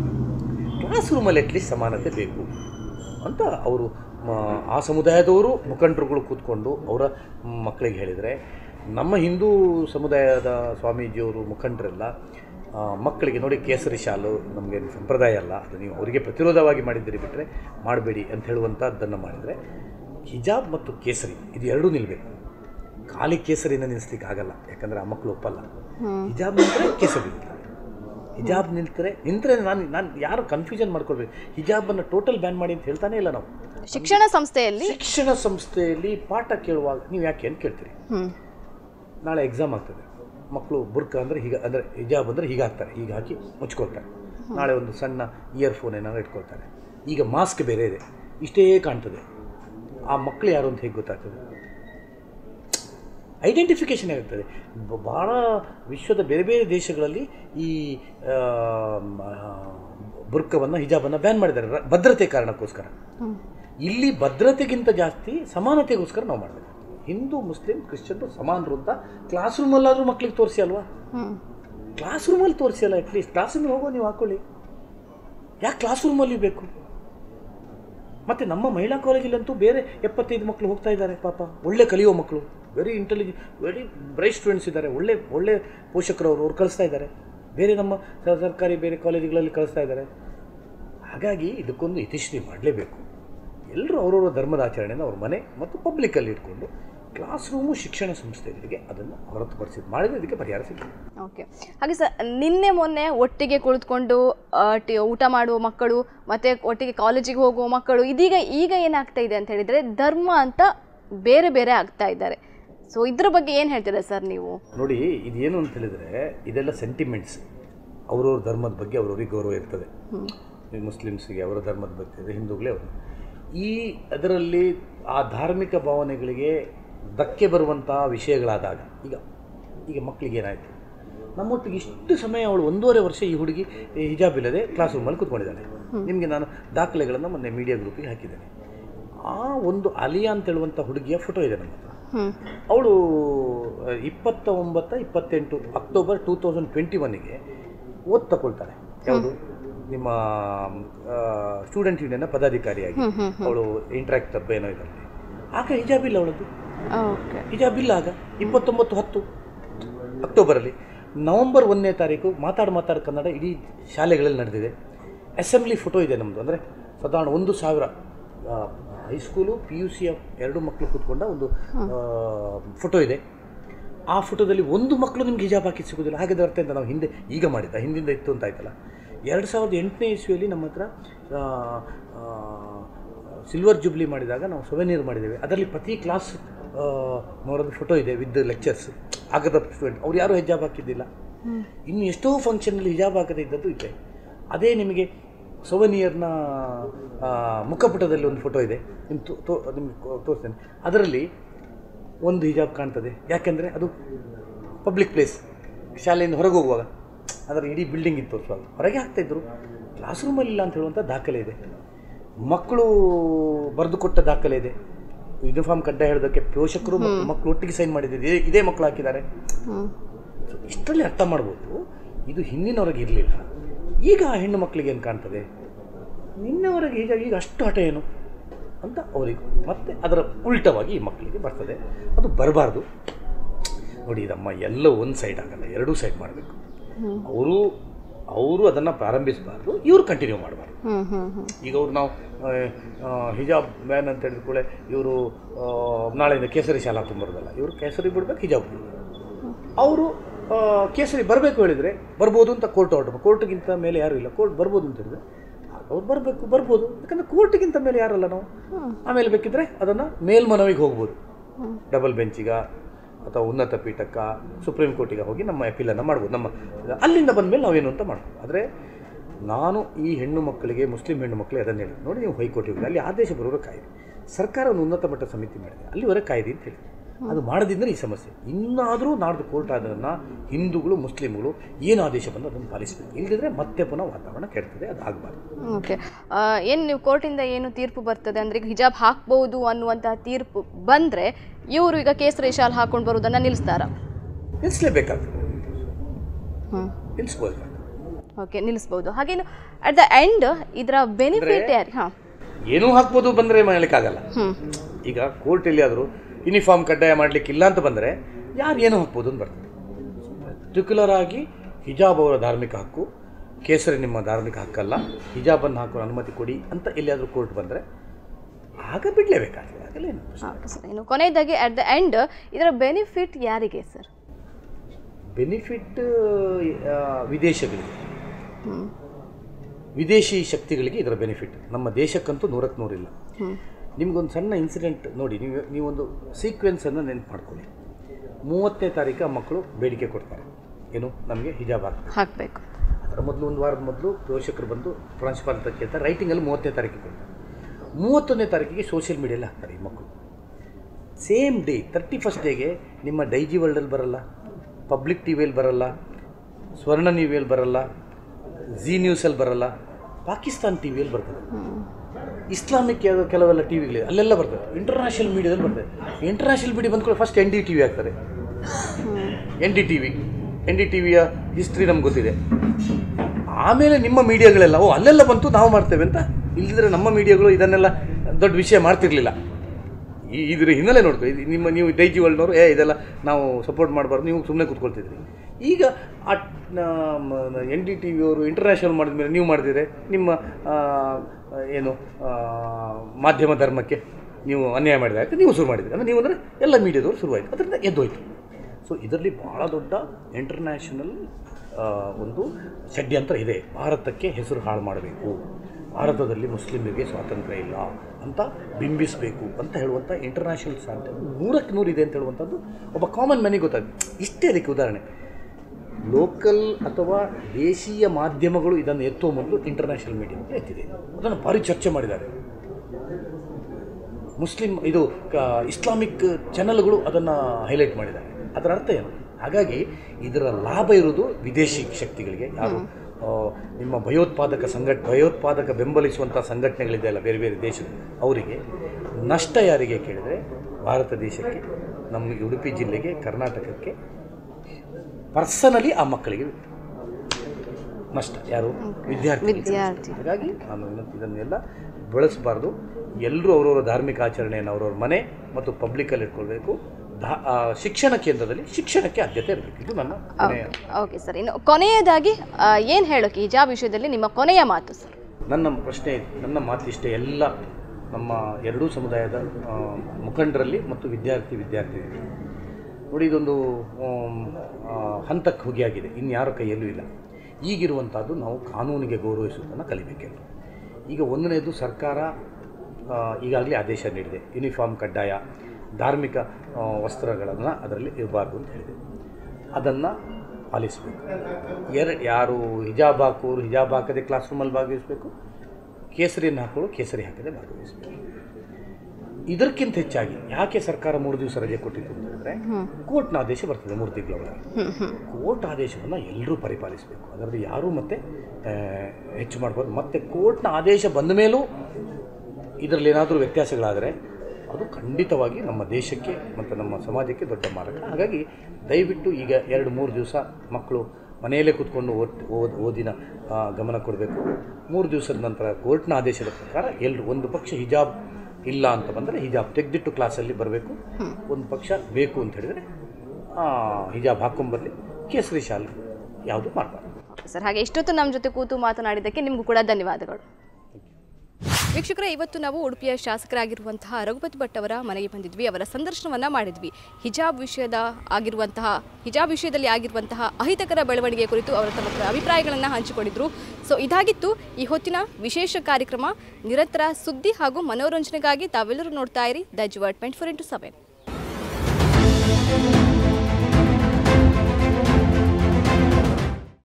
ಕ್ಲಾಸ್ ರೂಮಲ್ಲಿ ಅಟ್ಲೀಸ್ಟ್ ಸಮಾನತೆ ಬೇಕು ಅಂತ ಅವರು ಆ ಸಮುದಾಯದವರು ಮುಖಂಡರುಗಳು ಕೂತ್ಕೊಂಡು ಅವರ ಮಕ್ಕಳಿಗೆ ಹೇಳಿದರೆ ನಮ್ಮ ಹಿಂದೂ ಸಮುದಾಯದ ಸ್ವಾಮೀಜಿಯವರು ಮುಖಂಡರೆಲ್ಲ ಆ, ಮಕ್ಕಳಿಗೆ ನೋಡಿ ಕೇಸರಿ ಶಾಲು ನಮಗೆ ಸಂಪ್ರದಾಯ ಅಲ್ಲ ಅದು ನೀವು ಅವರಿಗೆ ಪ್ರತಿರೋಧವಾಗಿ ಮಾಡಿದ್ದೀರಿ ಬಿಟ್ಟರೆ ಮಾಡಬೇಡಿ ಅಂತ ಹೇಳುವಂಥದ್ದನ್ನು ಮಾಡಿದರೆ ಹಿಜಾಬ್ ಮತ್ತು ಕೇಸರಿ ಇದು ಎರಡೂ ನಿಲ್ಲಬೇಕು ಖಾಲಿ ಕೇಸರಿನ ನಿಲ್ಲಿಸ್ಲಿಕ್ಕೆ ಆಗಲ್ಲ ಯಾಕಂದರೆ ಆ ಮಕ್ಕಳು ಒಪ್ಪಲ್ಲ ಹಿಜಾಬ್ ನಿಂತರೆ ಕೇಸರಿ ನಿಲ್ತಾರೆ ಹಿಜಾಬ್ ನಿಲ್ತರೆ ನಿಂತರೆ ನಾನು ನಾನು ಯಾರು ಕನ್ಫ್ಯೂಷನ್ ಮಾಡ್ಕೊಳ್ಬೇಕು ಹಿಜಾಬನ್ನು ಟೋಟಲ್ ಬ್ಯಾನ್ ಮಾಡಿ ಅಂತ ಹೇಳ್ತಾನೆ ಇಲ್ಲ ನಾವು ಶಿಕ್ಷಣ ಸಂಸ್ಥೆಯಲ್ಲಿ ಶಿಕ್ಷಣ ಸಂಸ್ಥೆಯಲ್ಲಿ ಪಾಠ ಕೇಳುವಾಗ ನೀವು ಯಾಕೆ ಅಂತ ಕೇಳ್ತೀರಿ ಹ್ಮ್ ನಾಳೆ ಎಕ್ಸಾಮ್ ಆಗ್ತದೆ ಮಕ್ಕಳು ಬುರ್ಕ ಅಂದರೆ ಹೀಗೆ ಅಂದರೆ ಹಿಜಾಬ್ ಅಂದರೆ ಹೀಗೆ ಹಾಕ್ತಾರೆ ಹೀಗೆ ಹಾಕಿ ಮುಚ್ಕೊಳ್ತಾರೆ ನಾಳೆ ಒಂದು ಸಣ್ಣ ಇಯರ್ಫೋನ್ ಏನಾದ್ರು ಇಟ್ಕೊಳ್ತಾರೆ ಈಗ ಮಾಸ್ಕ್ ಬೇರೆ ಇದೆ ಇಷ್ಟೇ ಕಾಣ್ತದೆ ಆ ಮಕ್ಕಳು ಯಾರು ಅಂತ ಹೇಗೆ ಗೊತ್ತಾಗ್ತದೆ ಐಡೆಂಟಿಫಿಕೇಷನ್ ಆಗುತ್ತದೆ ಬ- ಭಾಳ ವಿಶ್ವದ ಬೇರೆ ಬೇರೆ ದೇಶಗಳಲ್ಲಿ ಈ ಬುರ್ಕವನ್ನು ಹಿಜಾಬನ್ನು ಬ್ಯಾನ್ ಮಾಡಿದ್ದಾರೆ ರ- ಭದ್ರತೆ ಕಾರಣಕ್ಕೋಸ್ಕರ ಇಲ್ಲಿ ಭದ್ರತೆಗಿಂತ ಜಾಸ್ತಿ ಸಮಾನತೆಗೋಸ್ಕರ ನಾವು ಮಾಡಬೇಕು ಹಿಂದೂ ಮುಸ್ಲಿಂ ಕ್ರಿಶ್ಚಿಯನ್ರು ಸಮಾನರು ಅಂತ ಕ್ಲಾಸ್ ರೂಮಲ್ಲಾದರೂ ಮಕ್ಳಿಗೆ ತೋರಿಸಿ ಅಲ್ವಾ ಹ್ಮ್ ಕ್ಲಾಸ್ ರೂಮಲ್ಲಿ ತೋರಿಸಿ ಅಲ್ಲ ಅಟ್ಲೀಸ್ಟ್ ಕ್ಲಾಸ್ ರೂಮಿಗೆ ಹೋಗೋ ನೀವು ಹಾಕೊಳ್ಳಿ ಯಾಕೆ ಕ್ಲಾಸ್ ರೂಮಲ್ಲಿ ಬೇಕು ಮತ್ತು ನಮ್ಮ ಮಹಿಳಾ ಕಾಲೇಜಲ್ಲಂತೂ ಬೇರೆ ಎಪ್ಪತ್ತೈದು ಮಕ್ಕಳು ಹೋಗ್ತಾ ಇದ್ದಾರೆ ಪಾಪ ಒಳ್ಳೆ ಕಲಿಯೋ ಮಕ್ಕಳು very intelligent very bright students ಇದ್ದಾರೆ ಒಳ್ಳೆ ಒಳ್ಳೆ ಪೋಷಕರವರು ಅವ್ರು ಕಳಿಸ್ತಾ ಇದ್ದಾರೆ ಬೇರೆ ನಮ್ಮ ಸ- ಸರ್ಕಾರಿ ಬೇರೆ ಕಾಲೇಜುಗಳಲ್ಲಿ ಕಳಿಸ್ತಾ ಇದ್ದಾರೆ ಹಾಗಾಗಿ ಇದಕ್ಕೊಂದು ಇತಿಶ್ರೀ ಮಾಡಲೇಬೇಕು ಎಲ್ಲರೂ ಅವರವರ ಧರ್ಮದ ಆಚರಣೆಯನ್ನು ಅವ್ರ ಮನೆ ಮತ್ತು ಪಬ್ಲಿಕ್ಕಲ್ಲಿ ಇಟ್ಕೊಂಡು ಕ್ಲಾಸ್ ರೂಮು ಶಿಕ್ಷಣ ಸಂಸ್ಥೆಗಳಿಗೆ ಅದನ್ನು ಹೊರತುಪಡಿಸಿ ಮಾಡಿದ್ರೆ ಇದಕ್ಕೆ ಪರಿಹಾರ ಸಿಗ್ತದೆ ಓಕೆ ಹಾಗೆ ಸರ್ ನಿನ್ನೆ ಮೊನ್ನೆ ಒಟ್ಟಿಗೆ ಕುಳಿತುಕೊಂಡು ಆ, ಟಿ- ಊಟ ಮಾಡುವ ಮಕ್ಕಳು ಮತ್ತೆ ಒಟ್ಟಿಗೆ ಕಾಲೇಜಿಗೆ ಹೋಗುವ ಮಕ್ಕಳು ಇದೀಗ ಈಗ ಏನಾಗ್ತಾ ಇದೆ ಅಂತ ಹೇಳಿದ್ರೆ ಧರ್ಮ ಅಂತ ಬೇರೆ ಬೇರೆ ಆಗ್ತಾ ಇದ್ದಾರೆ ಸೊ ಇದ್ರ ಬಗ್ಗೆ ಏನು ಹೇಳ್ತೀರಾ ಸರ್ ನೀವು ನೋಡಿ ಇದೇನು ಅಂತ ಹೇಳಿದರೆ ಇದೆಲ್ಲ ಸೆಂಟಿಮೆಂಟ್ಸ್ ಅವ್ರವ್ರ ಧರ್ಮದ ಬಗ್ಗೆ ಅವ್ರವ್ರಿಗೆ ಗೌರವ ಇರ್ತದೆ ಈ ಮುಸ್ಲಿಮ್ಸ್ಗೆ ಅವರ ಧರ್ಮದ ಬಗ್ಗೆ ಇದೆ, ಹಿಂದೂಗಳೇ ಅವರು ಈ ಅದರಲ್ಲಿ ಆ ಧಾರ್ಮಿಕ ಭಾವನೆಗಳಿಗೆ ಧಕ್ಕೆ ಬರುವಂತಹ ವಿಷಯಗಳಾದಾಗ ಈಗ ಈಗ ಮಕ್ಕಳಿಗೆ ಏನಾಯಿತು ನಮ್ಮೊಟ್ಟಿಗೆ ಇಷ್ಟು ಸಮಯ ಅವಳು ಒಂದೂವರೆ ವರ್ಷ ಈ ಹುಡುಗಿ ಈ ಹಿಜಾಬ್ ಇಲ್ಲದೆ ಕ್ಲಾಸ್ ರೂಮಲ್ಲಿ ಕೂತ್ಕೊಂಡಿದ್ದಾಳೆ ನಿಮಗೆ ನಾನು ದಾಖಲೆಗಳನ್ನು ಮೊನ್ನೆ ಮೀಡಿಯಾ ಗ್ರೂಪಿಗೆ ಹಾಕಿದ್ದೇನೆ ಆ ಒಂದು ಅಲಿಯಾ ಅಂತ ಹೇಳುವಂಥ ಹುಡುಗಿಯ ಫೋಟೋ ಇದೆ ನಮ್ಮ ಹತ್ರ ಹ್ಮ್ ಅವಳು ಇಪ್ಪತ್ತ ಒಂಬತ್ತ ಇಪ್ಪತ್ತೆಂಟು ಅಕ್ಟೋಬರ್ ಟೂ ತೌಸಂಡ್ ಟ್ವೆಂಟಿ ಒನ್ನಿಗೆ ಓದ್ ತಗೊಳ್ತಾಳೆ ಯಾವುದು ನಿಮ್ಮ ಸ್ಟೂಡೆಂಟ್ ಯೂನಿಯನ್ನ ಪದಾಧಿಕಾರಿಯಾಗಿ ಅವಳು ಇಂಟ್ರಾಕ್ಟ್ ಏನೋ ಇದರಲ್ಲಿ ಆಗ ಹಿಜಾಬ್ ಇಲ್ಲ ಅವಳದ್ದು ಓಕೆ ಹಿಜಾಬ್ ಇಲ್ಲ ಆಗ ಇಪ್ಪತ್ತೊಂಬತ್ತು ಹತ್ತು ಅಕ್ಟೋಬರಲ್ಲಿ ನವಂಬರ್ ಒಂದನೇ ತಾರೀಕು ಮಾತಾಡು ಮಾತಾಡು ಕನ್ನಡ ಇಡೀ ಶಾಲೆಗಳಲ್ಲಿ ನಡೆದಿದೆ ಅಸೆಂಬ್ಲಿ ಫೋಟೋ ಇದೆ ನಮ್ಮದು ಅಂದರೆ ಸಾಧಾರಣ ಒಂದು ಸಾವಿರ ಆ, ಹೈಸ್ಕೂಲು ಪಿ ಯು ಸಿಯ ಎರಡು ಮಕ್ಕಳು ಕೂತ್ಕೊಂಡ ಒಂದು ಫೋಟೋ ಇದೆ ಆ ಫೋಟೋದಲ್ಲಿ ಒಂದು ಮಕ್ಕಳು ನಿಮ್ಗೆ ಹಿಜಾಬ್ ಹಾಕಿ ಸಿಗೋದಿಲ್ಲ ಹಾಗಾದ್ರೆ ಅರ್ಥ ಅಂತ ನಾವು ಹಿಂದೆ ಈಗ ಮಾಡಿದ್ದ ಹಿಂದಿಂದ ಇತ್ತು ಅಂತ ಆಯ್ತಲ್ಲ ಎರಡು ಸಾವಿರದ ಎಂಟನೇ ಇಸ್ವಿಯಲ್ಲಿ ನಮ್ಮ ಹತ್ರ ಆ, ಆ, ಸಿಲ್ವರ್ ಜುಬ್ಲಿ ಮಾಡಿದಾಗ ನಾವು ಸೊವೆನೀರ್ ಮಾಡಿದ್ದೇವೆ ಅದರಲ್ಲಿ ಪ್ರತಿ ಕ್ಲಾಸ್ ನೋಡೋದು ಫೋಟೋ ಇದೆ ವಿತ್ ಲೆಕ್ಚರ್ಸ್ ಆಗದ ಸ್ಟೂಡೆಂಟ್ ಅವ್ರು ಯಾರೂ ಹಿಜಾಬ್ ಹಾಕಿದ್ದಿಲ್ಲ ಇನ್ನು ಎಷ್ಟೋ ಫಂಕ್ಷನಲ್ಲಿ ಹಿಜಾಬ್ ಹಾಕದೇ ಇದ್ದದ್ದು ಇದೆ ಅದೇ ನಿಮಗೆ ಸೊವನಿಯರ್ನ ಮುಖಪುಟದಲ್ಲಿ ಒಂದು ಫೋಟೋ ಇದೆ ನಿಮ್ಗೆ ತೋ- ತೋ ನಿಮ್ಗೆ ಕೊ- ತೋರಿಸ್ತೇನೆ ಅದರಲ್ಲಿ ಒಂದು ಹಿಜಾಬ್ ಕಾಣ್ತದೆ ಯಾಕೆಂದರೆ ಅದು ಪಬ್ಲಿಕ್ ಪ್ಲೇಸ್ ಶಾಲೆಯಿಂದ ಹೊರಗೆ ಹೋಗುವಾಗ ಅದರ ಇಡೀ ಬಿಲ್ಡಿಂಗ್ ಇತ್ತು ತೋರಿಸುವಾಗ ಹೊರಗೆ ಹಾಕ್ತಾಯಿದ್ರು ಕ್ಲಾಸ್ ರೂಮಲ್ಲಿ ಇಲ್ಲ ಅಂತ ಹೇಳುವಂಥ ದಾಖಲೆ ಇದೆ ಮಕ್ಕಳು ಬರೆದು ಕೊಟ್ಟ ದಾಖಲೆ ಇದೆ ಯೂನಿಫಾರ್ಮ್ ಕಡ್ಡಾಯ ಹೇಳೋದಕ್ಕೆ ಪೋಷಕರು ಮತ್ತು ಮಕ್ಕಳು ಒಟ್ಟಿಗೆ ಸೈನ್ ಮಾಡಿದ್ದಾರೆ ಇದೇ- ಇದೇ ಮಕ್ಕಳು ಹಾಕಿದ್ದಾರೆ ಹ್ಮ್ ಸೊ ಇಷ್ಟರಲ್ಲಿ ಅರ್ಥ ಮಾಡ್ಬೋದು ಇದು ಹಿಂದಿನವರೆಗೆ ಇರಲಿಲ್ಲ ಈಗ ಆ ಹೆಣ್ಣು ಮಕ್ಕಳಿಗೆ ಏನು ಕಾಣ್ತದೆ ನಿನ್ನವರೆಗೆ ಈಗ ಈಗ ಅಷ್ಟು ಹಠ ಏನು ಅಂತ ಅವರಿಗೆ ಮತ್ತೆ ಅದರ ಉಲ್ಟವಾಗಿ ಈ ಮಕ್ಕಳಿಗೆ ಬರ್ತದೆ ಅದು ಬರಬಾರ್ದು ನೋಡಿ ಇದಮ್ಮ ಎಲ್ಲ ಒಂದು ಸೈಡ್ ಆಗಲ್ಲ ಎರಡೂ ಸೈಡ್ ಮಾಡಬೇಕು ಅವರು ಅವರು ಅದನ್ನು ಪ್ರಾರಂಭಿಸಬಾರ್ದು ಇವರು ಕಂಟಿನ್ಯೂ ಮಾಡಬಾರ್ದು ಹ್ಮ್ ಹ್ಮ್ ಹ್ಮ್ ಈಗ ಅವ್ರು ನಾವು ಆ, ಆ, ಹಿಜಾಬ್ ಬ್ಯಾನ್ ಅಂತ ಹೇಳಿದ ಕೂಡಲೇ ಇವರು ನಾಳೆಯಿಂದ ಕೇಸರಿ ಶಾಲೆ ಹಾಕೊಂಡ್ಬರೋದಲ್ಲ ಇವರು ಕೇಸರಿ ಬಿಡ್ಬೇಕು ಹಿಜಾಬ್ ಬಿಡ್ಬೇಕು ಅವರು ಕೇಸರಿ ಬರಬೇಕು ಹೇಳಿದರೆ ಬರ್ಬೋದು ಅಂತ ಕೋರ್ಟ್ ಆರ್ಡರ್ ಕೋರ್ಟ್ಗಿಂತ ಮೇಲೆ ಯಾರೂ ಇಲ್ಲ ಕೋರ್ಟ್ ಬರ್ಬೋದು ಅಂತ ಹೇಳಿದ್ರೆ ಅವ್ರು ಬರಬೇಕು ಬರ್ಬೋದು ಯಾಕಂದರೆ ಕೋರ್ಟ್ಗಿಂತ ಮೇಲೆ ಯಾರಲ್ಲ ನಾವು ಆಮೇಲೆ ಬೇಕಿದ್ರೆ ಅದನ್ನು ಮೇಲ್ಮನವಿಗೆ ಹೋಗ್ಬೋದು ಡಬಲ್ ಬೆಂಚಿಗ ಅಥವಾ ಉನ್ನತ ಪೀಠಕ್ಕ ಸುಪ್ರೀಂ ಕೋರ್ಟಿಗೆ ಹೋಗಿ ನಮ್ಮ ಅಪೀಲನ್ನು ಮಾಡ್ಬೋದು ನಮ್ಮ ಅಲ್ಲಿಂದ ಬಂದಮೇಲೆ ನಾವೇನು ಅಂತ ಮಾಡ್ಬೋದು ಆದರೆ ನಾನು ಈ ಹೆಣ್ಣು ಮಕ್ಕಳಿಗೆ ಮುಸ್ಲಿಂ ಹೆಣ್ಣು ಮಕ್ಕಳಿಗೆ ಅದನ್ನು ಹೇಳಿ ನೋಡಿ ನೀವು ಹೈಕೋರ್ಟಿಗೆ ಹೋಗಿ ಅಲ್ಲಿ ಆದೇಶ ಬರೋರು ಕಾಯಿದೆ ಸರ್ಕಾರ ಒಂದು ಉನ್ನತ ಮಟ್ಟ ಸಮಿತಿ ಮಾಡಿದೆ ಅಲ್ಲಿವರೆಗೆ ಕಾಯ್ದೆ ಅಂತ ಹೇಳಿ ಅದು ಮಾಡದಿದ್ದರೆ ಈ ಸಮಸ್ಯೆ ಇನ್ನಾದರೂ ನಾಡ್ದು ಕೋರ್ಟ್ ಅದನ್ನು ಹಿಂದೂಗಳು ಮುಸ್ಲಿಮ್ಗಳು ಏನು ಆದೇಶ ಬಂದು ಅದನ್ನು ಪಾಲಿಸಬೇಕು ಇಲ್ಲದಿದ್ದರೆ ಮತ್ತೆ ಪುನಃ ವಾತಾವರಣ ಕೆಡ್ತದೆ ಅದು ಆಗಬಾರ್ದು ಓಕೆ ಏನು ನೀವು ಕೋರ್ಟಿಂದ ಏನು ತೀರ್ಪು ಬರ್ತದೆ ಅಂದರೆ ಈಗ ಹಿಜಾಬ್ ಹಾಕ್ಬೋದು ಅನ್ನುವಂತಹ ತೀರ್ಪು ಬಂದರೆ ಇವರು ಈಗ ಕೇಸರಿ ಶಾಲ್ ಹಾಕೊಂಡು ಬರೋದನ್ನು ನಿಲ್ಲಿಸ್ತಾರ ನಿಲ್ಲಿಸಲೇಬೇಕಾಗ್ತದೆ ಹ್ಞೂ ನಿಲ್ಲಿಸ್ಬೋದು ಓಕೆ ನಿಲ್ಲಿಸ್ಬೋದು ಹಾಗೇನು ಅಟ್ ದ ಎಂಡ್ ಇದರ ಬೆನಿಫಿಟ್ ಯಾರು ಹಾಂ ಏನೂ ಹಾಕ್ಬೋದು ಬಂದರೆ ಮಾಡಲಿಕ್ಕಾಗಲ್ಲ ಹ್ಞೂ ಈಗ ಕೋರ್ಟಲ್ಲಿ ಆದರೂ ಯೂನಿಫಾರ್ಮ್ ಕಡ್ಡಾಯ ಮಾಡಲಿಕ್ಕಿಲ್ಲ ಅಂತ ಬಂದರೆ ಯಾರು ಏನು ಹಾಕ್ಬೋದು ಅಂತ ಬರ್ತದೆ ಪರ್ಟಿಕ್ಯುಲರ್ ಆಗಿ ಹಿಜಾಬ್ ಅವರ ಧಾರ್ಮಿಕ ಹಕ್ಕು ಕೇಸರಿ ನಿಮ್ಮ ಧಾರ್ಮಿಕ ಹಕ್ಕಲ್ಲ ಹಿಜಾಬನ್ನು ಹಾಕೋ ಅನುಮತಿ ಕೊಡಿ ಅಂತ ಎಲ್ಲಿಯಾದರೂ ಕೋರ್ಟ್ ಬಂದರೆ ಆಗ ಬಿಡಲೇಬೇಕಾಗ್ತದೆ ಆಗಲ್ಲ ಏನು ಓಕೆ ಸರ್ ಇನ್ನು ಕೊನೆಯದಾಗಿ ಅಟ್ ದ ಎಂಡ್ ಇದರ ಬೆನಿಫಿಟ್ ಯಾರಿಗೆ ಸರ್ ಬೆನಿಫಿಟ್ ವಿದೇಶಗಳಿಗೆ ಹ್ಞೂ ವಿದೇಶಿ ಶಕ್ತಿಗಳಿಗೆ ಇದರ ಬೆನಿಫಿಟ್ ನಮ್ಮ ದೇಶಕ್ಕಂತೂ ನೂರಕ್ಕೆ ನೂರಿಲ್ಲ ಹ್ಞೂ ನಿಮಗೊಂದು ಸಣ್ಣ ಇನ್ಸಿಡೆಂಟ್ ನೋಡಿ ನೀವು ನೀವೊಂದು ಸೀಕ್ವೆನ್ಸನ್ನು ನೆನ್ಪು ಮಾಡ್ಕೊಳ್ಳಿ ಮೂವತ್ತನೇ ತಾರೀಕು ಆ ಮಕ್ಕಳು ಬೇಡಿಕೆ ಕೊಡ್ತಾರೆ ಏನು ನಮಗೆ ಹಿಜಾಬ್ ಹಾಕ್ತಾರೆ ಹಾಕಬೇಕು ಅದರ ಮೊದಲು ಒಂದು ವಾರದ ಮೊದಲು ಪೋಷಕರು ಬಂದು ಪ್ರಿನ್ಸಿಪಾಲ್ ಹತ್ರ ಕೇಳ್ತಾರೆ ರೈಟಿಂಗಲ್ಲಿ ಮೂವತ್ತನೇ ತಾರೀಕಿಗೆ ಕೊಡ್ತಾರೆ ಮೂವತ್ತೊಂದನೇ ತಾರೀಕಿಗೆ ಸೋಷಿಯಲ್ ಮೀಡಿಯಲ್ಲಿ ಹಾಕ್ತಾರೆ ಈ ಮಕ್ಕಳು ಸೇಮ್ ಡೇ ತರ್ಟಿ ಫಸ್ಟ್ ಡೇಗೆ ನಿಮ್ಮ ಡೈಜಿ ವರ್ಲ್ಡಲ್ಲಿ ಬರಲ್ಲ ಪಬ್ಲಿಕ್ ಟಿ ವಿಯಲ್ಲಿ ಬರಲ್ಲ ಸ್ವರ್ಣ ಟಿವಿಯಲ್ಲಿ ಬರಲ್ಲ ಜಿ ನ್ಯೂಸಲ್ಲಿ ಬರಲ್ಲ ಪಾಕಿಸ್ತಾನ್ ಟಿ ವಿಯಲ್ಲಿ ಬರ್ತದೆ ಇಸ್ಲಾಮಿಕ್ ಯಾವುದೋ ಕೆಲವೆಲ್ಲ ಟಿ ವಿಗಳಿದೆ ಅಲ್ಲೆಲ್ಲ ಬರ್ತದೆ ಇಂಟರ್ನ್ಯಾಷನಲ್ ಮೀಡಿಯಾದಲ್ಲಿ ಬರ್ತದೆ ಇಂಟರ್ನ್ಯಾಷನಲ್ ಮೀಡಿಯಾ ಬಂದ್ಕೊಳ್ಳಿ first N D T V ಆಗ್ತದೆ N D T V N D T ವಿಯ ಹಿಸ್ಟ್ರಿ ನಮ್ಗೆ ಗೊತ್ತಿದೆ ಆಮೇಲೆ ನಿಮ್ಮ ಮೀಡಿಯಾಗಳೆಲ್ಲ ಓ ಅಲ್ಲೆಲ್ಲ ಬಂತು ನಾವು ಮಾಡ್ತೇವೆ ಅಂತ ಇಲ್ಲದಿದ್ರೆ ನಮ್ಮ ಮೀಡಿಯಾಗಳು ಇದನ್ನೆಲ್ಲ ದೊಡ್ಡ ವಿಷಯ ಮಾಡ್ತಿರ್ಲಿಲ್ಲ ಈ ಇದ್ರ ಹಿನ್ನೆಲೆ ನೋಡ್ಕೊ ಇದು ನಿಮ್ಮ ನೀವು ಡೈಜಿ ವರ್ಲ್ಡ್ನವರು ಏ ಇದೆಲ್ಲ ನಾವು ಸಪೋರ್ಟ್ ಮಾಡಬಾರ್ದು ನೀವು ಸುಮ್ಮನೆ ಕೂತ್ಕೊಳ್ತಿದ್ರಿ ಈಗ ಆ ಎನ್ ಡಿ ಟಿ ವಿಯವರು ಇಂಟರ್ನ್ಯಾಷನಲ್ ಮಾಡಿದ ಮೇಲೆ ನೀವು ಮಾಡಿದಿರೆ ನಿಮ್ಮ ಆ, ಏನು ಆ, ಮಾಧ್ಯಮ ಧರ್ಮಕ್ಕೆ ನೀವು ಅನ್ಯಾಯ ಮಾಡಿದಾಗ ನೀವು ಶುರು ಮಾಡಿದ್ರಿ ಅಂದರೆ ನೀವು ಅಂದರೆ ಎಲ್ಲ ಮೀಡಿಯಾದವರು ಶುರುವಾಯಿತು ಅದರಿಂದ ಎದ್ದೋಯ್ತು ಸೊ ಇದರಲ್ಲಿ ಬಹಳ ದೊಡ್ಡ ಇಂಟರ್ನ್ಯಾಷನಲ್ ಒಂದು ಷಡ್ಯಂತ್ರ ಇದೆ ಭಾರತಕ್ಕೆ ಹೆಸರು ಹಾಳು ಮಾಡಬೇಕು ಭಾರತದಲ್ಲಿ ಮುಸ್ಲಿಮರಿಗೆ ಸ್ವಾತಂತ್ರ್ಯ ಇಲ್ಲ ಅಂತ ಬಿಂಬಿಸಬೇಕು ಅಂತ ಹೇಳುವಂಥ ಇಂಟರ್ನ್ಯಾಷನಲ್ ಸಾಧ್ಯ ನೂರಕ್ಕೆ ನೂರಿದೆ ಅಂತ ಹೇಳುವಂಥದ್ದು ಒಬ್ಬ ಕಾಮನ್ ಮ್ಯಾನಿಗೆ ಗೊತ್ತಾಗುತ್ತೆ ಇಷ್ಟೇ ಅದಕ್ಕೆ ಉದಾಹರಣೆ ಲೋಕಲ್ ಅಥವಾ ದೇಶೀಯ ಮಾಧ್ಯಮಗಳು ಇದನ್ನು ಎತ್ತುವ ಮೊದಲು ಇಂಟರ್ನ್ಯಾಷನಲ್ ಮೀಡಿಯಾ ಎತ್ತಿದೆ ಅದನ್ನು ಭಾರಿ ಚರ್ಚೆ ಮಾಡಿದ್ದಾರೆ ಮುಸ್ಲಿಂ ಇದು ಕ- ಇಸ್ಲಾಮಿಕ್ ಚಾನಲ್ಗಳು ಅದನ್ನು ಹೈಲೈಟ್ ಮಾಡಿದ್ದಾರೆ ಅದರ ಅರ್ಥ ಏನು ಹಾಗಾಗಿ ಇದರ ಲಾಭ ಇರುವುದು ವಿದೇಶಿ ಶಕ್ತಿಗಳಿಗೆ ಯಾರು ಆ, ನಿಮ್ಮ ಭಯೋತ್ಪಾದಕ ಸಂಘಟ ಭಯೋತ್ಪಾದಕ ಬೆಂಬಲಿಸುವಂಥ ಸಂಘಟನೆಗಳಿದೆಯಲ್ಲ ಬೇರೆ ಬೇರೆ ದೇಶದ ಅವರಿಗೆ ನಷ್ಟ ಯಾರಿಗೆ ಕೇಳಿದರೆ ಭಾರತ ದೇಶಕ್ಕೆ ನಮ್ಮ ಉಡುಪಿ ಜಿಲ್ಲೆಗೆ ಕರ್ನಾಟಕಕ್ಕೆ ಪರ್ಸನಲಿ ಆ ಮಕ್ಕಳಿಗೆ ನಷ್ಟ ಯಾರು ವಿದ್ಯಾರ್ಥಿ ವಿದ್ಯಾರ್ಥಿ ಹಾಗಾಗಿ ನಾನು ಇನ್ನೊಂದು ಇದನ್ನೆಲ್ಲ ಬೆಳೆಸಬಾರ್ದು ಎಲ್ಲರೂ ಅವರವರ ಧಾರ್ಮಿಕ ಆಚರಣೆಯನ್ನು ಅವರವ್ರ ಮನೆ ಮತ್ತು ಪಬ್ಲಿಕಲ್ಲಿ ಇಟ್ಕೊಳ್ಬೇಕು ಧಾ ಆ, ಶಿಕ್ಷಣ ಕೇಂದ್ರದಲ್ಲಿ ಶಿಕ್ಷಣಕ್ಕೆ ಆದ್ಯತೆ ಇರಬೇಕು ಇದು ನನ್ನ ಕೊನೆಯ ಓಕೆ ಸರ್ ಇನ್ನು ಕೊನೆಯದಾಗಿ ಏನು ಹೇಳೋಕೆ ಹಿಜಾಬ್ ವಿಷಯದಲ್ಲಿ ನಿಮ್ಮ ಕೊನೆಯ ಮಾತು ಸರ್ ನನ್ನ ಪ್ರಶ್ನೆ ನನ್ನ ಮಾತಿಷ್ಟೇ ಎಲ್ಲ ನಮ್ಮ ಎರಡೂ ಸಮುದಾಯದ ಆ, ಮುಖಂಡರಲ್ಲಿ ಮತ್ತು ವಿದ್ಯಾರ್ಥಿ ವಿದ್ಯಾರ್ಥಿ ನೋಡಿ ಇದೊಂದು ಆಮ್, ಆ, ಹಂತಕ್ಕೆ ಹೋಗಿಯಾಗಿದೆ ಇನ್ಯಾರ ಕೈಯಲ್ಲೂ ಇಲ್ಲ ಈಗಿರುವಂಥದ್ದು ನಾವು ಕಾನೂನಿಗೆ ಗೌರವಿಸುವುದನ್ನು ಕಲಿಬೇಕೆಲ್ಲರೂ ಈಗ ಒಂದನೇದು ಸರ್ಕಾರ ಈಗಾಗಲೇ ಆದೇಶ ನೀಡಿದೆ ಯೂನಿಫಾರ್ಮ್ ಕಡ್ಡಾಯ ಧಾರ್ಮಿಕ ಆ, ವಸ್ತ್ರಗಳನ್ನು ಅದರಲ್ಲಿ ಇರಬಾರ್ದು ಅಂತ ಹೇಳಿದೆ ಅದನ್ನು ಪಾಲಿಸಬೇಕು ಎರಡು ಯಾರು ಹಿಜಾಬ್ ಹಾಕೋರು ಹಿಜಾಬ್ ಹಾಕದೆ ಕ್ಲಾಸ್ ರೂಮಲ್ಲಿ ಭಾಗವಹಿಸಬೇಕು ಕೇಸರಿಯನ್ನು ಹಾಕೋರು ಕೇಸರಿ ಹಾಕದೆ ಭಾಗವಹಿಸಬೇಕು ಇದಕ್ಕಿಂತ ಹೆಚ್ಚಾಗಿ ಯಾಕೆ ಸರ್ಕಾರ ಮೂರು ದಿವಸ ರಜೆ ಕೊಟ್ಟಿತ್ತು ಅಂತ ಹೇಳಿದ್ರೆ ಕೋರ್ಟ್ನ ಆದೇಶ ಬರ್ತದೆ ಮೂರು ತಿಂಗಳೊಳಗೆ ಕೋರ್ಟ್ ಆದೇಶವನ್ನು ಎಲ್ಲರೂ ಪರಿಪಾಲಿಸಬೇಕು ಅದರಲ್ಲಿ ಯಾರೂ ಮತ್ತೆ ಆ, ಹೆಚ್ಚು ಮಾಡ್ಬೋದು ಮತ್ತು ಕೋರ್ಟ್ನ ಆದೇಶ ಬಂದ ಮೇಲೂ ಇದರಲ್ಲಿ ಏನಾದರೂ ವ್ಯತ್ಯಾಸಗಳಾದರೆ ಅದು ಖಂಡಿತವಾಗಿ ನಮ್ಮ ದೇಶಕ್ಕೆ ಮತ್ತು ನಮ್ಮ ಸಮಾಜಕ್ಕೆ ದೊಡ್ಡ ಮಾರಕ ಹಾಗಾಗಿ ದಯವಿಟ್ಟು ಈಗ ಎರಡು ಮೂರು ದಿವಸ ಮಕ್ಕಳು ಮನೆಯಲ್ಲೇ ಕೂತ್ಕೊಂಡು ಓದ್ ಓದ್ ಓದಿನ ಆ, ಗಮನ ಕೊಡಬೇಕು ಮೂರು ದಿವಸದ ನಂತರ ಕೋರ್ಟ್ನ ಆದೇಶದ ಪ್ರಕಾರ ಎಲ್ಲರೂ ಒಂದು ಪಕ್ಷ ಹಿಜಾಬ್ ಇಲ್ಲ ಅಂತ ಬಂದರೆ ಹಿಜಾಬ್ ತೆಗೆದಿಟ್ಟು ಕ್ಲಾಸಲ್ಲಿ ಬರಬೇಕು ಒಂದು ಪಕ್ಷ ಬೇಕು ಅಂತ ಹೇಳಿದರೆ ಆ, ಹಿಜಾಬ್ ಹಾಕ್ಕೊಂಬರಲಿ ಕೇಸರಿ ಶಾಲೆ ಯಾವುದು ಮಾಡಬಾರ್ದು ಓಕೆ ಸರ್ ಹಾಗೆ ಇಷ್ಟೊತ್ತು ನಮ್ಮ ಜೊತೆ ಕೂತು ಮಾತನಾಡಿದ್ದಕ್ಕೆ ನಿಮಗೂ ಕೂಡ ಧನ್ಯವಾದಗಳು ವೀಕ್ಷಕರೇ ಇವತ್ತು ನಾವು ಉಡುಪಿಯ ಶಾಸಕರಾಗಿರುವಂತಹ ರಘುಪತಿ ಭಟ್ ಅವರ ಮನೆಗೆ ಬಂದಿದ್ವಿ ಅವರ ಸಂದರ್ಶನವನ್ನ ಮಾಡಿದ್ವಿ ಹಿಜಾಬ್ ವಿಷಯದ ಆಗಿರುವಂತಹ ಹಿಜಾಬ್ ವಿಷಯದಲ್ಲಿ ಆಗಿರುವಂತಹ ಅಹಿತಕರ ಬೆಳವಣಿಗೆ ಕುರಿತು ಅವರ ತಮ್ಮ ಅಭಿಪ್ರಾಯಗಳನ್ನು ಹಂಚಿಕೊಂಡಿದ್ರು ಸೊ ಇದಾಗಿತ್ತು ಈ ಹೊತ್ತಿನ ವಿಶೇಷ ಕಾರ್ಯಕ್ರಮ ನಿರಂತರ ಸುದ್ದಿ ಹಾಗೂ ಮನೋರಂಜನೆಗಾಗಿ ತಾವೆಲ್ಲರೂ ನೋಡ್ತಾ ಇರಿ ದ ಜುವರ್ಟ್ ಟ್ವೆಂಟಿ ಫೋರ್ ಇಂಟು ಸೆವೆನ್